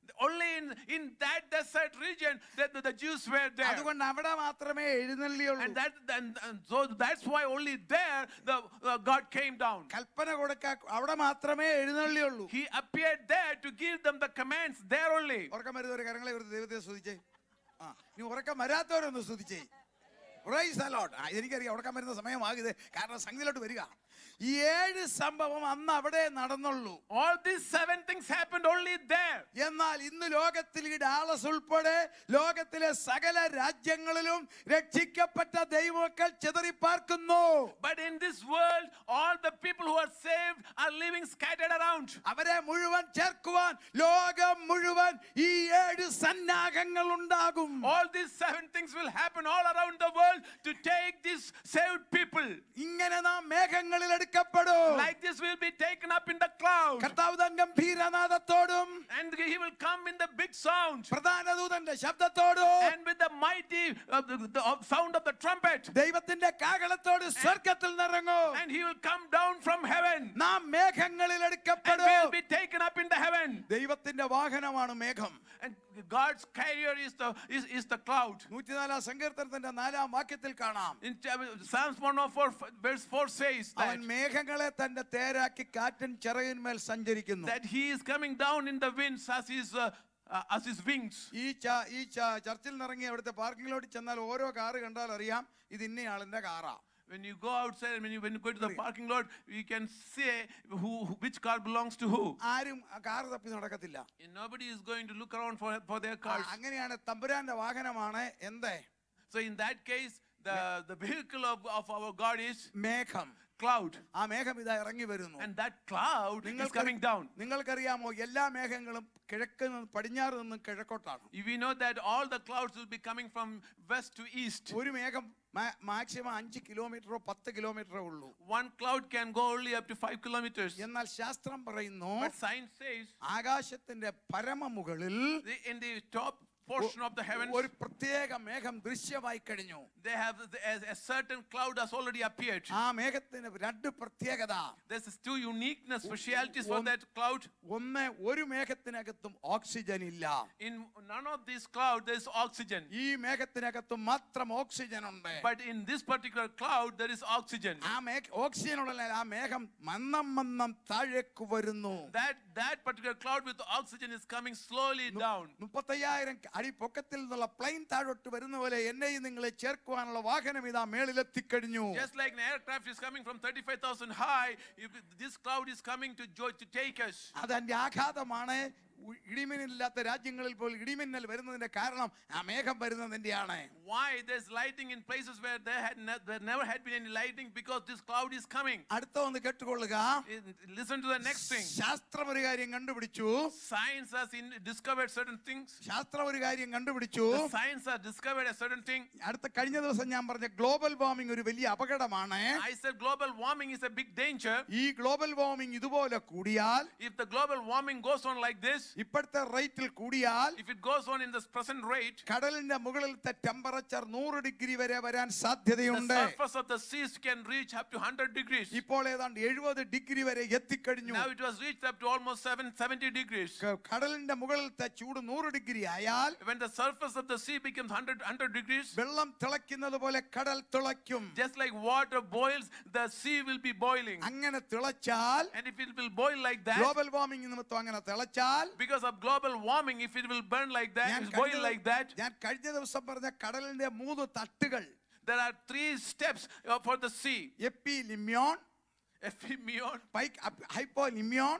[SPEAKER 2] Only in, in that desert region that the, the Jews were there.
[SPEAKER 1] അതുകൊണ്ട് അവിടെ മാത്രമേ എഴുന്നള്ളിയുള്ളൂ
[SPEAKER 2] And that and, and so that's why only there the uh, God came down.
[SPEAKER 1] കൽപ്പന കൊടുക്ക അവിടെ മാത്രമേ എഴുന്നള്ളിയുള്ളൂ
[SPEAKER 2] He appeared there to give them the commands there only.
[SPEAKER 1] ഉറക്കം വരുന്നവരെ കരങ്ങളെ ഒരു ദൈവത്തെ സ്തുതിച്ചേ ആ ഇനി ഉറക്കം വരാത്തവരൊന്ന് സ്തുതിച്ചേ Praise the Lord. ആ, എനിക്കറിയാം ഉറക്കം വരുന്ന സമയമാകിത് കാരണം സംഗതിയിലോട്ട് വരിക ഈ ഏഴ് സംഭവം അന്ന് അവിടെ നടന്നുള്ളൂ
[SPEAKER 2] All these seven things happened only there.
[SPEAKER 1] എന്നാൽ ഇന്ന് ലോകത്തിൽ ഈ ഡാളസ് ഉൾപ്പെടെ ലോകത്തിലെ സകല രാജ്യങ്ങളിലും രക്ഷിക്കപ്പെട്ട ദൈവമക്കൾ ചിതറിപ്പാർക്കുന്നു
[SPEAKER 2] But in this world, all the people who are saved are living scattered around.
[SPEAKER 1] അവരെ മുഴുവൻ ചേർക്കുവാൻ ലോകം മുഴുവൻ ഈ ഏഴ് സന്നാഹങ്ങൾ ഉണ്ടാകും
[SPEAKER 2] All these seven things will happen all around the world to take these saved people.
[SPEAKER 1] ഇങ്ങനെ നാം മേഘങ്ങളിൽ എടുക്കപ്പെടും
[SPEAKER 2] Like this will be taken up in the cloud.
[SPEAKER 1] കർത്താവ് തൻ ഗംഭീരനാദത്തോടും
[SPEAKER 2] And he will come in the big sound.
[SPEAKER 1] പ്രധാന ദൂതന്റെ ശബ്ദത്തോടും
[SPEAKER 2] And with the mighty uh, the, the uh, sound of the trumpet.
[SPEAKER 1] ദൈവത്തിന്റെ കാകളത്തോട് സ്വർഗത്തിൽ നിറങ്ങും
[SPEAKER 2] And he will come down from heaven.
[SPEAKER 1] നാം മേഘങ്ങളിൽ
[SPEAKER 2] And
[SPEAKER 1] എടുക്കപ്പെടും
[SPEAKER 2] will be taken up in the heaven.
[SPEAKER 1] ദൈവത്തിന്റെ വാഹനമാണ് മേഘം
[SPEAKER 2] And God's carrier is the is, is the cloud.
[SPEAKER 1] നൂറ്റിനാലാം സങ്കീർത്തനത്തിന്റെ നാലാം വാക്യത്തിൽ കാണാം
[SPEAKER 2] In uh, Psalms 104 verse 4 says that,
[SPEAKER 1] അവൻ മേഘങ്ങളെ തന്റെ തേരാക്കി കാറ്റൻ ചിറകിന്മേൽ സഞ്ചരിക്കുന്നു
[SPEAKER 2] that he is coming down in the winds as his uh, uh, as his wings.
[SPEAKER 1] ഈ ച- ഈ ച- ചർച്ചിൽ നിന്നിറങ്ങി അവിടുത്തെ പാർക്കിങ്ങിലോട്ട് ചെന്നാൽ ഓരോ കാറ് കണ്ടാൽ അറിയാം ഇത് ഇന്നയാളിന്റെ കാറാ
[SPEAKER 2] When you go outside and when you, when you go to the parking lot, you can say who, who- which car belongs to who.
[SPEAKER 1] ആരും ആ കാറ് തപ്പി നടക്കത്തില്ല
[SPEAKER 2] And nobody is going to look around for, for their
[SPEAKER 1] ആ,
[SPEAKER 2] cars.
[SPEAKER 1] അങ്ങനെയാണ് തമ്പുരാന്റെ വാഹനമാണ് എന്തേ
[SPEAKER 2] So in that case, the, the vehicle of, of our God is
[SPEAKER 1] മേഘം
[SPEAKER 2] cloud.
[SPEAKER 1] ആ മേഘം ഇതാ ഇറങ്ങി വരുന്നു
[SPEAKER 2] And that cloud is
[SPEAKER 1] നിങ്ങൾക്ക്
[SPEAKER 2] coming down.
[SPEAKER 1] നിങ്ങൾക്കറിയാമോ എല്ലാ മേഘങ്ങളും കിഴക്ക് നിന്ന് പടിഞ്ഞാറ് നിന്നും കിഴക്കോട്ടാണ്
[SPEAKER 2] We know that all the clouds will be coming from west to east.
[SPEAKER 1] ഒരു മേഘം മാക്സിമം അഞ്ച് കിലോമീറ്ററോ പത്ത് കിലോമീറ്ററോ ഉള്ളൂ
[SPEAKER 2] One cloud can go only up to five kilometers.
[SPEAKER 1] എന്നാൽ ശാസ്ത്രം പറയുന്നു
[SPEAKER 2] But science says
[SPEAKER 1] ആകാശത്തിന്റെ പരമമുകളിൽ
[SPEAKER 2] the- in the top portion of the heavens,
[SPEAKER 1] ഒരു പ്രത്യേക മേഘം ദൃശ്യമായി കഴിഞ്ഞു
[SPEAKER 2] they have the- a, a certain cloud has already appeared.
[SPEAKER 1] ആ മേഘത്തിന് രണ്ട് പ്രത്യേകത
[SPEAKER 2] There's this two uniqueness, specialities for
[SPEAKER 1] one-
[SPEAKER 2] that cloud.
[SPEAKER 1] ഒന്ന് ഒരു മേഘത്തിനകത്തും ഓക്സിജൻ ഇല്ല
[SPEAKER 2] In none of these clouds, there's oxygen.
[SPEAKER 1] ഈ മേഘത്തിനകത്തും മാത്രം ഓക്സിജൻ ഉണ്ട്
[SPEAKER 2] But in this particular cloud, there is oxygen.
[SPEAKER 1] ആ മേഘ ഓക്സിജൻ ഉള്ള ആ മേഘം മന്നം മന്നം താഴേക്ക് വരുന്നു
[SPEAKER 2] That, that particular cloud with oxygen is coming slowly down.
[SPEAKER 1] മുപ്പത്തയ്യായിരം അടി പൊക്കത്തിൽ നിന്നുള്ള പ്ലെയിൻ താഴോട്ട് വരുന്ന പോലെ എന്നെയും നിങ്ങളെ ചേർക്കുവാനുള്ള വാഹനം ഇതാ മേളിലെത്തിക്കഴിഞ്ഞു
[SPEAKER 2] Just like an aircraft is coming from 35,000 high, if this cloud is coming to, jo- to take us.
[SPEAKER 1] അതിന്റെ ആഘാതമാണ് ഉ- ഇടിമിന്നലില്ലാത്ത രാജ്യങ്ങളിൽ പോലും ഇടിമിന്നൽ വരുന്നതിന്റെ കാരണം ആ മേഘം വരുന്നതിന്റെയാണ്
[SPEAKER 2] Why there's lightning in places where there had ne- there never had been any lightning because this cloud is coming.
[SPEAKER 1] അടുത്ത ഒന്ന് കേട്ടുകൊള്ളുക
[SPEAKER 2] In- Listen to the next thing.
[SPEAKER 1] ശാസ്ത്രം ഒരു കാര്യം കണ്ടുപിടിച്ചു
[SPEAKER 2] Science has in, discovered certain things.
[SPEAKER 1] ശാസ്ത്രം ഒരു കാര്യം കണ്ടുപിടിച്ചു
[SPEAKER 2] The science has discovered a certain thing.
[SPEAKER 1] അടുത്ത കഴിഞ്ഞ ദിവസം ഞാൻ പറഞ്ഞ ഗ്ലോബൽ വാർമിംഗ് ഒരു വലിയ അപകടമാണ്
[SPEAKER 2] I said global warming is a big danger.
[SPEAKER 1] ഈ ഗ്ലോബൽ വാർമിംഗ് ഇതുപോലെ കൂടിയാൽ
[SPEAKER 2] If the global warming goes on like this,
[SPEAKER 1] ഇപ്പോഴത്തെ റേറ്റിൽ കൂടിയാൽ
[SPEAKER 2] if it goes on in this present rate,
[SPEAKER 1] കടലിന്റെ മുകളിലത്തെ ടെമ്പറേച്ചർ നൂറ് ഡിഗ്രി വരെ വരാൻ
[SPEAKER 2] the
[SPEAKER 1] സാധ്യതയുണ്ട്
[SPEAKER 2] surface of the seas can reach up to 100 degrees.
[SPEAKER 1] ഇപ്പോൾ ഏതാണ്ട് എഴുപത് ഡിഗ്രി വരെ എത്തിക്കഴിഞ്ഞു
[SPEAKER 2] Now it was reached up to almost 7, 70 degrees.
[SPEAKER 1] ക- കടലിന്റെ മുകളിലത്തെ ചൂട് നൂറ് ഡിഗ്രി ആയാൽ
[SPEAKER 2] When the surface of the sea becomes 100, 100 degrees,
[SPEAKER 1] വെള്ളം തിളയ്ക്കുന്നത് പോലെ കടൽ തിളയ്ക്കും
[SPEAKER 2] just like water boils, the sea will be boiling.
[SPEAKER 1] അങ്ങനെ തിളച്ചാൽ
[SPEAKER 2] And if it will boil like that,
[SPEAKER 1] global warming നിമിത്തം അങ്ങനെ തിളച്ചാൽ
[SPEAKER 2] because of global warming, if it will burn like that,
[SPEAKER 1] ഞാൻ
[SPEAKER 2] it will boil
[SPEAKER 1] കഴിഞ്ഞ
[SPEAKER 2] like that,
[SPEAKER 1] ഞാൻ കഴിഞ്ഞ ദിവസം പറഞ്ഞ കടലിന്റെ മൂന്ന് തട്ടുകൾ
[SPEAKER 2] there are three steps uh, for the sea.
[SPEAKER 1] Epilimnion
[SPEAKER 2] Ephemion,
[SPEAKER 1] hypolimnion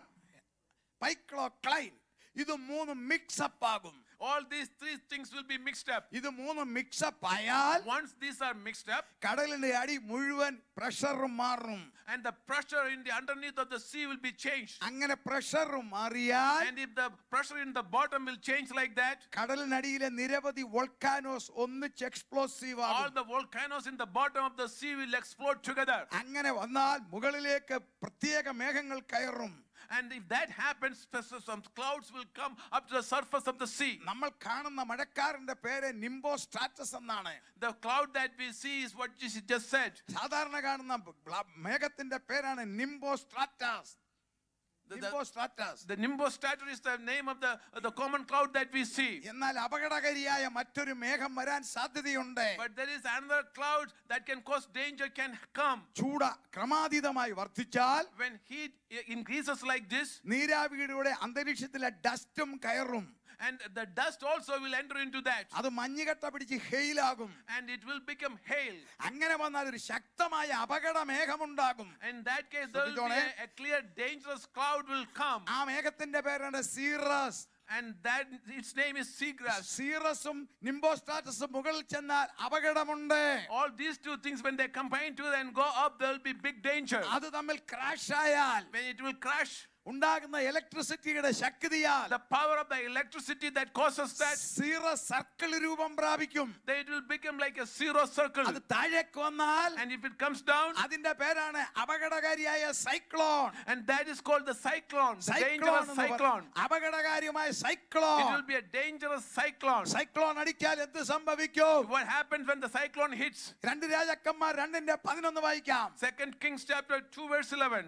[SPEAKER 1] pycnocline ഇത് മൂന്നും മിക്സപ്പ് ആകും
[SPEAKER 2] all these three things will be mixed up.
[SPEAKER 1] ഇത് മൂന്നും മിക്സപ്പ് ആയാൽ
[SPEAKER 2] Once these are mixed up,
[SPEAKER 1] കടലിന്റെ അടി മുഴുവൻ പ്രഷർ മാറും
[SPEAKER 2] and the pressure in the underneath of the sea will be changed.
[SPEAKER 1] അങ്ങനെ പ്രഷർ മാറിയാൽ
[SPEAKER 2] And if the pressure in the bottom will change like that,
[SPEAKER 1] കടലിനടിയിലെ നിരവധി volcanoes ഒന്നിച്ച് explosive
[SPEAKER 2] all
[SPEAKER 1] ആകും
[SPEAKER 2] the volcanoes in the bottom of the sea will explode together.
[SPEAKER 1] അങ്ങനെ വന്നാൽ മുകളിലേക്ക് പ്രത്യേക മേഘങ്ങൾ കയറും
[SPEAKER 2] And if that happens, s- some clouds will come up to the surface of the sea.
[SPEAKER 1] നമ്മൾ കാണുന്ന മഴക്കാറിന്റെ പേര് നിംബോ സ്ട്രാറ്റസ് എന്നാണ്
[SPEAKER 2] The cloud that we see is what Jesus just said.
[SPEAKER 1] സാധാരണ കാണുന്ന ബ്ല- മേഘത്തിന്റെ പേരാണ് nimbostratus
[SPEAKER 2] The- the-
[SPEAKER 1] Nimbostratus.
[SPEAKER 2] The nimbostrator is the name of the, of the common cloud that we see.
[SPEAKER 1] എന്നാൽ അപകടകാരിയായ മറ്റൊരു മേഘം വരാൻ സാധ്യതയുണ്ട്
[SPEAKER 2] But there is another cloud that can cause danger can come.
[SPEAKER 1] ചൂട ക്രമാതീതമായി വർദ്ധിച്ചാൽ
[SPEAKER 2] When heat i- increases like this,
[SPEAKER 1] നീരാവിയുടെ അന്തരീക്ഷത്തിലെ ഡസ്റ്റും കയറും
[SPEAKER 2] and the dust also will enter into that.
[SPEAKER 1] അത് മഞ്ഞുകട്ട പിടിച്ച് ഹെയിലാകും
[SPEAKER 2] And it will become hail.
[SPEAKER 1] അങ്ങനെ വന്നാൽ ഒരു ശക്തമായ അപകട മേഘമുണ്ടാകും
[SPEAKER 2] In that case, there will be
[SPEAKER 1] ശ്രദ്ധിച്ചോണേ.
[SPEAKER 2] a, a clear, dangerous cloud will come.
[SPEAKER 1] ആ മേഘത്തിന്റെ പേരാണ് cirrus
[SPEAKER 2] And that its name is seagrass.
[SPEAKER 1] സീറസും നിംബോസ്റ്റാറ്റസും മുകളിൽ ചെന്നാൽ അപകടമുണ്ട്
[SPEAKER 2] All these two things, when they combine together and go up, there will be big danger.
[SPEAKER 1] അത് തമ്മിൽ crash ആയാൽ
[SPEAKER 2] When it will crash,
[SPEAKER 1] ഉണ്ടാകുന്ന ഇലക്ട്രിസിറ്റിയുടെ ശക്തിയാൽ
[SPEAKER 2] the power of the electricity that causes that,
[SPEAKER 1] cirrus circle രൂപം പ്രാപിക്കും
[SPEAKER 2] then it will become like a zero circle.
[SPEAKER 1] അത് താഴേക്ക് വന്നാൽ
[SPEAKER 2] And if it comes down,
[SPEAKER 1] അതിന്റെ പേരാണ് അപകടകാരിയായ cyclone
[SPEAKER 2] and that is called the cyclone, the
[SPEAKER 1] cyclone
[SPEAKER 2] dangerous
[SPEAKER 1] എന്ന് പറ-
[SPEAKER 2] cyclone.
[SPEAKER 1] അപകടകാരിയുമായ
[SPEAKER 2] It
[SPEAKER 1] cyclone
[SPEAKER 2] will be a dangerous cyclone.
[SPEAKER 1] Cyclone അടിച്ചാൽ എന്ത് സംഭവിക്കും
[SPEAKER 2] What happens when the cyclone hits?
[SPEAKER 1] രണ്ട് രാജാക്കന്മാർ രണ്ടിന്റെ പതിനൊന്ന് വായിക്കാം
[SPEAKER 2] Second Kings chapter 2 verse 11.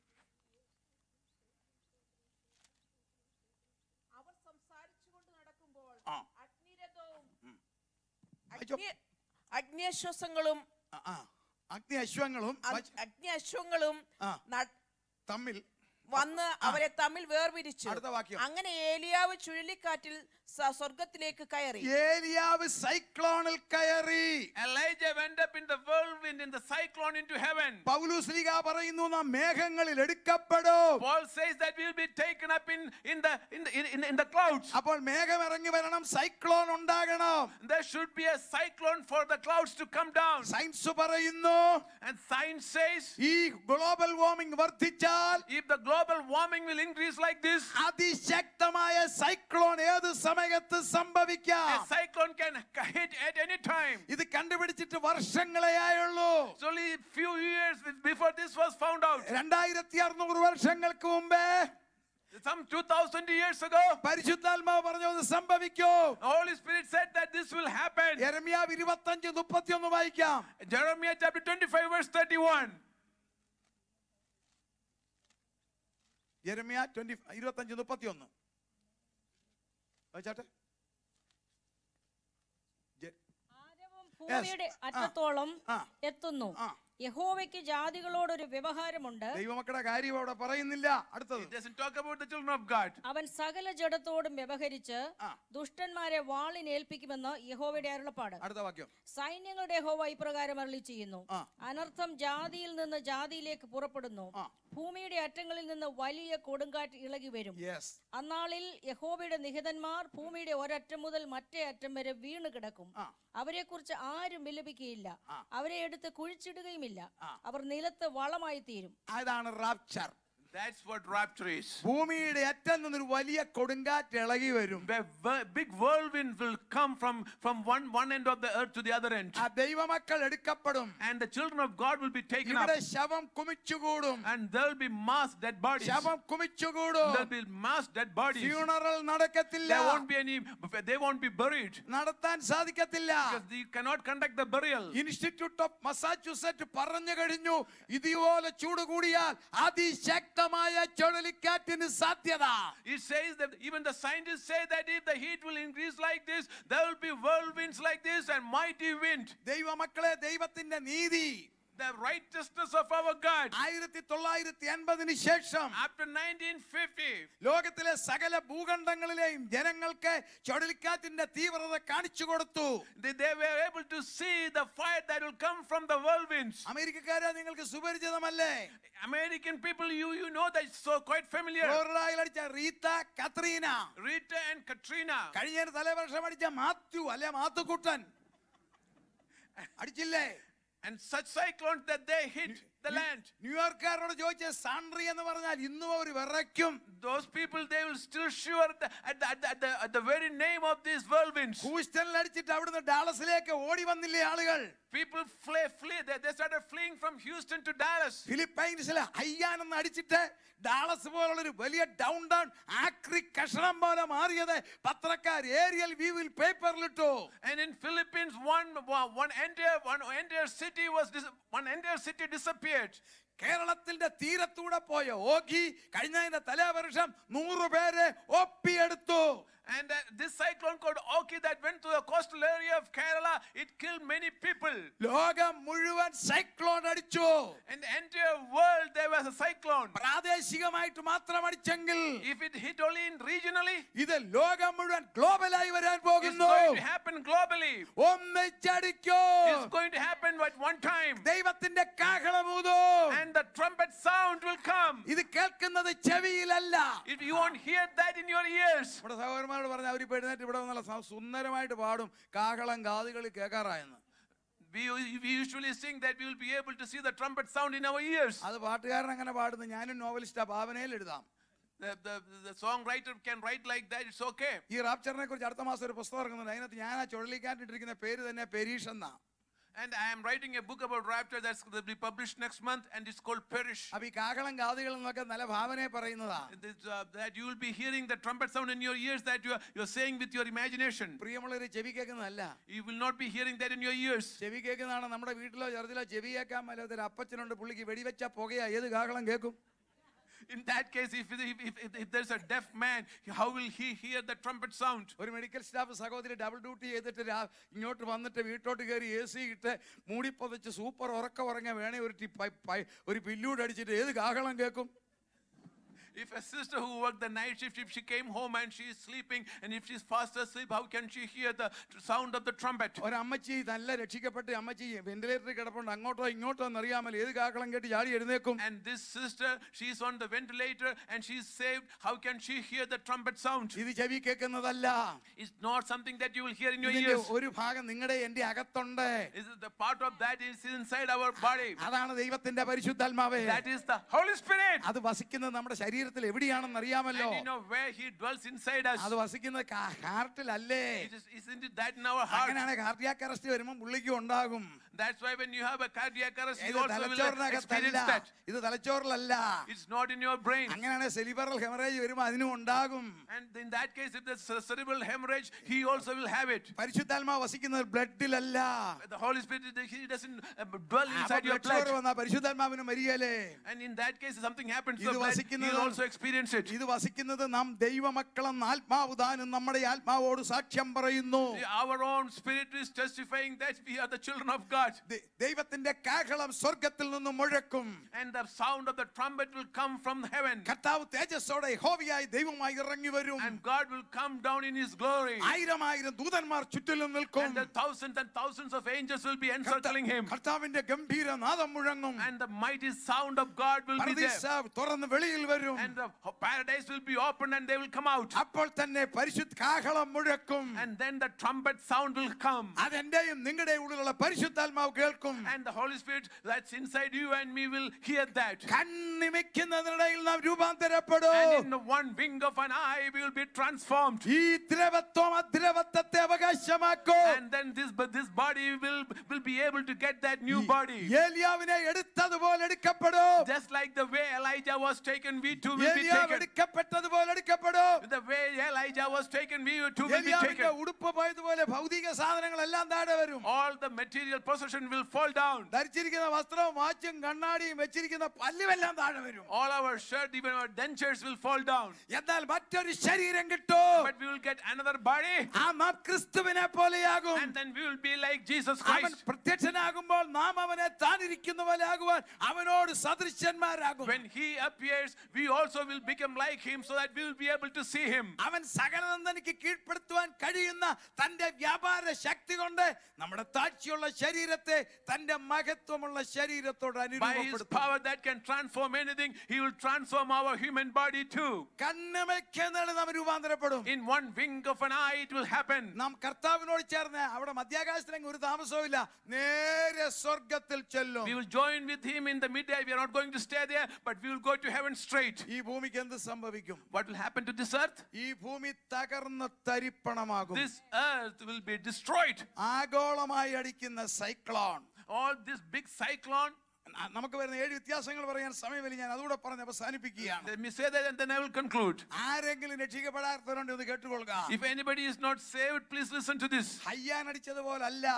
[SPEAKER 3] അവർ സംസാരിച്ചുകൊണ്ട് നടക്കുമ്പോൾ
[SPEAKER 1] ആ.
[SPEAKER 3] അഗ്നിരഥവും
[SPEAKER 1] വായിച്ചോ.
[SPEAKER 3] അഗ്നി- അഗ്നിശ്വാസങ്ങളും
[SPEAKER 1] ആ, ആ. അഗ്നി അശ്വങ്ങളും
[SPEAKER 3] അ- അഗ്നി അശ്വങ്ങളും
[SPEAKER 1] ആ.
[SPEAKER 3] ന-
[SPEAKER 1] തമ്മിൽ
[SPEAKER 3] വന്ന് അവരെ തമ്മിൽ വേർപിരിച്ചു
[SPEAKER 1] അടുത്ത വാക്യം.
[SPEAKER 3] അങ്ങനെ ഏലിയാവ് ചുഴലിക്കാറ്റിൽ സ- സ്വർഗത്തിലേക്ക് കയറി
[SPEAKER 1] ഏലിയാവ് സൈക്ലോണിൽ കയറി
[SPEAKER 2] Elijah went up in the whirlwind in the cyclone into heaven.
[SPEAKER 1] പൗലുസ്ലിക പറയുന്നു നാം മേഘങ്ങളിൽ എടുക്കപ്പെടും
[SPEAKER 2] Paul says that we will be taken up in, in, the, in, the, in, in, in the clouds.
[SPEAKER 1] അപ്പോൾ മേഘം ഇറങ്ങി വരണം സൈക്ലോൺ ഉണ്ടാകണം
[SPEAKER 2] There should be a cyclone for the clouds to come down.
[SPEAKER 1] Science പറയുന്നു
[SPEAKER 2] And science says
[SPEAKER 1] ഈ global warming വർദ്ധിച്ചാൽ
[SPEAKER 2] if the global warming will increase like this,
[SPEAKER 1] അതിശക്തമായ cyclone ഏത് സമയത്ത്
[SPEAKER 2] a
[SPEAKER 1] സംഭവിക്കാം
[SPEAKER 2] cyclone can hit at any time.
[SPEAKER 1] ഇത് കണ്ടുപിടിച്ചിട്ട് വർഷങ്ങളെ ആയുള്ളൂ
[SPEAKER 2] It's only a few years before this was found out.
[SPEAKER 1] രണ്ടായിരത്തി അറുന്നൂറ് വർഷങ്ങൾക്ക് മുമ്പേ
[SPEAKER 2] Some 2000 years ago,
[SPEAKER 1] പരിശുദ്ധാത്മാവ് പറഞ്ഞു അത് സംഭവിക്കും
[SPEAKER 2] the Holy Spirit said that this will happen.
[SPEAKER 1] യരമ്യാവ് ഇരുപത്തഞ്ച് മുപ്പത്തിയൊന്ന് വായിക്കാം
[SPEAKER 2] Jeremiah chapter 25, verse 31.
[SPEAKER 1] യരമ്യ ട്വന്റി ഇരുപത്തഞ്ച് മുപ്പത്തിയൊന്ന് വായിച്ചാട്ടെ ജെ-
[SPEAKER 4] ആരവം ഭൂമിയുടെ
[SPEAKER 1] ആ.
[SPEAKER 4] അറ്റത്തോളം
[SPEAKER 1] ആ.
[SPEAKER 4] എത്തുന്നു
[SPEAKER 1] ആ.
[SPEAKER 4] യഹോവയ്ക്ക് ജാതികളോടൊരു വ്യവഹാരമുണ്ട്
[SPEAKER 1] ദൈവമക്കളുടെ കാര്യം അവിടെ പറയുന്നില്ല അടുത്തത്
[SPEAKER 2] It doesn't talk about the children of God.
[SPEAKER 4] അവൻ സകല ജഡത്തോടും വ്യവഹരിച്ച്
[SPEAKER 1] ആ.
[SPEAKER 4] ദുഷ്ടന്മാരെ വാളിനേൽപ്പിക്കുമെന്ന് യഹോവയുടെ അരുളപ്പാട്
[SPEAKER 1] അടുത്ത വാക്യം
[SPEAKER 4] സൈന്യങ്ങളുടെ യഹോവ ഇപ്രകാരം അരളി ചെയ്യുന്നു
[SPEAKER 1] ആ.
[SPEAKER 4] അനർത്ഥം ജാതിയിൽ നിന്ന് ജാതിയിലേക്ക് പുറപ്പെടുന്നു
[SPEAKER 1] ആ.
[SPEAKER 4] ഭൂമിയുടെ അറ്റങ്ങളിൽ നിന്ന് വലിയ കൊടുങ്കാറ്റ് ഇളകി വരും
[SPEAKER 1] യെസ്
[SPEAKER 4] അന്നാളിൽ യഹോവയുടെ നിഹിതന്മാർ ഭൂമിയുടെ ഒരറ്റം മുതൽ മറ്റേ അറ്റം വരെ വീണ് കിടക്കും
[SPEAKER 1] ആ.
[SPEAKER 4] അവരെക്കുറിച്ച് ആരും വിലപിക്കുകയില്ല
[SPEAKER 1] ആ.
[SPEAKER 4] അവരെ എടുത്ത് കുഴിച്ചിടുകയുമില്ല
[SPEAKER 1] ആ.
[SPEAKER 4] അവർ നിലത്ത് വളമായി തീരും
[SPEAKER 1] അതാണ് rapture
[SPEAKER 2] That's what rapture is.
[SPEAKER 1] ഭൂമിയുടെ അറ്റം നിന്നൊരു വലിയ കൊടുങ്കാറ്റ് ഇളകി വരും
[SPEAKER 2] Where whi- big whirlwind will come from, from one, one end of the earth to the other end.
[SPEAKER 1] ആ ദൈവമക്കൾ എടുക്കപ്പെടും
[SPEAKER 2] And the children of God will be taken up.
[SPEAKER 1] ഇവിടെ ശവം കുമിച്ചുകൂടും
[SPEAKER 2] And there will be mass dead bodies.
[SPEAKER 1] ശവം കുമിച്ചുകൂടും
[SPEAKER 2] There will be mass dead bodies.
[SPEAKER 1] Funeral നടക്കത്തില്ല
[SPEAKER 2] There won't be any, they won't be buried.
[SPEAKER 1] നടത്താൻ സാധിക്കത്തില്ല
[SPEAKER 2] Because you cannot conduct the burial.
[SPEAKER 1] Institute of Massachusetts പറഞ്ഞു കഴിഞ്ഞു ഇതുപോലെ ചൂട് കൂടിയാൽ അതിശക്തമായ ചുഴലിക്കാറ്റിന് സാധ്യത
[SPEAKER 2] It says that even the scientists say that if the heat will increase like this, there will be whirlwinds like this and mighty wind.
[SPEAKER 1] ദൈവമക്കളെ ദൈവത്തിന്റെ നീതി
[SPEAKER 2] The righteousness of our God.
[SPEAKER 1] ആയിരത്തി തൊള്ളായിരത്തി അൻപതിന് ശേഷം
[SPEAKER 2] After 1950,
[SPEAKER 1] ലോകത്തിലെ സകല ഭൂഖണ്ഡങ്ങളിലെയും ജനങ്ങൾക്ക് ചുഴലിക്കാറ്റിന്റെ തീവ്രത കാണിച്ചു കൊടുത്തു
[SPEAKER 2] they, they were able to see the fire that will come from the whirlwinds.
[SPEAKER 1] അമേരിക്കക്കാരെ നിങ്ങൾക്ക് സുപരിചിതമല്ലേ
[SPEAKER 2] American people, you, you know that it's so quite familiar.
[SPEAKER 1] ഫ്ലോറിഡയിൽ അടിച്ച Reetha Katrina
[SPEAKER 2] Rita and Katrina.
[SPEAKER 1] കഴിഞ്ഞ തലേവർഷം അടിച്ച മാത്യു അല്ലെ മാത്തുക്കുട്ടൻ അടിച്ചില്ലേ
[SPEAKER 2] And such cyclones that they hit the land.
[SPEAKER 1] ന്യൂയോർക്കാരോട് ചോദിച്ച സാൻഡ്രി എന്ന് പറഞ്ഞാൽ ഇന്നും അവർ വിറയ്ക്കും
[SPEAKER 2] Those people, they will still shiver at the, at the, at the, at the, at the very name of these whirlwinds.
[SPEAKER 1] ഹൂസ്റ്റണിൽ അടിച്ചിട്ട് അവിടുന്ന് ഡാളസിലേക്ക് ഓടി വന്നില്ലേ ആളുകൾ
[SPEAKER 2] People flee, flee. They, they started fleeing from Houston to Dallas.
[SPEAKER 1] ഫിലിപ്പൈൻസിൽ ഹയ്യാൻ എന്ന് അടിച്ചിട്ട് Dallas പോലുള്ള ഒരു വലിയ ഡൗൺ ടൗൺ ആക്രി കഷണം പോലെ മാറിയത് പത്രക്കാർ ഏരിയൽ വ്യൂവിൽ പേപ്പറിലിട്ടു
[SPEAKER 2] And in Philippines, one, one entire, one entire city was, dis- one entire city disappeared.
[SPEAKER 1] കേരളത്തിന്റെ തീരത്തൂടെ പോയ ഓഖി കഴിഞ്ഞതിന്റെ തലേവർഷം നൂറ് പേരെ ഒപ്പിയെടുത്തു
[SPEAKER 2] And uh, this cyclone called Oki that went to the coastal area of Kerala, it killed many people.
[SPEAKER 1] ലോകം മുഴുവൻ cyclone അടിച്ചു
[SPEAKER 2] In the entire world, there was a cyclone.
[SPEAKER 1] പ്രാദേശികമായിട്ട് മാത്രം അടിച്ചെങ്കിൽ
[SPEAKER 2] If it hit only in regionally,
[SPEAKER 1] ഇത് ലോകം മുഴുവൻ ഗ്ലോബലായി വരാൻ
[SPEAKER 2] it's
[SPEAKER 1] പോകുന്നു
[SPEAKER 2] going to happen globally.
[SPEAKER 1] ഒന്നിച്ചടിക്കോ
[SPEAKER 2] It's going to happen at one time.
[SPEAKER 1] ദൈവത്തിന്റെ കാഹളമൂതോ
[SPEAKER 2] And the trumpet sound will come.
[SPEAKER 1] ഇത് കേൾക്കുന്നത് ചെവിയിലല്ല
[SPEAKER 2] If you won't hear that in your ears,
[SPEAKER 1] ഇവിടെ സഹോദരന്മാരോട് പറഞ്ഞ അവർ എഴുന്നേറ്റ് ഇവിടെ വന്നുള്ള സ- സുന്ദരമായിട്ട് പാടും കാഹളം കാതുകളിൽ കേൾക്കാറായെന്ന്
[SPEAKER 2] we, we usually sing that we will be able to see the trumpet sound in our ears.
[SPEAKER 1] അത് പാട്ടുകാരൻ അങ്ങനെ പാടുന്നു ഞാനും നോവലിസ്റ്റാ ഭാവനയിൽ എഴുതാം
[SPEAKER 2] The, the, the songwriter can write like that, it's okay.
[SPEAKER 1] ഈ റാപ്ചറിനെ കുറിച്ച് അടുത്ത മാസം ഒരു പുസ്തകം ഇറങ്ങുന്നുണ്ട് അതിനകത്ത് ഞാൻ ആ ചുഴലിക്കാറ്റിട്ടിരിക്കുന്ന പേര് തന്നെ പെരീഷ് എന്നാ
[SPEAKER 2] And I am writing a book about rapture that's going to be published next month, and it's called Perish.
[SPEAKER 1] അപ്പൊ ഈ കാഹളം കാതുകൾ എന്നൊക്കെ നല്ല ഭാവനയെ പറയുന്നതാ
[SPEAKER 2] This, uh, that you will be hearing the trumpet sound in your ears that you are, you're saying with your imagination.
[SPEAKER 1] പ്രിയമുള്ളവര് ചെവി കേൾക്കുന്നതല്ല
[SPEAKER 2] You will not be hearing that in your ears.
[SPEAKER 1] ചെവി കേൾക്കുന്നതാണ് നമ്മുടെ വീട്ടിലോ ചെറുതിലോ ചെവി കേൾക്കാൻ മേലാത്തൊരു അപ്പച്ചനുണ്ട് പുള്ളിക്ക് വെടിവെച്ച പുകയാ ഏത് കാഹളം കേൾക്കും
[SPEAKER 2] In that case, if, if, if, if, if there's a deaf man, how will he hear the trumpet sound?
[SPEAKER 1] ഒരു മെഡിക്കൽ സ്റ്റാഫ് സഹോദരി ഡബിൾ ഡ്യൂട്ടി ചെയ്തിട്ട് രാ- ഇങ്ങോട്ട് വന്നിട്ട് വീട്ടോട്ട് കയറി എ സി ഇട്ട് മൂടിപ്പൊതച്ച് സൂപ്പർ ഉറക്കം ഉറങ്ങാൻ വേണേ ഒരു ടി- പൈ- പൈ- ഒരു പില്ലൂടെ അടിച്ചിട്ട് ഏത് കാഹളം കേൾക്കും
[SPEAKER 2] If a sister who worked the night shift, if she came home and she is sleeping, and if she's fast asleep, how can she hear the t- sound of the trumpet?
[SPEAKER 1] ഒരമ്മച്ചി നല്ല രക്ഷിക്കപ്പെട്ട് അമ്മച്ചി വെന്റിലേറ്ററിൽ കിടപ്പുണ്ട് അങ്ങോട്ടോ ഇങ്ങോട്ടോ എന്നറിയാമല്ലോ ഏത് കാഹളം കേട്ട് ചാടി എഴുന്നേക്കും
[SPEAKER 2] And this sister, she's on the ventilator and she's saved. How can she hear the trumpet sound?
[SPEAKER 1] ഇത് ചെവി കേൾക്കുന്നതല്ല
[SPEAKER 2] It's not something that you will hear in your
[SPEAKER 1] ഇതിന്റെ
[SPEAKER 2] ears.
[SPEAKER 1] ഒരു ഭാഗം നിങ്ങളുടെ എന്റെ അകത്തുണ്ട്
[SPEAKER 2] Is it the part of that is inside our body?
[SPEAKER 1] അതാണ് ദൈവത്തിന്റെ പരിശുദ്ധാത്മാവേ
[SPEAKER 2] That is the Holy Spirit.
[SPEAKER 1] അത് വസിക്കുന്നത് നമ്മുടെ ശരീരത്തിൽ എവിടെയാണെന്ന് അറിയാമല്ലോ
[SPEAKER 2] And you know where He dwells inside us.
[SPEAKER 1] അത് വസിക്കുന്നത് ഹാർട്ടിലല്ലേ
[SPEAKER 2] It is, isn't it that in our heart?
[SPEAKER 1] അങ്ങനെയാണ് കാർഡിയാക് അറസ്റ്റ് വരുമ്പോൾ പുള്ളിക്കും ഉണ്ടാകും
[SPEAKER 2] That's why when you have a cardiac arrest,
[SPEAKER 1] ഇത്
[SPEAKER 2] you also will
[SPEAKER 1] തലച്ചോറിനകത്തല്ല
[SPEAKER 2] experience that.
[SPEAKER 1] ഇത് തലച്ചോറിലല്ല
[SPEAKER 2] It's not in your brain.
[SPEAKER 1] അങ്ങനെയാണ് സെലിബറൽ ഹെമറേജ് വരുമ്പോൾ അതിനും ഉണ്ടാകും
[SPEAKER 2] And in that case, if there's a cerebral hemorrhage, he also will have it.
[SPEAKER 1] പരിശുദ്ധാത്മാവ് വസിക്കുന്നത് ബ്ലഡിലല്ല
[SPEAKER 2] The Holy Spirit, he doesn't uh, dwell inside your blood.
[SPEAKER 1] വന്ന പരിശുദ്ധാത്മാവിന് മരിയല്ലേ
[SPEAKER 2] And in that case, if something happens to
[SPEAKER 1] ഇത്
[SPEAKER 2] the blood,
[SPEAKER 1] വസിക്കുന്നത്
[SPEAKER 2] he'll also experience it.
[SPEAKER 1] ഇത് വസിക്കുന്നത് നാം ദൈവമക്കളെന്ന് ആത്മാവ് താനും നമ്മുടെ ആത്മാവോട് സാക്ഷ്യം പറയുന്നു
[SPEAKER 2] Our own spirit is testifying that we are the children of God.
[SPEAKER 1] ദ- ദൈവത്തിന്റെ കാഹളം സ്വർഗത്തിൽ നിന്ന് മുഴക്കും
[SPEAKER 2] And the sound of the trumpet will come from heaven.
[SPEAKER 1] കർത്താവ് തേജസ്സോടെ ഹോവിയായി ദൈവമായി ഇറങ്ങി വരും
[SPEAKER 2] And God will come down in his glory.
[SPEAKER 1] ആയിരം ആയിരം ദൂതന്മാർ ചുറ്റിലും നിൽക്കും
[SPEAKER 2] And the thousands and thousands of angels will be encircling him.
[SPEAKER 1] കർത്താവിന്റെ ഗംഭീര നാദം മുഴങ്ങും
[SPEAKER 2] And the mighty sound of God will be there.
[SPEAKER 1] പർദീസ തുറന്ന് വെളിയിൽ വരും
[SPEAKER 2] And the paradise will be opened and they will come out.
[SPEAKER 1] അപ്പോൾ തന്നെ പരിശുദ്ധ കാഹളം മുഴക്കും
[SPEAKER 2] And then the trumpet sound will come.
[SPEAKER 1] അതെന്റെയും നിങ്ങളുടെ ഉള്ളിലുള്ള പരിശുദ്ധാത്മാവ് കേൾക്കും
[SPEAKER 2] And the Holy Spirit that's inside you and me will hear that.
[SPEAKER 1] കണ്ണിമിക്കുന്നതിനിടയിൽ നാം രൂപാന്തരപ്പെടും
[SPEAKER 2] And in the one wing of an eye, we will be transformed.
[SPEAKER 1] ഈ ദ്രവത്വം അദ്രവത്വത്തെ അവകാശമാക്കും
[SPEAKER 2] And then this, but this body will, will be able to get that new body.
[SPEAKER 1] ഏലിയാവിനെ എടുത്തതുപോലെ എടുക്കപ്പെടും
[SPEAKER 2] Just like the way Elijah was taken, we too will be
[SPEAKER 1] ഏലിയാവ്
[SPEAKER 2] taken.
[SPEAKER 1] എടുക്കപ്പെട്ടതുപോലെ എടുക്കപ്പെടും
[SPEAKER 2] The way Elijah was taken, we too will be
[SPEAKER 1] ഏലിയാവിന്റെ
[SPEAKER 2] taken.
[SPEAKER 1] ഉടുപ്പ് പോയതുപോലെ ഭൗതിക സാധനങ്ങളെല്ലാം താഴെ വരും
[SPEAKER 2] All the material possession will fall down.
[SPEAKER 1] ധരിച്ചിരിക്കുന്ന വസ്ത്രവും വാച്ചും കണ്ണാടിയും വെച്ചിരിക്കുന്ന പല്ലുമെല്ലാം താഴെ വരും
[SPEAKER 2] All our shirt, even our dentures will fall down.
[SPEAKER 1] എന്നാൽ മറ്റൊരു ശരീരം കിട്ടും
[SPEAKER 2] But we will get another body.
[SPEAKER 1] ആ നാം ക്രിസ്തുവിനെ പോലെയാകും
[SPEAKER 2] And then we will be like Jesus
[SPEAKER 1] അവൻ
[SPEAKER 2] Christ.
[SPEAKER 1] പ്രത്യക്ഷനാകുമ്പോൾ നാം അവനെ താനിരിക്കുന്ന പോലെ ആകുവാൻ അവനോട് സദൃശ്യന്മാരാകും
[SPEAKER 2] When he appears, we also will become like him so that we will be able to see him.
[SPEAKER 1] അവൻ സകലതും തനിക്ക് കീഴ്പ്പെടുത്തുവാൻ കഴിയുന്ന തന്റെ വ്യാപാര ശക്തി കൊണ്ട് നമ്മുടെ താഴ്ചയുള്ള ശരീരത്തെ തന്റെ മഹത്വമുള്ള ശരീരത്തോട്
[SPEAKER 2] By his
[SPEAKER 1] അനുരൂപപ്പെടുത്തും
[SPEAKER 2] power that can transform anything, he will transform our human body too.
[SPEAKER 1] കണ്ണമയ്ക്കുന്നാണ് നാം രൂപാന്തരപ്പെടും
[SPEAKER 2] In one wink of an eye, it will happen.
[SPEAKER 1] നാം കർത്താവിനോട് ചേർന്ന് അവിടെ മധ്യാകാശത്തിലെങ്കിൽ ഒരു താമസവും ഇല്ല നേരെ സ്വർഗത്തിൽ ചെല്ലും
[SPEAKER 2] We will join with him in the midday. We are not going to stay there, but we will go to heaven straight.
[SPEAKER 1] ഈ ഭൂമിക്ക് എന്ത് സംഭവിക്കും
[SPEAKER 2] What will happen to this earth?
[SPEAKER 1] ഈ ഭൂമി തകർന്ന് തരിപ്പണമാകും
[SPEAKER 2] This earth will be destroyed.
[SPEAKER 1] ആഗോളമായി അടിക്കുന്ന cyclone
[SPEAKER 2] All this big cyclone.
[SPEAKER 1] ന- നമുക്ക് വരുന്ന ഏഴ് വ്യത്യാസങ്ങൾ പറയാൻ സമയമില്ല ഞാൻ അതുകൂടെ പറഞ്ഞ് അവസാനിപ്പിക്കുകയാണ്
[SPEAKER 2] Let me say that and then I will conclude.
[SPEAKER 1] ആരെങ്കിലും രക്ഷിക്കപ്പെടാത്തവരുണ്ട് ഇത് കേട്ടുകൊള്ളുക
[SPEAKER 2] If anybody is not saved, please listen to this.
[SPEAKER 1] ഹയ്യാൻ അടിച്ചതുപോലല്ല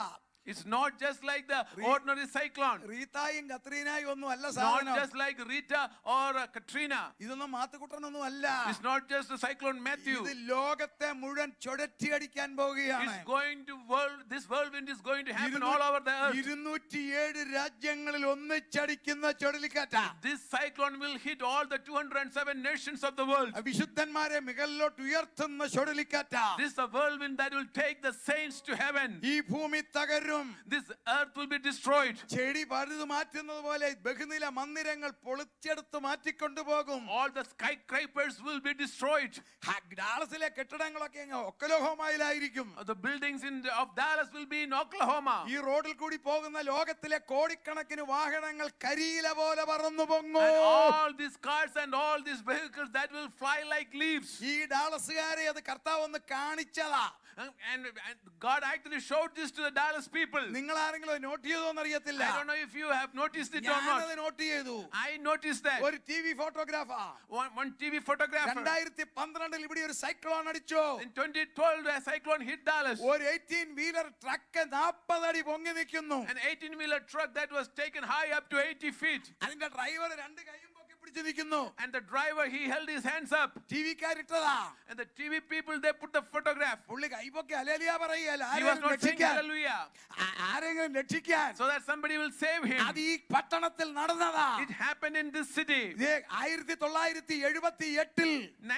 [SPEAKER 2] It's not just like the ordinary cyclone,
[SPEAKER 1] റീത്തായും കത്രീനായും ഒന്നും അല്ല
[SPEAKER 2] not
[SPEAKER 1] സാധനം
[SPEAKER 2] just like Rita or uh, Katrina.
[SPEAKER 1] ഇതൊന്നും മാത്തുക്കുട്ടനൊന്നും അല്ല
[SPEAKER 2] It's not just the cyclone Matthew.
[SPEAKER 1] ഇത് ലോകത്തെ മുഴുവൻ ചുഴറ്റിയടിക്കാൻ പോവുകയാണ്
[SPEAKER 2] It's going to world. This whirlwind is going to happen all over the earth.
[SPEAKER 1] ഇരുന്നൂറ്റിയേഴ് രാജ്യങ്ങളിൽ ഒന്നിച്ചടിക്കുന്ന ചുഴലിക്കാറ്റാ
[SPEAKER 2] This cyclone will hit all the 207 nations of the world.
[SPEAKER 1] വിശുദ്ധന്മാരെ മുകളിലോട്ട് ഉയർത്തുന്ന ചുഴലിക്കാറ്റാ
[SPEAKER 2] This is a whirlwind that will take the saints to heaven.
[SPEAKER 1] ഈ ഭൂമി തകരും
[SPEAKER 2] This earth will be destroyed.
[SPEAKER 1] ചെടി പഴുതു മാറ്റുന്നത് പോലെ ബഹുനില മന്ദിരങ്ങൾ പൊളിച്ചെടുത്ത് മാറ്റിക്കൊണ്ടുപോകും
[SPEAKER 2] All the skyscrapers will be destroyed.
[SPEAKER 1] ഹ, ഡാളസിലെ കെട്ടിടങ്ങളൊക്കെ അങ്ങ് ഒക്കലോഹോമായിലായിരിക്കും
[SPEAKER 2] Uh, The buildings in of Dallas will be in Oklahoma.
[SPEAKER 1] ഈ റോഡിൽ കൂടി പോകുന്ന ലോകത്തിലെ കോടിക്കണക്കിന് വാഹനങ്ങൾ കരിയില പോലെ പറന്നു പൊങ്ങും
[SPEAKER 2] And all these cars and all these vehicles that will fly like leaves.
[SPEAKER 1] ഈ ഡാളസുകാരെ അത് കർത്താവ് ഒന്ന് കാണിച്ചതാ
[SPEAKER 2] And, and, and God actually showed this to the Dallas people.
[SPEAKER 1] നിങ്ങൾ ആരെങ്കിലും നോട്ട് ചെയ്തോന്ന് അറിയത്തില്ല
[SPEAKER 2] I don't know if you have noticed it or
[SPEAKER 1] ഞാനത്
[SPEAKER 2] not.
[SPEAKER 1] Note ചെയ്തു
[SPEAKER 2] I noticed that.
[SPEAKER 1] ഒരു ടി വി ഫോട്ടോഗ്രാഫാ
[SPEAKER 2] One, one TV photographer.
[SPEAKER 1] രണ്ടായിരത്തി പന്ത്രണ്ടിൽ ഇവിടെ ഒരു സൈക്ലോൺ അടിച്ചു
[SPEAKER 2] In 2012, a cyclone hit Dallas.
[SPEAKER 1] ഒരു എയ്റ്റീൻ വീലർ ട്രക്ക് നാപ്പത് അടി പൊങ്ങി നിൽക്കുന്നു
[SPEAKER 2] An 18 wheeler truck that was taken high up to 80 feet.
[SPEAKER 1] അതിന്റെ ഡ്രൈവർ രണ്ട് കൈയും പൊക്കി പിടിച്ച് നിൽക്കുന്നു
[SPEAKER 2] And the driver, he held his hands up.
[SPEAKER 1] T വിക്കാരിട്ടതാ
[SPEAKER 2] And the TV people, they put the photograph.
[SPEAKER 1] പുള്ളി കൈപൊക്കി അലേലിയ പറയുകയല്ല
[SPEAKER 2] He was
[SPEAKER 1] ആരെങ്കിലും
[SPEAKER 2] not saying
[SPEAKER 1] രക്ഷിക്കാൻ
[SPEAKER 2] hallelujah.
[SPEAKER 1] ആ- ആരെങ്കിലും രക്ഷിക്കാൻ
[SPEAKER 2] So that somebody will save him.
[SPEAKER 1] അത് ഈ പട്ടണത്തിൽ നടന്നതാ
[SPEAKER 2] It happened in this city.
[SPEAKER 1] ഇത് ആയിരത്തി തൊള്ളായിരത്തി എഴുപത്തി എട്ടിൽ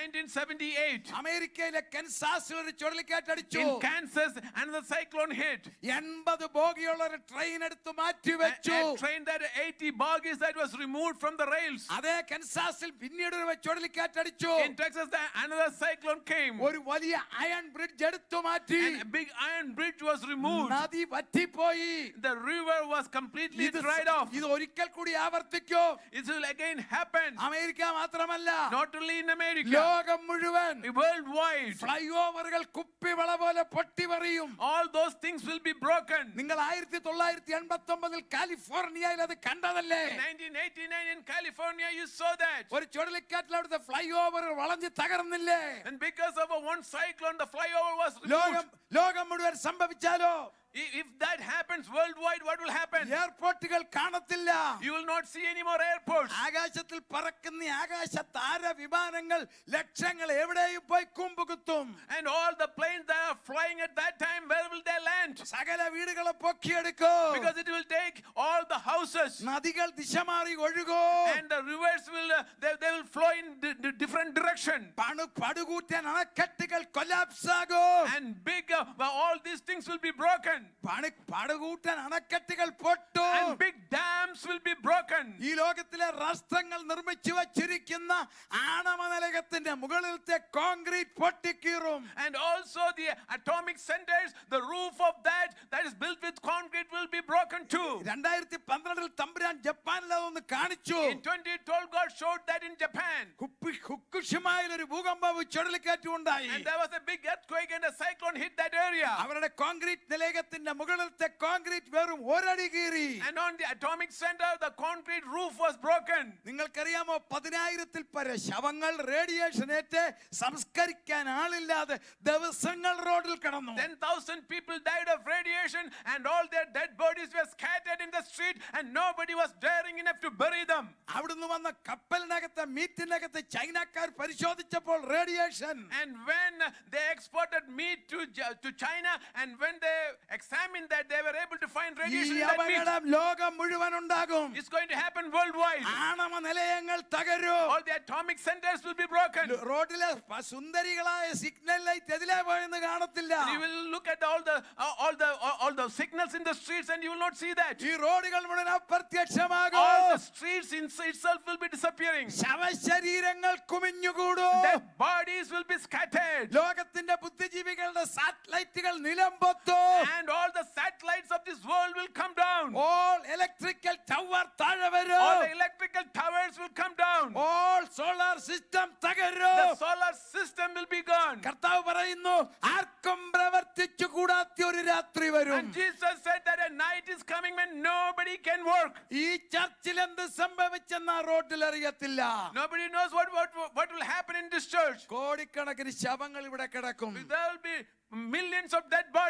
[SPEAKER 2] 1978.
[SPEAKER 1] അമേരിക്കയിലെ കെൻസാസിൽ ഒരു ചുഴലിക്കാറ്റടിച്ചു
[SPEAKER 2] In Kansas, another cyclone hit.
[SPEAKER 1] എൺപത് ബോഗിയുള്ള ഒരു ട്രെയിൻ എടുത്ത് മാറ്റി
[SPEAKER 2] A,
[SPEAKER 1] വെച്ചു
[SPEAKER 2] a train that 80 bogies that was removed from the rails.
[SPEAKER 1] അതേ കെൻസാസിൽ പിന്നീട് ഒരു ചുഴലിക്കാറ്റടിച്ചു
[SPEAKER 2] In Texas, the, another cyclone came.
[SPEAKER 1] ഒരു വലിയ അയൺ ബ്രിഡ്ജ് എടുത്തു മാറ്റി
[SPEAKER 2] And a big iron bridge was removed.
[SPEAKER 1] നദി വറ്റിപ്പോയി
[SPEAKER 2] The river was completely
[SPEAKER 1] ഇത്
[SPEAKER 2] dried off.
[SPEAKER 1] ഇത് ഒരിക്കൽ കൂടി ആവർത്തിക്കും
[SPEAKER 2] It will again happen.
[SPEAKER 1] America മാത്രമല്ല
[SPEAKER 2] Not only in America,
[SPEAKER 1] ലോകം മുഴുവൻ
[SPEAKER 2] worldwide.
[SPEAKER 1] ഫ്ലൈ ഓവറുകൾ കുപ്പിവള പോലെ പൊട്ടിവറിയും
[SPEAKER 2] All those things will be broken.
[SPEAKER 1] നിങ്ങൾ ആയിരത്തി തൊള്ളായിരത്തി എൺപത്തി ഒമ്പതിൽ കാലിഫോർണിയയിൽ അത് കണ്ടതല്ലേ
[SPEAKER 2] In 1989 in California, you saw that.
[SPEAKER 1] ഒരു ചുഴലിക്കാറ്റിൽ അവിടുത്തെ ഫ്ലൈ ഓവർ വളഞ്ഞ് തകർന്നില്ലേ
[SPEAKER 2] And because of a one cyclone, the flyover was
[SPEAKER 1] ലോകം
[SPEAKER 2] removed.
[SPEAKER 1] ലോകം മുഴുവൻ സംഭവിച്ചാലോ
[SPEAKER 2] I- If that happens worldwide, what will happen?
[SPEAKER 1] എയർപോർട്ടുകൾ കാണത്തില്ല
[SPEAKER 2] You will not see any more airports.
[SPEAKER 1] ആകാശത്തിൽ പറക്കുന്ന ഈ ആകാശ താര വിമാനങ്ങൾ ലക്ഷങ്ങൾ എവിടെയും പോയി കുമ്പുകുത്തും
[SPEAKER 2] And all the planes that are flying at that time, where will they land?
[SPEAKER 1] സകല വീടുകളെ പൊക്കിയെടുക്കും
[SPEAKER 2] Because it will take all the houses.
[SPEAKER 1] നദികൾ ദിശ മാറി ഒഴുകോ
[SPEAKER 2] And the rivers will, uh, they, they will flow in di- di- different direction.
[SPEAKER 1] പണു പടുകൂറ്റൻ അണക്കെട്ടുകൾ collapse ആകും
[SPEAKER 2] And big, uh, well, all these things will be broken.
[SPEAKER 1] പണി പടുകൂറ്റൻ അണക്കെട്ടുകൾ പൊട്ടും
[SPEAKER 2] And big dams will be broken.
[SPEAKER 1] ഈ ലോകത്തിലെ രാഷ്ട്രങ്ങൾ നിർമ്മിച്ചു വച്ചിരിക്കുന്ന ആണവനിലയത്തിന്റെ മുകളിലത്തെ കോൺക്രീറ്റ് പൊട്ടിക്കീറും
[SPEAKER 2] And also the atomic centers, the roof of that that is built with concrete will be broken too.
[SPEAKER 1] രണ്ടായിരത്തി പന്ത്രണ്ടിൽ തമ്പുരാൻ ജപ്പാനിൽ അതൊന്ന് കാണിച്ചു
[SPEAKER 2] In 2012, God showed that in Japan.
[SPEAKER 1] ഹുപ്പി- ഹുക്കുഷിമായിൽ ഒരു ഭൂകമ്പവും ചുഴലിക്കാറ്റും ഉണ്ടായി
[SPEAKER 2] And there was a big earthquake and a cyclone hit that area.
[SPEAKER 1] അവരുടെ concrete നിലയത്തിന്റെ മുകളിലത്തെ കോൺക്രീറ്റ് വെറും ഒരടി കീറി
[SPEAKER 2] And on the atomic center, the concrete roof was broken.
[SPEAKER 1] നിങ്ങൾക്കറിയാമോ പതിനായിരത്തിൽ പര ശവങ്ങൾ റേഡിയേഷൻ ഏറ്റ് സംസ്കരിക്കാൻ ആളില്ലാതെ ദിവസങ്ങൾ റോഡിൽ കടന്നു
[SPEAKER 2] 10,000 people died of radiation, and all their dead bodies were scattered in the street, and nobody was daring enough to bury them.
[SPEAKER 1] അവിടുന്ന് വന്ന കപ്പലിനകത്തെ മീറ്റിനകത്ത് ചൈനക്കാർ പരിശോധിച്ചപ്പോൾ radiation
[SPEAKER 2] And when they exported meat to, J- to China, and when they examined that, they were able to find
[SPEAKER 1] ഈ
[SPEAKER 2] radiation in that meat.
[SPEAKER 1] അപകടം ലോകം മുഴുവൻ ഉണ്ടാകും
[SPEAKER 2] It's going to happen worldwide.
[SPEAKER 1] ആണവ നിലയങ്ങൾ തകരും
[SPEAKER 2] All the atomic centers will be broken.
[SPEAKER 1] റോഡിലെ പ- സുന്ദരികളായ സിഗ്നൽ ലൈറ്റ് എതിലേ പോയെന്ന് കാണത്തില്ല
[SPEAKER 2] You will look at all the uh, all the all, all the signals in the streets, and you will not see that.
[SPEAKER 1] ഈ റോഡുകൾ മുഴുവൻ അപ്രത്യക്ഷമാകും
[SPEAKER 2] All the streets in itself will be disappearing.
[SPEAKER 1] ശവശരീരങ്ങൾ കുമിഞ്ഞുകൂടും
[SPEAKER 2] Dead bodies will be scattered.
[SPEAKER 1] ലോകത്തിന്റെ ബുദ്ധിജീവികളുടെ സാറ്റലൈറ്റുകൾ നിലംപൊത്തും
[SPEAKER 2] And all the satellites of this world will come down.
[SPEAKER 1] All electrical tower താഴെ
[SPEAKER 2] All
[SPEAKER 1] വരും
[SPEAKER 2] the electrical towers will come down.
[SPEAKER 1] All solar system
[SPEAKER 2] The
[SPEAKER 1] തകരും
[SPEAKER 2] solar system will be gone.
[SPEAKER 1] കർത്താവ് പറയുന്നു ആർക്കും പ്രവർത്തിച്ചു കൂടാത്ത ഒരു രാത്രി വരും
[SPEAKER 2] And Jesus said that a night is coming when nobody can work.
[SPEAKER 1] ഈ ചർച്ചിൽ എന്ത് സംഭവിച്ചെന്ന റോഡിൽ അറിയത്തില്ല
[SPEAKER 2] Nobody knows what, what, what will happen in this church.
[SPEAKER 1] കോടിക്കണക്കിന് ശവങ്ങൾ ഇവിടെ കിടക്കും
[SPEAKER 2] There will be millions of dead bodies.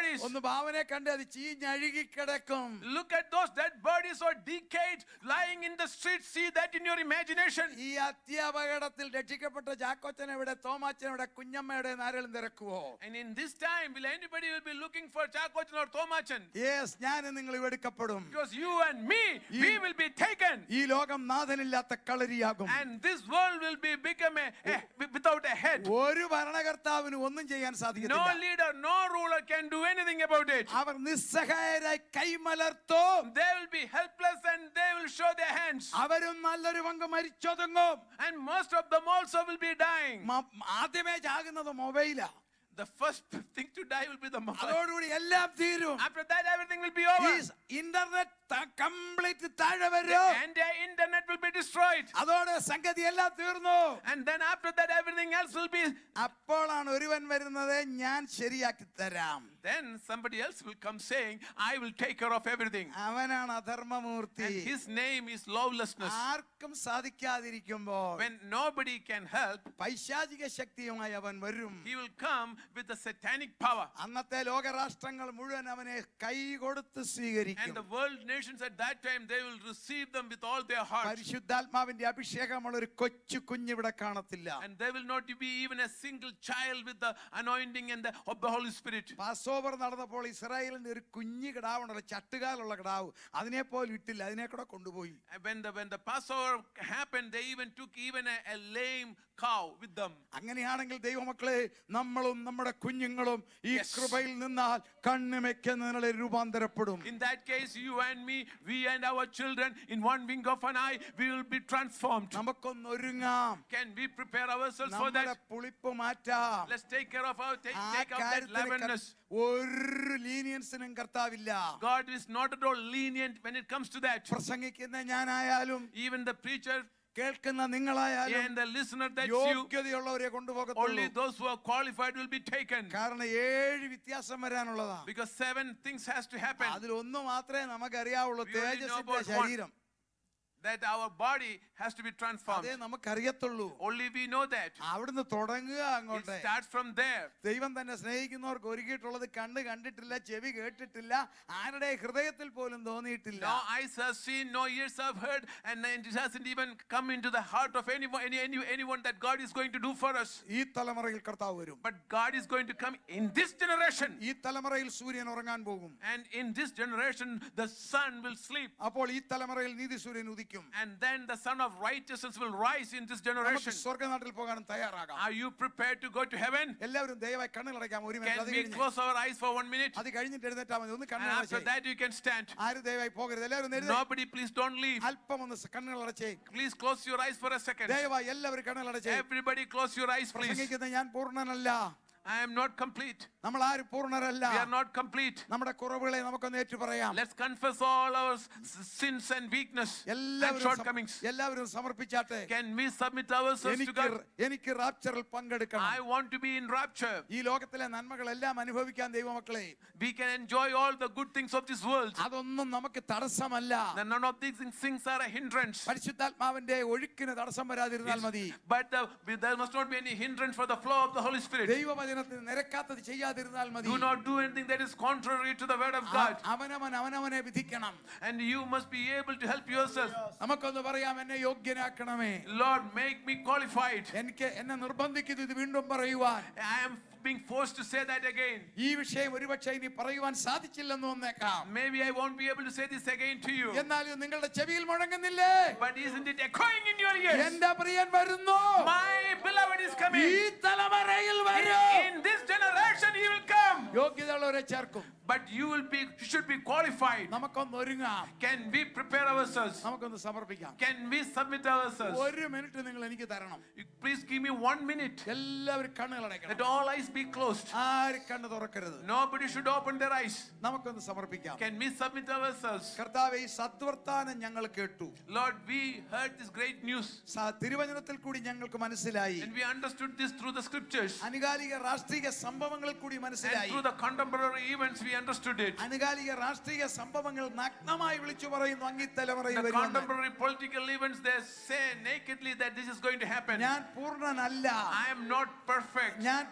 [SPEAKER 2] bodies.
[SPEAKER 1] ഒന്ന് ഭാവനെ കണ്ട് അത് ചീഞ്ഞഴുകി കിടക്കും
[SPEAKER 2] Look at those dead bodies or decayed lying in the street. See that in your imagination.
[SPEAKER 1] ഈ അത്യാപകടത്തിൽ രക്ഷിക്കപ്പെട്ട ചാക്കോച്ചൻ എവിടെ തോമാച്ചൻ എവിടെ കുഞ്ഞമ്മയുടെ ആരെങ്കിലും തിരക്കുവോ
[SPEAKER 2] And in this time, will anybody will be looking for Chakochan or Thomachan?
[SPEAKER 1] Yes ഞാൻ നിങ്ങൾ എടുക്കപ്പെടും
[SPEAKER 2] Because you and me,
[SPEAKER 1] Ye-
[SPEAKER 2] we will be taken.
[SPEAKER 1] ഈ ലോകം നാഥനില്ലാത്ത കളരിയാകും
[SPEAKER 2] And this world will be become a, a- without a head.
[SPEAKER 1] ഒരു ഭരണകർത്താവിന് ഒന്നും ചെയ്യാൻ
[SPEAKER 2] No
[SPEAKER 1] സാധിക്കില്ല
[SPEAKER 2] leader, no ruler can do anything about it.
[SPEAKER 1] Our നിസ്സഹായരായി കൈമലർത്തും
[SPEAKER 2] They will be helpless and they will show their hands.
[SPEAKER 1] അവരും നല്ലൊരു പങ്ക് മരിച്ചൊതുങ്ങും
[SPEAKER 2] And most of them also will be dying.
[SPEAKER 1] മ- ആദ്യമേ ചാകുന്നത് മൊബൈലാ
[SPEAKER 2] The first thing to die will be the mobile.
[SPEAKER 1] അതോടുകൂടി എല്ലാം തീരും
[SPEAKER 2] After that, everything will be over.
[SPEAKER 1] Internet complete താഴെ
[SPEAKER 2] The
[SPEAKER 1] വരും
[SPEAKER 2] entire internet will be destroyed.
[SPEAKER 1] അതോടെ സംഗതി എല്ലാം തീർന്നു
[SPEAKER 2] And then after that, everything else will be.
[SPEAKER 1] അപ്പോഴാണ് ഒരുവൻ വരുന്നത് ഞാൻ ശരിയാക്കി തരാം
[SPEAKER 2] Then somebody else will come saying, I will take care of everything.
[SPEAKER 1] അവനാണ് അധർമ്മമൂർത്തി
[SPEAKER 2] And his name is lawlessness.
[SPEAKER 1] ആർക്കും സാധിക്കാതിരിക്കുമ്പോൾ
[SPEAKER 2] When nobody can help,
[SPEAKER 1] പൈശാചിക ശക്തിയുമായി അവൻ വരും
[SPEAKER 2] he will come with the satanic power.
[SPEAKER 1] അന്നത്തെ ലോകരാഷ്ട്രങ്ങൾ മുഴുവൻ അവനെ കൈ കൊടുത്ത്
[SPEAKER 2] And
[SPEAKER 1] സ്വീകരിക്കും
[SPEAKER 2] the world nations at that time, they will receive them with all their heart.
[SPEAKER 1] പരിശുദ്ധാത്മാവിന്റെ അഭിഷേകമുള്ള ഒരു കൊച്ചു കുഞ്ഞിവിടെ കാണത്തില്ല
[SPEAKER 2] And there will not be even a single child with the anointing and the, of the Holy Spirit.
[SPEAKER 1] പാസോവർ നടന്നപ്പോൾ ഇസ്രായേലിന്റെ ഒരു കുഞ്ഞു കിടാവുണ്ടല്ലോ ചട്ടുകാലുള്ള കിടാവ് അതിനെ പോലും ഇട്ടില്ല അതിനെ കൂടെ കൊണ്ടുപോയി
[SPEAKER 2] And When the, when the Passover happened, they even took even a, a lame cow with them.
[SPEAKER 1] അങ്ങനെയാണെങ്കിൽ ദൈവമക്കളെ നമ്മളും നമ്മുടെ കുഞ്ഞുങ്ങളും ഈ
[SPEAKER 2] Yes.
[SPEAKER 1] കൃപയിൽ നിന്നാൽ കണ്ണുമെക്കുന്നതിനുള്ള രൂപാന്തരപ്പെടും
[SPEAKER 2] In that case, you and me, we and our children, in one wink of an eye, we will be transformed.
[SPEAKER 1] നമുക്കൊന്ന് ഒരുങ്ങാം
[SPEAKER 2] Can we prepare ourselves for
[SPEAKER 1] നമ്മുടെ
[SPEAKER 2] that?
[SPEAKER 1] പുളിപ്പ് മാറ്റാം
[SPEAKER 2] Let's take care of our, take,
[SPEAKER 1] ആ
[SPEAKER 2] take out that
[SPEAKER 1] കാര്യത്തിന്
[SPEAKER 2] leavenness.
[SPEAKER 1] കർ- ഒരു ലീനിയൻസിനും കർത്താവില്ല
[SPEAKER 2] God is not at all lenient when it comes to that.
[SPEAKER 1] പ്രസംഗിക്കുന്ന ഞാനായാലും
[SPEAKER 2] Even the preacher
[SPEAKER 1] കേൾക്കുന്ന നിങ്ങളായാലും
[SPEAKER 2] and the listener that's you,
[SPEAKER 1] യോഗ്യതയുള്ളവരെ
[SPEAKER 2] only
[SPEAKER 1] കൊണ്ടുപോകത്തുള്ളൂ
[SPEAKER 2] those who are qualified will be taken.
[SPEAKER 1] കാരണം ഏഴ് വ്യത്യാസം വരാനുള്ളതാ
[SPEAKER 2] Because seven things has to happen.
[SPEAKER 1] അതിലൊന്ന് മാത്രമേ നമുക്കറിയാവുള്ളൂ
[SPEAKER 2] We only know
[SPEAKER 1] തേജസ്സിന്റെ
[SPEAKER 2] about one.
[SPEAKER 1] ശരീരം
[SPEAKER 2] That our body has to be transformed.
[SPEAKER 1] അതേ നമുക്കറിയത്തുള്ളൂ
[SPEAKER 2] Only we know that.
[SPEAKER 1] അവിടുന്ന് തുടങ്ങുക
[SPEAKER 2] It
[SPEAKER 1] അങ്ങോട്ട്
[SPEAKER 2] starts from there.
[SPEAKER 1] ദൈവം തന്നെ സ്നേഹിക്കുന്നവർക്ക് ഒരുക്കിയിട്ടുള്ളത് കണ്ണ് കണ്ടിട്ടില്ല ചെവി കേട്ടിട്ടില്ല ആരുടെ ഹൃദയത്തിൽ പോലും തോന്നിയിട്ടില്ല
[SPEAKER 2] No eyes have seen, no ears have heard, and it hasn't even come into the heart of anyone, any, any, anyone that God is going to do for us.
[SPEAKER 1] ഈ തലമുറയിൽ കർത്താവ് വരും
[SPEAKER 2] But God is going to come in this generation.
[SPEAKER 1] ഈ തലമുറയിൽ സൂര്യൻ ഉറങ്ങാൻ പോകും
[SPEAKER 2] And in this generation, the sun will sleep.
[SPEAKER 1] അപ്പോൾ ഈ തലമുറയിൽ നീതി സൂര്യൻ ഉദിക്കും
[SPEAKER 2] And then the sun of righteousness will rise in this
[SPEAKER 1] നമുക്ക്
[SPEAKER 2] generation.
[SPEAKER 1] സ്വർഗനാട്ടിൽ പോകാനും തയ്യാറാകാം
[SPEAKER 2] Are you prepared to go to heaven?
[SPEAKER 1] എല്ലാവരും ദയവായി കണ്ണുകളടയ്ക്കാം ഒരു മിനിറ്റ്
[SPEAKER 2] Can
[SPEAKER 1] അത്
[SPEAKER 2] we
[SPEAKER 1] കഴിഞ്ഞ്
[SPEAKER 2] close our eyes for one minute?
[SPEAKER 1] അത് കഴിഞ്ഞിട്ട് എഴുന്നേറ്റാ മതി ഒന്ന്
[SPEAKER 2] And after
[SPEAKER 1] കണ്ണുകളടച്ചേ
[SPEAKER 2] that, you can stand.
[SPEAKER 1] ആരും ദയവായി പോകരുത് എല്ലാവരും ഒന്ന് എഴുന്നേ-
[SPEAKER 2] Nobody, please don't leave.
[SPEAKER 1] അല്പം ഒന്ന് കണ്ണുകളടച്ചേ
[SPEAKER 2] Please close your eyes for a second.
[SPEAKER 1] ദയവായി എല്ലാവരും കണ്ണുകളടച്ചേ
[SPEAKER 2] Everybody, close your eyes, please.
[SPEAKER 1] പ്രസംഗിക്കുന്ന ഞാൻ പൂർണ്ണനല്ല
[SPEAKER 2] I am not complete.
[SPEAKER 1] നമ്മൾ ആരും പൂർണ്ണരല്ല
[SPEAKER 2] We are not complete.
[SPEAKER 1] നമ്മുടെ കുറവുകളെ നമുക്കൊന്ന് ഏറ്റു പറയാം
[SPEAKER 2] Let's confess all our s- sins and weakness and
[SPEAKER 1] എല്ലാവരും സം-
[SPEAKER 2] shortcomings.
[SPEAKER 1] എല്ലാവരും സമർപ്പിച്ചാട്ടെ
[SPEAKER 2] Can we submit ourselves to
[SPEAKER 1] എനിക്ക്
[SPEAKER 2] God?
[SPEAKER 1] എനിക്ക് റാപ്ചറിൽ പങ്കെടുക്കണം
[SPEAKER 2] I want to be in rapture.
[SPEAKER 1] ഈ ലോകത്തിലെ നന്മകളെല്ലാം അനുഭവിക്കാൻ ദൈവമക്കളെ
[SPEAKER 2] We can enjoy all the good things of this world.
[SPEAKER 1] അതൊന്നും നമുക്ക് തടസ്സമല്ല
[SPEAKER 2] Then none of these things are a hindrance.
[SPEAKER 1] പരിശുദ്ധാത്മാവിന്റെ ഒഴുക്കിന് തടസ്സം വരാതിരുന്നാൽ മതി
[SPEAKER 2] But the, there must not be any hindrance for the flow of the Holy Spirit.
[SPEAKER 1] ദൈവവചനത്തിന് നിരക്കാത്തത് ചെയ്യാതിരുന്നാൽ മതി
[SPEAKER 2] Do not do anything that is contrary to the word of
[SPEAKER 1] ആ-
[SPEAKER 2] God.
[SPEAKER 1] അവനവൻ അവനവനെ വിധിക്കണം
[SPEAKER 2] And you must be able to help yourself.
[SPEAKER 1] നമുക്കൊന്ന് പറയാം എന്നെ യോഗ്യനാക്കണമേ
[SPEAKER 2] Lord, make me qualified.
[SPEAKER 1] എനിക്ക് എന്നെ നിർബന്ധിക്കുന്നു ഇത് വീണ്ടും പറയുവാൻ
[SPEAKER 2] I am being forced to say that again.
[SPEAKER 1] ഈ വിഷയം ഒരുപക്ഷെ ഇനി പറയുവാൻ സാധിച്ചില്ലെന്ന് വന്നേക്കാം
[SPEAKER 2] Maybe I won't be able to say this again to you.
[SPEAKER 1] എന്നാൽ ഇത് നിങ്ങളുടെ ചെവിയിൽ മുഴങ്ങുന്നില്ലേ
[SPEAKER 2] But isn't it echoing in your ears?
[SPEAKER 1] എന്റെ പ്രിയൻ വരുന്നു
[SPEAKER 2] My beloved is
[SPEAKER 1] ഈ
[SPEAKER 2] coming.
[SPEAKER 1] തലമുറയിൽ വരും
[SPEAKER 2] In this generation, he will come.
[SPEAKER 1] യോഗ്യതയുള്ളവരെ ചേർക്കും
[SPEAKER 2] But you will be, you should be qualified.
[SPEAKER 1] നമുക്കൊന്ന് ഒരുങ്ങാം
[SPEAKER 2] Can we prepare ourselves?
[SPEAKER 1] നമുക്കൊന്ന് സമർപ്പിക്കാം
[SPEAKER 2] Can we submit ourselves?
[SPEAKER 1] ഒരു മിനിറ്റ് നിങ്ങൾ എനിക്ക് തരണം
[SPEAKER 2] Please give me one minute.
[SPEAKER 1] എല്ലാവരും കണ്ണുകൾ
[SPEAKER 2] Let
[SPEAKER 1] അടയ്ക്കണം
[SPEAKER 2] all eyes be closed.
[SPEAKER 1] ആരും കണ്ണ് തുറക്കരുത്
[SPEAKER 2] Nobody should open their eyes.
[SPEAKER 1] നമുക്കൊന്ന് സമർപ്പിക്കാം
[SPEAKER 2] Can we submit ourselves?
[SPEAKER 1] കർത്താവ് ഈ സദ്വർത്താനം ഞങ്ങൾ കേട്ടു
[SPEAKER 2] Lord, we heard this great news
[SPEAKER 1] സ- തിരുവചനത്തിൽ കൂടി ഞങ്ങൾക്ക് മനസ്സിലായി
[SPEAKER 2] and we understood this through the scriptures
[SPEAKER 1] അനുകാലിക രാഷ്ട്രീയ സംഭവങ്ങളിൽ കൂടി
[SPEAKER 2] and
[SPEAKER 1] മനസ്സിലായി
[SPEAKER 2] through the contemporary events we understood it.
[SPEAKER 1] അനുകാലിക രാഷ്ട്രീയ സംഭവങ്ങൾ നഗ്നമായി വിളിച്ചു പറയുന്നു അങ്ങി തലമുറയിൽ
[SPEAKER 2] The
[SPEAKER 1] വരുമെന്ന്.
[SPEAKER 2] contemporary political events they say nakedly that this is going to happen.
[SPEAKER 1] ഞാൻ പൂർണ്ണനല്ല
[SPEAKER 2] I am not perfect.
[SPEAKER 1] ഞാൻ പൂർണ്ണ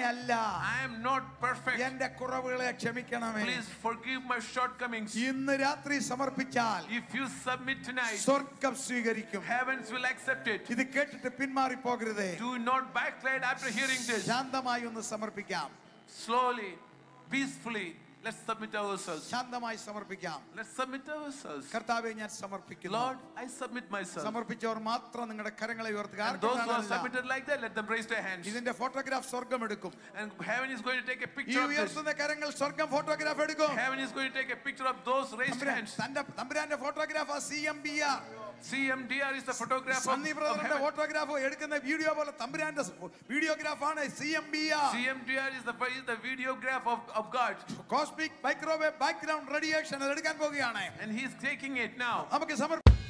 [SPEAKER 1] അങ്ങനെയല്ല
[SPEAKER 2] I am not perfect.
[SPEAKER 1] എന്റെ കുറവുകളെ ക്ഷമിക്കണമേ
[SPEAKER 2] Please forgive my shortcomings.
[SPEAKER 1] ഇന്ന് രാത്രി സമർപ്പിച്ചാൽ
[SPEAKER 2] If you submit tonight,
[SPEAKER 1] സ്വർഗം സ്വീകരിക്കും
[SPEAKER 2] heavens will accept it.
[SPEAKER 1] ഇത് കേട്ടിട്ട് പിന്മാറി പോകരുതേ
[SPEAKER 2] Do not backslide after hearing this.
[SPEAKER 1] ശാന്തമായി ഒന്ന് സമർപ്പിക്കാം
[SPEAKER 2] Slowly, peacefully, let's submit ourselves.
[SPEAKER 1] ശാന്തമായി സമർപ്പിക്കാം
[SPEAKER 2] Let's submit ourselves.
[SPEAKER 1] കർത്താവെ ഞാൻ സമർപ്പിക്കുന്നു
[SPEAKER 2] Lord, I submit myself.
[SPEAKER 1] സമർപ്പിച്ചവർ മാത്രം നിങ്ങളുടെ കരങ്ങളെ ഉയർത്തുക
[SPEAKER 2] And
[SPEAKER 1] ആർക്കും
[SPEAKER 2] those who are
[SPEAKER 1] കാണാനില്ല.
[SPEAKER 2] submitted like that, let them raise their hands.
[SPEAKER 1] ഇതിന്റെ ഫോട്ടോഗ്രാഫ് സ്വർഗം എടുക്കും
[SPEAKER 2] And heaven is going to take a
[SPEAKER 1] ഈ
[SPEAKER 2] picture of this.
[SPEAKER 1] ഉയർത്തുന്ന കരങ്ങൾ സ്വർഗം ഫോട്ടോഗ്രാഫ് എടുക്കും
[SPEAKER 2] Heaven is going to take a picture of those raised
[SPEAKER 1] തമ്പുരാൻ-
[SPEAKER 2] hands.
[SPEAKER 1] തന്റെ തമ്പുരാന്റെ photograph C M B R
[SPEAKER 2] CMDR is the photograph of,
[SPEAKER 1] സണ്ണി
[SPEAKER 2] of
[SPEAKER 1] ബ്രദറിന്റെ
[SPEAKER 2] heaven.
[SPEAKER 1] ഫോട്ടോഗ്രാഫ് എടുക്കുന്ന വീഡിയോ പോലെ തമ്പുരാന്റെ വീഡിയോഗ്രാഫാണ് C M B R
[SPEAKER 2] CMDR is the, is the videograph of, of God.
[SPEAKER 1] Cosmic microwave background radiation അത് എടുക്കാൻ പോവുകയാണ്
[SPEAKER 2] And he's taking it now.
[SPEAKER 1] നമുക്ക് സമർപ്പ